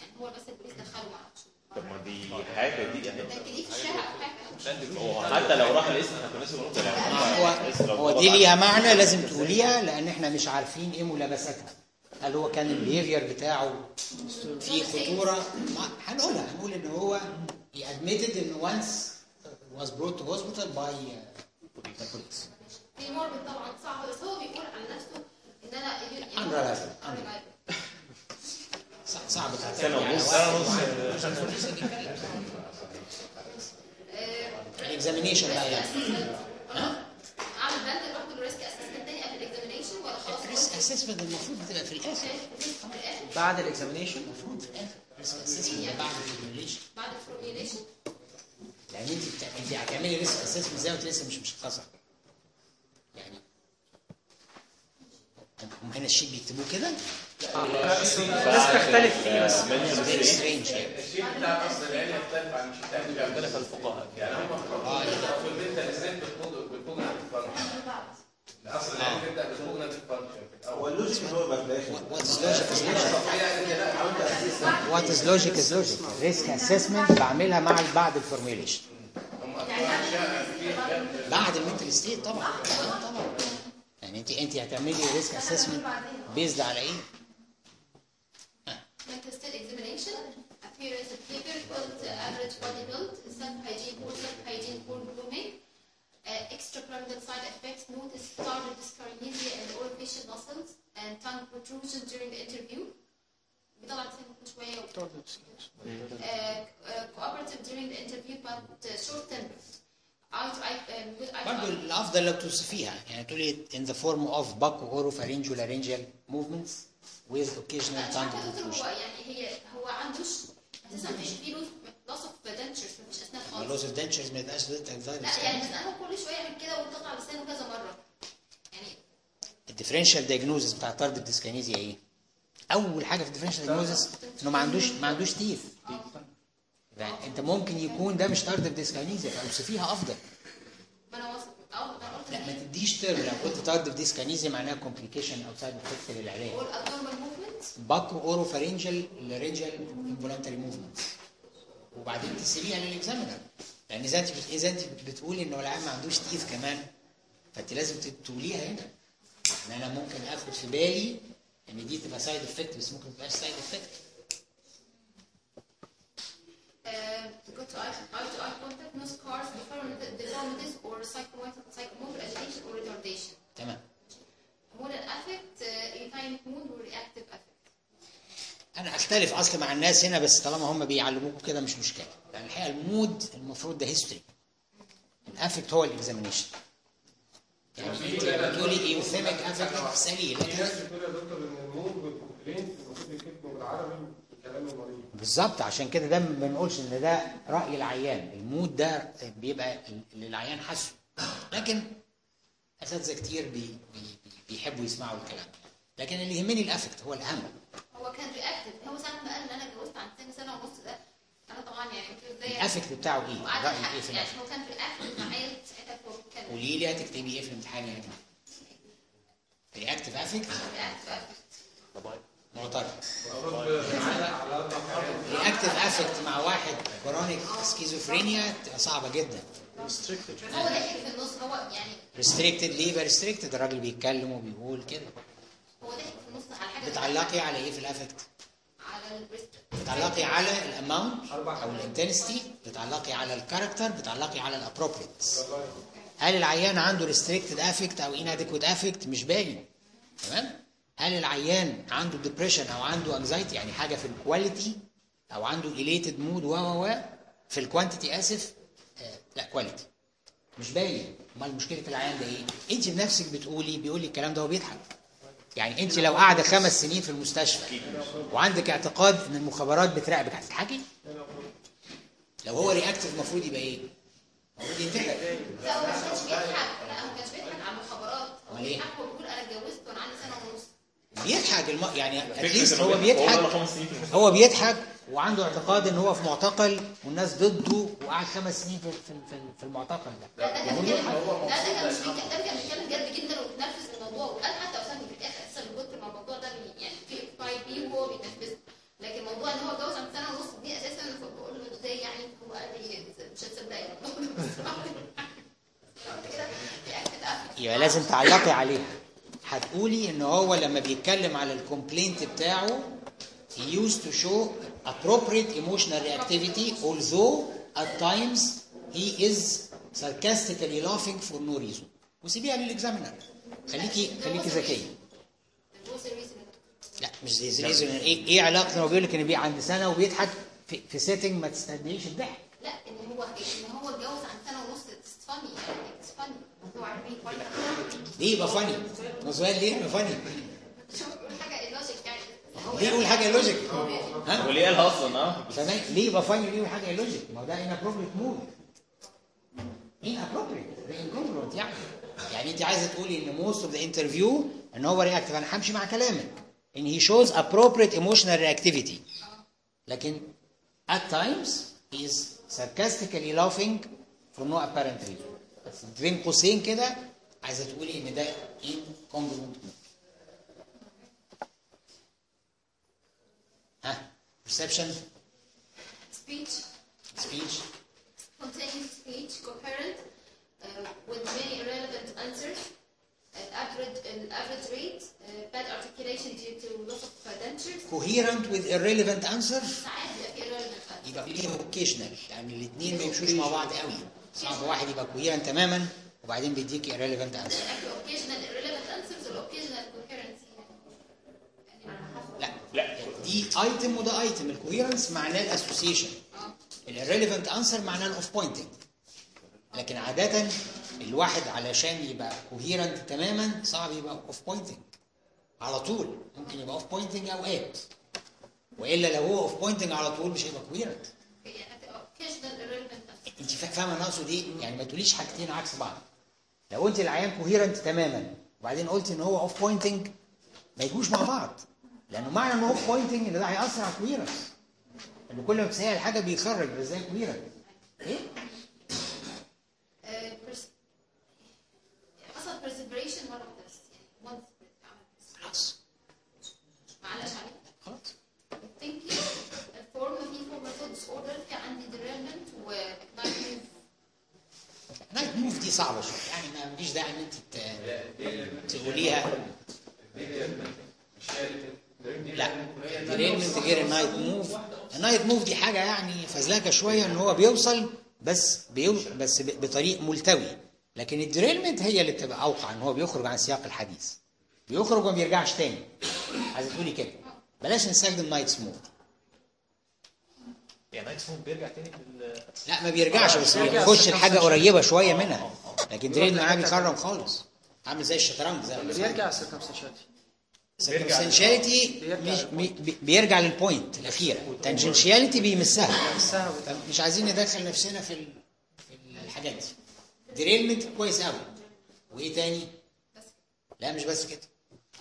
حتى لو راح الاسم احنا كنا لسه بنقول ده يعني هو الاسم لو هو غلط دي عليه. ليها معنى لازم تقوليها لان احنا مش عارفين ايه ملابساتها هل هو كان البيهيفير بتاعه في خطوره ما- هنقولها هنقول ان هو he admitted ان once was brought to hospital by uh, the police في موربد طبعا صعب بس هو بيقول عن نفسه ان انا يعني Unreliable. Unreliable. صع- صعب تعتمد سنة على ونص. واحد سنة ونص. وعنده عشان البوليس يتكلم. الاكزامينيشن بقى يعني اعمل بند برضه الريسك اسسمنت تاني قبل الاكزامينيشن ولا خلاص الريسك اسسمنت المفروض بتبقى في الاخر في الاخر بعد الاكزامينيشن المفروض في الاخر الريسك اسسمنت بعد الفورميوليشن بعد الفورميوليشن لان انت بتا... انت هتعملي ريسك اسسمنت زي ما انت لسه مش مشخصه يعني هم هنا الشيت بيكتبوه كده الناس بتختلف فيه بس فيري سترينج يعني الشيء بتاع اصل العلم يختلف عن الشيء الثاني يختلف الفقهاء يعني هم اه في المنتال ازاي بالكوجنيتيف فانكشن اصل العلم يبدا بالكوجنيتيف فانكشن هو اللوجيك هو يبقى في الاخر وات از لوجيك از لوجيك طبيعي كده عملت اسيس وات از لوجيك از لوجيك ريسك اسسمنت بعملها مع بعد الفورميوليشن هم في بعد المنتل ستيت طبعا طبعا يعني انت انت هتعملي ريسك اسسمنت بيزد على ايه؟ mental state examination appearance of behavior build average body build self hygiene poor self hygiene poor grooming uh, extrapyramidal side effects notice tardive dyskinesia and oral facial muscles and tongue protrusion during the interview بيطلع لسانه كل شويه و- uh, uh, cooperative during the interview but uh, short tempered eye to eye um, good eye to برضه eye الافضل لو توصفيها يعني تقولي in the form of bucco-oropharyngeal movements with occasional لا مش tongue عارفه يا دكتور protrusion. هو يعني هي هو عندوش اساسا مفيش فيه loss of dentures مفيش اسنان خالص لوس اوف دنتشرز ما يبقاش ضد anxiety لا يعني بس انا كل شويه يعمل كده ويقطع لسانه كذا مره يعني الديفرنشال دايجنوزس بتاع طرد ديسكانيزيا ايه؟ اول حاجه في الديفرنشال دايجنوزس انه ما عندوش ما عندوش تيث يعني انت ممكن يكون ده مش طرد ديسكانيزيا فاوصفيها افضل ما انا واثق اه انا قلت لا ما دي تديش ترم لو قلت طرد ديسكانيزيا معناها كومبليكيشن او سايد افكت للعلاج والابنورمال موفمنت باكو اورو فارنجل لارنجل انفولانتري موفمنت وبعدين تسيبيها للاكزامينر لان اذا انت بت- اذا انت بتقولي ان العيان ما عندوش تيث كمان فانت لازم ت- تقوليها هنا يعني انا ممكن اخد في بالي ان دي تبقى سايد افكت بس ممكن ما تبقاش سايد افكت good to eye eye to eye contact no scars deformit- deformities or psychomotor psychomotor agitation or retardation تمام moral affect uh, irritant mood or reactive affect انا اختلف اصلا مع الناس هنا بس طالما هم بيعلموكوا كده مش مشكله يعني الحقيقه المود المفروض ده هيستوري الافكت هو الاكزامينيشن يعني انت لما تقولي ايوثيميك افكت تساليه في لكن ناس بتقول يا دكتور ان الموت والكومبلين المفروض يكتبوا بالعربي بكلام المريض بالظبط عشان كده ده ما بنقولش ان ده راي العيان المود ده بيبقى اللي العيان حاسه لكن اساتذه كتير بي بي بي- بيحبوا يسمعوا الكلام لكن اللي يهمني الافكت هو الاهم هو كان رياكتيف هو سنه ما قال ان انا اتجوزت عن سن سنه ونص ده انا طبعا يعني قلت له ازاي الافكت بتاعه ايه؟ وقعدت رايك أضحك. ايه في يعني الافكت؟ هو كان رياكتيف معايا ساعتها في كان قولي لي هتكتبي ايه في الامتحان يا جماعه؟ رياكتيف افكت رياكتيف affect. معترض المفروض بنعلق على اربع حاجات رياكتيف افكت مع واحد كرونيك سكيزوفرينيا تبقى صعبه جدا هو ضحك في النص هو يعني ريستريكتد ليه بقى ريستريكتد الراجل بيتكلم وبيقول كده هو ضحك في النص على حاجه بتعلقي على ايه في الافكت؟ على البريست بتعلقي على الاماونت او الانتنستي بتعلقي على الكاركتر بتعلقي على الابروبريتس هل العيان عنده ريستريكتد افكت او اناديكوت افكت مش باين تمام هل العيان عنده ديبريشن او عنده انكزايتي يعني حاجه في الكواليتي او عنده اليتد مود و و و في الكوانتيتي اسف آه لا كواليتي مش باين امال مشكله العيان ده ايه انت بنفسك بتقولي بيقول لي الكلام ده وبيضحك يعني انت لو قاعده خمس سنين في المستشفى وعندك اعتقاد ان المخابرات بتراقبك هتضحكي لو هو رياكتيف المفروض يبقى ايه المفروض ينتحر لا هو ما كانش بيضحك لا هو ما كانش بيضحك على المخابرات هو أمال إيه؟ بيضحك وبيقول انا اتجوزت وانا عندي سنه ونص بيضحك الم... يعني فكرة اتليست إنه هو هو بقى بيضحك خمس سنين في المستشفى. هو بيضحك وعنده اعتقاد ان هو في معتقل والناس ضده وقعد خمس سنين في في في- في المعتقل ده لا ده كان بيتكلم لا ده كان مش بيتكلم ده كان بيتكلم جد جدا وبيتنفذ الموضوع وقال حتى اسامه في الاخر اساسا الدكتور مع الموضوع ده بي- يعني في اقتناع بيه وهو بينفذه لكن موضوع ان هو اتجوز عن سنه ونص دي اساسا بقول له ازاي يعني هو قال لي مش هتصدقي يبقى لازم تعلقي عليها هتقولي ان هو لما بيتكلم على الكومبلينت بتاعه he used to show appropriate emotional reactivity although at times he is sarcastically laughing for no reason وسيبيها للاكزامينر خليكي خليكي ذكيه What's the reason? لا مش زي ريزون ايه ايه علاقه لما بيقول لك ان بي عند سنه وبيضحك في, في سيتنج ما تستدعيش الضحك لا ان هو ان هو اتجوز عن سنه ونص اتس فاني يعني اتس فاني هو عارفين فاني ليه يبقى فاني؟ ما سؤال ليه يبقى فاني؟ شوف بيقول حاجه اللوجيك يعني ليه يقول حاجه لوجيك؟ ها؟ وليه قالها اصلا اه فاهمين؟ ليه يبقى فاني وليه يقول حاجه لوجيك؟ ما هو ده inappropriate مود inappropriate incongruent يعني يعني انت عايزه تقولي ان most of the interview ان هو reactive انا همشي مع كلامك ان he shows appropriate emotional reactivity لكن at times he is sarcastically laughing for no apparent reason بس بين قوسين كده عايزه تقولي ان ده incongruent mood ها perception speech speech spontaneous speech coherent uh, with many irrelevant answers uh, average uh, average rate uh, bad articulation due to loss of uh, dentures coherent with irrelevant answer ساعات بيبقى في irrelevant answers يبقى فيه occasional يعني الاثنين ما يمشوش مع بعض قوي صعب واحد يبقى coherent تماما وبعدين بيديك irrelevant answer في occasional irrelevant answers وال occasional coherency يعني يعني على حسب لا لا دي ايتم وده ايتم الكوهيرنس معناه الاسوسيشن الريليفنت انسر معناه الاوف بوينتنج لكن عاده الواحد علشان يبقى كوهيرنت تماما صعب يبقى اوف بوينتنج على طول ممكن يبقى اوف بوينتنج اوقات والا لو هو اوف بوينتنج على طول مش هيبقى كوهيرنت يعني هتبقى occasional irrelevant answers انت فا- فاهمه انا اقصد ايه يعني ما تقوليش حاجتين عكس بعض لو قلت العيان كوهيرنت تماما وبعدين قلت ان هو اوف بوينتنج ما يجوش مع بعض لانه معنى ان هو اوف بوينتنج ان ده هياثر على الكوهيرنس ان كل ما بتسهل حاجه بيخرج بس زي كوهيرنت ايه آه، pers- يعني حصل perseveration مرة واحدة بس يعني once اتعمل خلاص ما علقش عليه خلاص thinking الفورم في formal disorder في عندي derailment و night move نايت موف دي صعبه شويه يعني ما فيش داعي ان انت ت- تقوليها لا دريلمنت غير النايت موف النايت موف دي حاجه يعني فزلكه شويه ان هو بيوصل بس بيو بس ب- بطريق ملتوي لكن الدريلمنت هي اللي بتبقى اوقع ان هو بيخرج عن سياق الحديث بيخرج وما بيرجعش تاني عايزه تقولي كده بلاش نستخدم نايت سموث يعني نايت سموث بيرجع تاني في ال- لا ما بيرجعش بس بيخش الحاجه قريبه شويه منها لكن دريل معاه بيخرم خالص عامل زي الشطرنج زي ما بيقولوا. بيرجع السيركمسنشاليتي سنشاليتي مش بي- بيرجع للبوينت الاخيره تانجنشياليتي بيمسها بيمسها وبت- مش عايزين ندخل نفسنا في ال- في الحاجات دي دريلمنت كويس قوي وايه تاني لا مش بس كده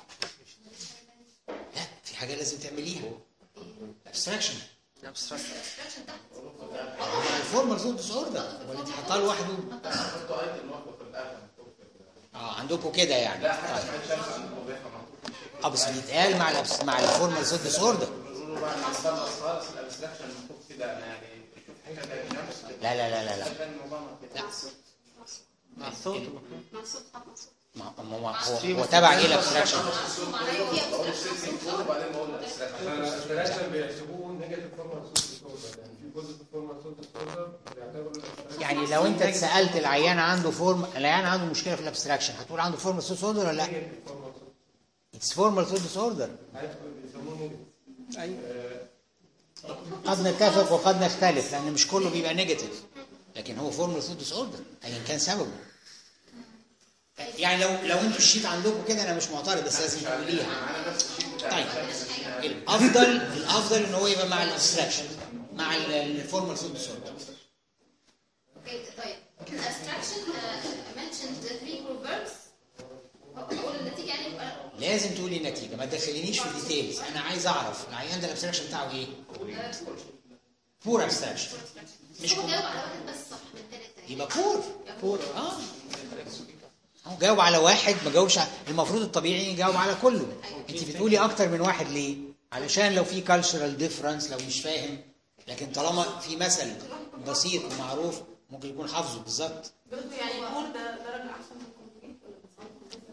لا في حاجه لازم تعمليها ابستراكشن distraction تحت مع الفورمال زون ديس اوردر ولا انت حاطاه لوحده حطوا ايتم لوحده في الاخر اه عندكم كده يعني لا حتى طيب. اسمها الشمس عندكم بيفهم محطوط في شيء اه بس بيتقال مع الأبس... مع الفورمال زون ديس اوردر بيقولوا بقى ان خلص خالص الابستراكشن محطوط كده أنا يعني شوف حاجه زي الشمس كده لا لا لا لا لا عشان الموضوع ما كده مع الصوت محسوب صح محسوب ما ما- ما- هو هو تبع ايه الابستراكشن بقول ستيتنج فور وبعدين بقول الابستراكشن الابستراكشن بيحسبوه نيجاتيف فورمال سوت ديسوردر يعني في بوزيتيف فورمال سوت ديسوردر بيعتبروا الابستراكشن يعني لو انت اتسالت العيان عنده فورم العيان عنده مشكله في الابستراكشن هتقول عنده فورمال سوت اوردر ولا لا؟ نيجاتيف فورمال سوت اتس فورمال سوت ديس اوردر عارف بيسموه نيجاتيف ايوه قد نتفق وقد نختلف لان مش كله بيبقى نيجاتيف لكن هو فورمال سوت ديس اوردر ايا كان سببه يعني لو لو انتوا الشيت عندكم كده انا مش معترض بس لازم تقوليها معانا نفس الشيء بتاع طيب الافضل الافضل ان هو يبقى مع الابستراكشن مع الفورمال سوت ديس اوردر اوكي طيب abstraction uh, mentioned the three proverbs اقول النتيجه يعني يبقى لازم تقولي النتيجه ما تدخلينيش في ديتيلز انا عايز اعرف العيان ده الابستراكشن بتاعه ايه بور ابستراكشن مش هو كو- جاوب على واحد بس صح من ثلاثه يبقى بور بور اه هو جاوب على واحد ما جاوبش على المفروض الطبيعي يجاوب على كله انت بتقولي اكتر من واحد ليه علشان لو في كالتشرال ديفرنس لو مش فاهم لكن طالما في مثل بسيط ومعروف ممكن يكون حافظه بالظبط برضه يعني بور ده درجة أحسن من كومبليت ولا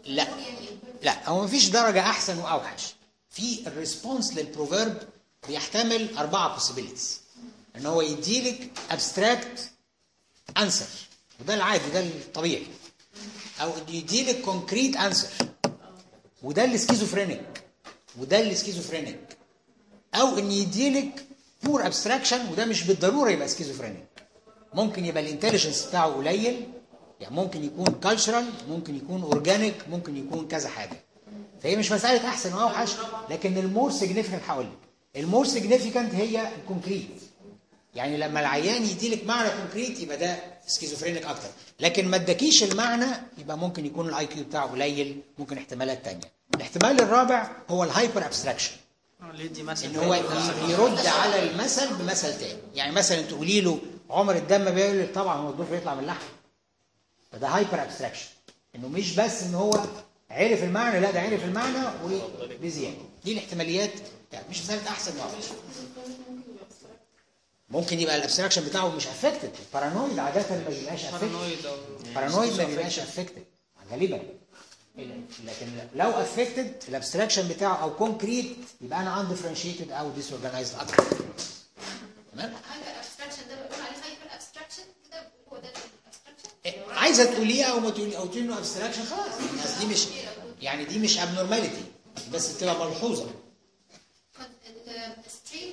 لا لا هو مفيش درجة أحسن وأوحش في الريسبونس للبروفيرب بيحتمل أربعة possibilities إن هو يديلك abstract answer وده العادي ده الطبيعي أو إنه يديلك concrete answer وده السكيزوفرينيك وده السكيزوفرينيك أو إن يديلك pure abstraction وده مش بالضرورة يبقى سكيزوفرينيك ممكن يبقى الانتليجنس بتاعه قليل يعني ممكن يكون كالتشرال ممكن يكون اورجانيك ممكن يكون كذا حاجه فهي مش مساله احسن واوحش لكن المور سيجنيفيكانت هقول لك المور سيجنيفيكانت هي الكونكريت يعني لما العيان يديلك معنى كونكريت يبقى ده سكيزوفرينيك اكتر لكن ما اداكيش المعنى يبقى ممكن يكون الاي كيو بتاعه قليل ممكن احتمالات تانية الاحتمال الرابع هو الهايبر ابستراكشن اللي يدي مثلا ان هو ي- يرد على المثل بمثل تاني يعني مثلا تقولي له عمر الدم بيقول لك طبعا هو الضفر يطلع من اللحم فده هايبر ابستراكشن انه مش بس ان هو عرف المعنى لا ده عرف المعنى وبزياده دي الاحتماليات يعني مش مساله احسن واحسن ممكن يبقى الابستراكشن بتاعه مش افكتد البارانويد عاده ما بيبقاش افكتد بارانويد او بارانويد ما بيبقاش افكتد غالبا لكن لو افكتد الابستراكشن بتاعه او كونكريت يبقى انا اندفرنشيتد او ديس اورجنايزد اكتر تمام هايبر ابستراكشن ده بقول عليه هايبر ابستراكشن كده هو ده الابستراكشن عايزه تقوليها او ما تقولي او تقولي انه ابستراكشن خلاص الناس دي مش يعني دي مش ابنورماليتي بس بتبقى ملحوظه الستريم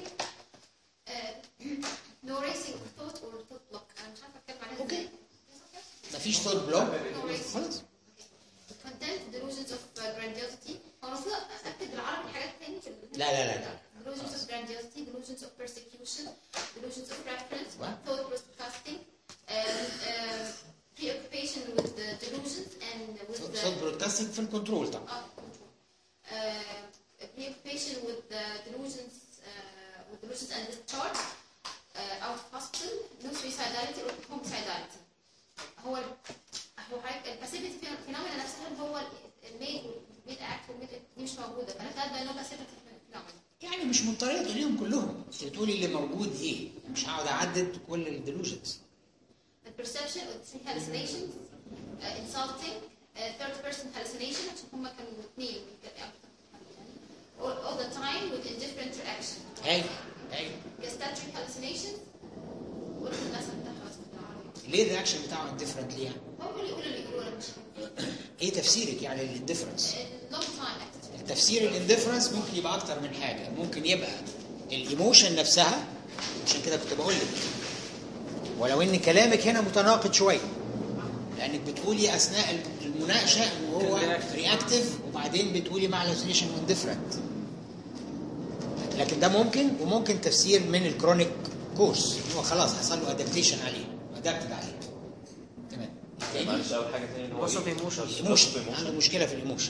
نو ريسنج ثوت اور ثوت بلوك انا مش عارفه اتكلم عليها أوكي. ازاي مفيش ثوت بلوك No racing. خلاص content delusions of uh, grandiosity هو المفروض اكد بالعربي حاجات تاني في ال- لا لا لا لا delusions of grandiosity delusions of persecution delusions of reference What? thought broadcasting um, um, preoccupation with the delusions and with the ثوت برودكاستنج في الكنترول طبعا uh, uh, preoccupation with the delusions uh, with delusions and discharge uh, out of hospital no suicidality or homicidality هو هو حضرتك الباسيفيتي فينومينا نفسها اللي هو الميد والميد اكت والميد دي مش موجوده فانا كاتبه ان هو باسيفيتي فينومينا يعني مش مضطريه تقوليهم كلهم انت بتقولي اللي موجود ايه مش هقعد اعدد كل الديلوجنز the perception of hallucinations uh, insulting uh, third person hallucination عشان هم كانوا اثنين all, all the time with indifferent reaction ايوه ايوه gestatory hallucinations قلت المثل بتاعها بس بالعربي ليه الرياكشن بتاعه انديفرنت ليه يعني؟ هو اللي يقول اللي يقول انا مش ايه تفسيرك يعني للانديفرنس؟ long time actually تفسير الانديفرنس ممكن يبقى اكتر من حاجه ممكن يبقى الايموشن نفسها عشان كده كنت بقول لك ولو ان كلامك هنا متناقض شويه لانك بتقولي اثناء المناقشه ان هو رياكتيف وبعدين بتقولي مع الهلوسينيشن وانديفرنت لكن ده ممكن وممكن تفسير من الكرونيك كورس هو خلاص حصل له ادابتيشن عليه ادابتد عليه تمام تاني معلش اول حاجه تاني اللي هو Loss of إيه؟ emotion. Loss of ايموشن emotion. عنده مشكله في الايموشن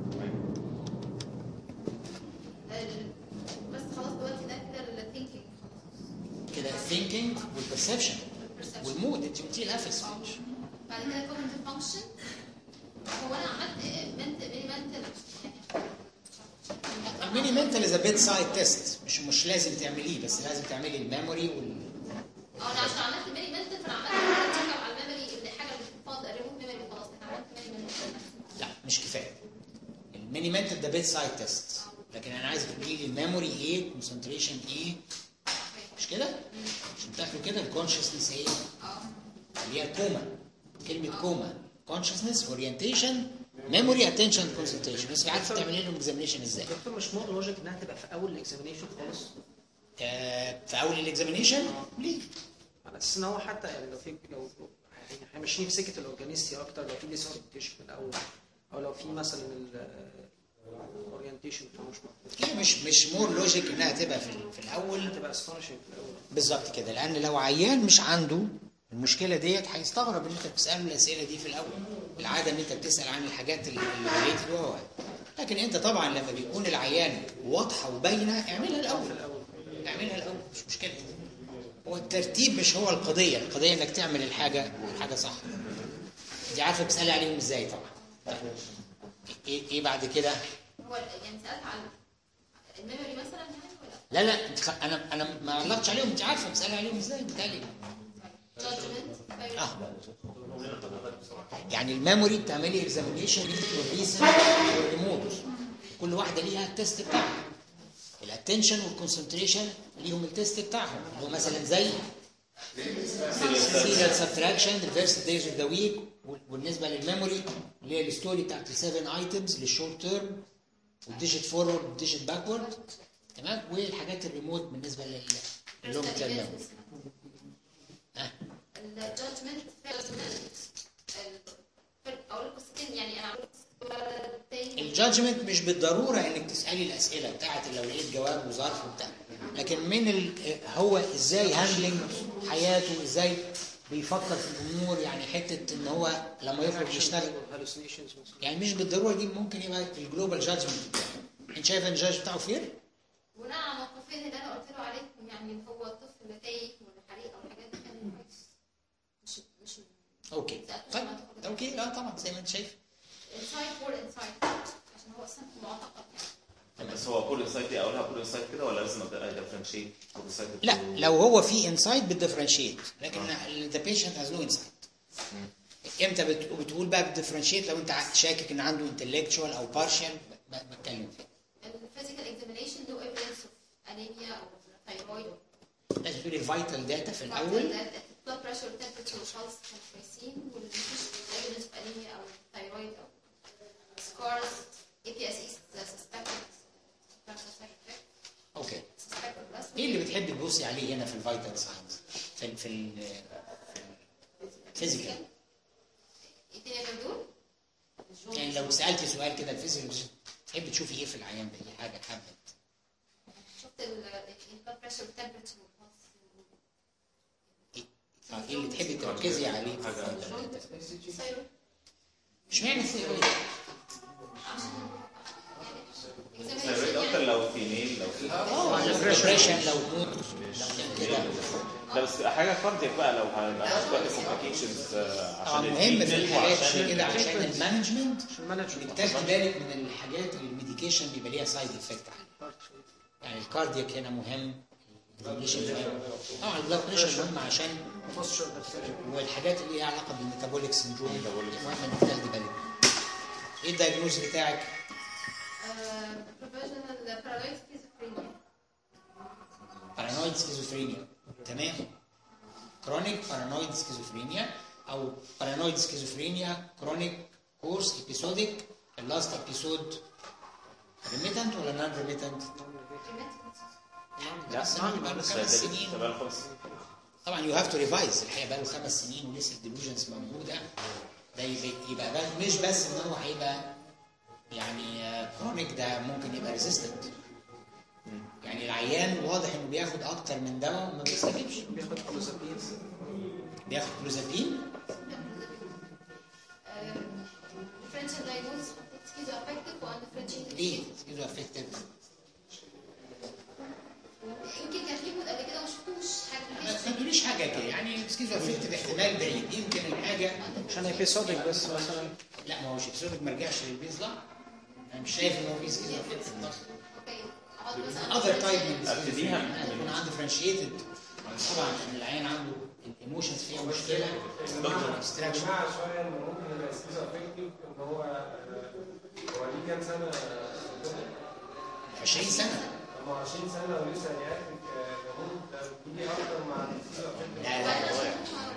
بس خلاص دلوقتي ده كده الثينكينج كده الثينكينج والبرسبشن perception والمود انت قلتي الافس بعد كده cognitive function هو انا عملت منتل منتل الميني منتال از بيت سايد تيست مش مش لازم تعمليه بس لازم تعملي الميموري وال اه انا عشان عملت ميني منتل فانا عملت تشيك على الميموري اللي حاجه اللي بتفاضل ريموف ميموري خلاص انا عملت ميني منتل لا مش كفايه الميني منتال ده بيت سايد تيست لكن انا عايز تقولي لي الميموري ايه كونسنتريشن ايه مش كده عشان تاخدوا كده الكونشسنس ايه اللي هي الكوما كلمه كوما كونشسنس اورينتيشن ميموري اتنشن كونسنتريشن بس عارفه تعملي لهم اكزامينشن ازاي دكتور مش مور لوجيك انها تبقى في اول الاكزامينيشن خالص آه، في اول الاكزامينشن ليه على اساس ان هو حتى يعني لو في لو يعني احنا ماشيين في سكه الاورجانيستي اكتر لو في ديس اورينتيشن في الاول او لو في مثلا الاورينتيشن فمش موجود هي مش مش مور لوجيك انها تبقى في, في الاول تبقى استونشنج في الاول بالظبط كده لان لو عيان مش عنده المشكله ديت هيستغرب ان انت بتساله الاسئله دي في الاول العاده ان انت بتسال عن الحاجات اللي ريليتد وهو لكن انت طبعا لما بيكون العيان واضحه وباينه اعملها الاول اعملها الاول مش مشكله هو الترتيب مش هو القضيه القضيه انك تعمل الحاجه الحاجه صح دي عارفه بتسالي عليهم ازاي طبعا طيب. ايه ايه بعد كده هو يعني سالت على الميموري مثلا يعني ولا لا لا انت خ... انا انا ما علقتش عليهم انت عارفه بتسالي عليهم ازاي بتالي judgment اه يعني الميموري بتعملي اكزامينيشن والريسنت والريموت كل واحده ليها التست بتاعها الاتنشن والكونسنتريشن ليهم التست بتاعهم اللي هو مثلا زي سيريال سبتراكشن ريفرس دايز اوف ذا ويك وبالنسبه للميموري اللي هي الستوري بتاعت السيفن ايتمز للشورت تيرم والديجيت فورورد والديجيت باكورد تمام والحاجات الريموت بالنسبه لل للونج تيرم ميموري الجادجمنت اقول قصتين يعني انا اقول قصة تاني الجادجمنت مش بالضروره انك تسالي الاسئله بتاعت لو لقيت جواب وظرف وبتاع لكن من ال... هو ازاي هاندلنج حياته ازاي بيفكر في الامور يعني حته ان هو لما يخرج يشتغل hallucinations مثلا يعني مش بالضروره دي ممكن يبقى في الجلوبال جادجمنت بتاعه انت شايف ان الجادج بتاعه فير؟ بناء على الموقفين اللي انا قلت له عليهم يعني اللي هو الطفل اللي تايه والحريقه والحاجات دي كان كويس مش مش اوكي طيب اوكي اه طبعا زي ما انت شايف انسايد فور انسايد عشان هو اصلا معتقد يعني بس هو كل انسايت دي اقولها كل انسايت كده ولا لازم ابدا ديفرنشيت كل انسايت لا لو هو في انسايت بتدفرنشيت لكن ذا بيشنت هاز نو انسايت امتى بت- بتقول بقى بتدفرنشيت لو انت ع- شاكك ان عنده انتلكتشوال او بارشال بتكلم فيه الفيزيكال اكزامينيشن له ايفيدنس اوف انيميا او ثايرويد لازم تقولي الفيتال داتا في الاول بلاد بريشر وتمبرتشر وبلس كانوا كويسين والمفيش ايفيدنس اوف انيميا او ثايرويد او سكارز اي بي اس اي سسبكتد اوكي سسبكتد بس ايه اللي بتحبي تبصي عليه هنا في الفيتال ساينس في ال في ال الفيزيكال ايه تاني غير دول؟ يعني لو سالتي سؤال كده الفيزيكال تحبي تشوفي ايه في العيان ده ايه حاجه حابه شفت البلاد بريشر والتمبرتشر اه ايه اللي تحبي تركزي عليه في الفيتال داتا ثايرويد اشمعنى الثيرويد؟ ثايرويد اكتر لو في ميل لو في اه الدبريشن لو موت لو كده لا بس حاجه كاردياك بقى لو هناخد بقى كومبليكيشنز اه عشان مهم في الفيميل الحالات وعشان دي كده ال- عشان المانجمنت المانجمنت انك تاخدي بالك من الحاجات اللي الميديكيشن بيبقى ليها سايد افكت عليها يعني الكاردياك هنا مهم الريليشن مهم طبعا البلاد بريشر مهم عشان والحاجات اللي ليها علاقه بالميتابوليك سندروم مهم انك تاخدي بالك ايه الدايجنوز بتاعك؟ بروفيشنال بارالايز سكيزوفرينيا بارانويد سكيزوفرينيا تمام كرونيك بارانويد سكيزوفرينيا او بارانويد سكيزوفرينيا كرونيك كورس ابيسوديك اللاست ابيسود ريميتنت ولا نون ريميتنت؟ لا بس بقى له خمس سنين بقى له خمس سنين طبعا يو هاف تو ريفايز الحقيقه بقى له خمس سنين ولسه الديلوجنز موجوده ده يبقى, يبقى بقى مش بس ان هو هيبقى يعني كرونيك ده ممكن يبقى ريزيستنت يعني العيان واضح انه بياخد اكتر من دواء وما بيستجيبش بياخد كلوزابين بياخد كلوزابين differential diagnosis of schizoaffective undifferentiated ليه سكيزو افكتد يمكن كان في مود قبل كده ما شفتوش حاجه ما تقوليش حاجه كده يعني سكيزو افكتد احتمال بعيد يمكن الحاجه عشان ابيسودك بس مثلا لا ما هوش ابسودك ما رجعش للبيز لا انا مش شايف ان هو في سكيزو افكتد اوكي اقعد مثلا اذر تايب من ابتديها السكيزو يكون عنده فرنشيتد طبعا ان العيان عنده الايموشنز فيها مشكله abstraction. جماعة شوية إن ممكن يبقى سكيزو افكتيف إن هو آه، هو ليه كام سنة؟ 20 سنه هم 20 سنة ولسه هيعرف يموت ده بيجي أكتر مع السكيزو افكتيف لا لا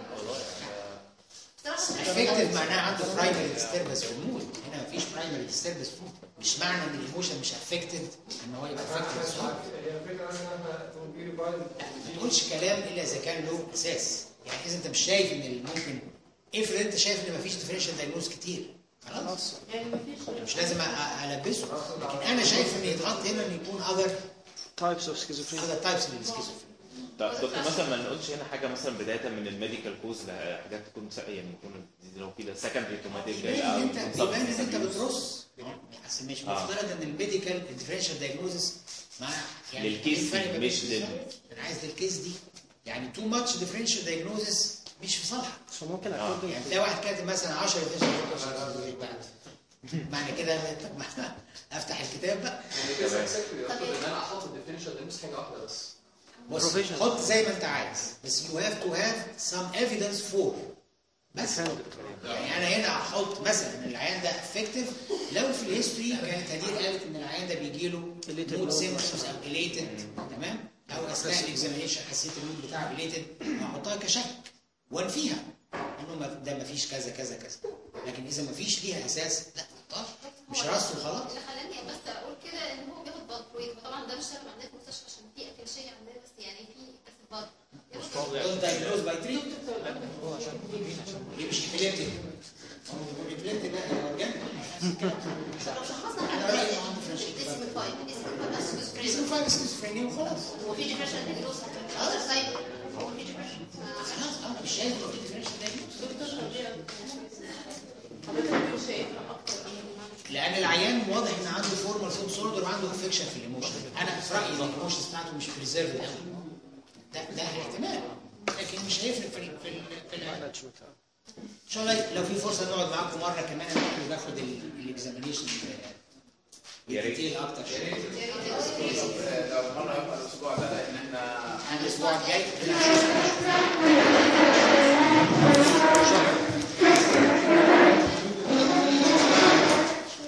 افكتيف معناها عنده برايمري ديستربنس في المود هنا مفيش برايمري ديستربنس في المود مش معنى ان الايموشن مش افكتد ان هو يبقى افكتد هي الفكرة إن احنا تنجيري بايظ ما تقولش كلام الا اذا كان له اساس يعني اذا انت مش شايف ان ال- ممكن افرض انت شايف ان مفيش ديفرنشال دايجنوز كتير خلاص يعني مفيش مش لازم أ- البسه لكن انا شايف ان يتحط هنا ان يكون اذر تايبس اوف سكيزوفرينيا اذر تايبس من السكيزوفرينيا طب دكتور مثلا ما نقولش هنا حاجه مثلا بدايه من الميديكال كوز لحاجات تكون س- يعني يكون لو كده سكندري توماتيك جاي يبان او ان انت يكون يبان ان انت substance abuse. بترص اصل مش آه. مفترض ان الميديكال الديفرنشال دايجنوزس مع يعني للكيس الفرق دي، ما بين- مش لل- انا عايز للكيس دي يعني تو ماتش ديفرنشال دايجنوزس مش في صالحك فممكن آه. اكون يعني تلاقي واحد كاتب مثلا 10 بعد معنى كده طب ما افتح الكتاب بقى يعني كده اكسبتلي يا دكتور ان انا احط الديفينيشن ده مش حاجه واحده بس بص Provisional. حط زي ما انت عايز بس you have to have some evidence for بس يعني انا هنا هحط مثلا ان العيان ده افكتيف لو في الهيستوري كانت هدير قالت ان العيان ده بيجي له مود سيمبتومز او اليتد تمام او اثناء الاكزامينشن حسيت المود بتاعه اليتد احطها كشك وانفيها انه ما- ده ما فيش كذا كذا كذا لكن اذا ما فيش ليها اساس لا تحطها مش راسه خلاص اللي خلاني بس اقول كده ان هو بياخد بلد ويت وطبعا ده مش شغل عندنا في المستشفى عشان في اكلشيه عندنا بس يعني في بس البلد دول دايجنوز باي تري ليه مش ابيليبتيك هو ابيليبتيك ده جنب لو شخصنا انا رايي انه عنده فرنشيت اسم فايف اسم فايف بس اسمه فايف سكيزوفرينيا وخلاص هو في ديبرشن ديجنوز اذر سايد هو في ديبرشن خلاص انا مش شايف إنه في differential diagnosis. حضرتك شايفها اكتر من لان العيان واضح ان عنده فورمال فود سوردر وعنده افكشن في الايموشن انا في رايي ان الايموشنز بتاعته مش بريزيرف قوي ده ده احتمال لكن مش هيفرق في ال في ال في العلاج. ان شاء الله لو في فرصه نقعد معاكم مره كمان ناخد ناخد الاكزامينيشن يا ريت. بالتفصيل اكتر لو مره يبقى الاسبوع ده لان احنا انا الاسبوع الجاي بنشوف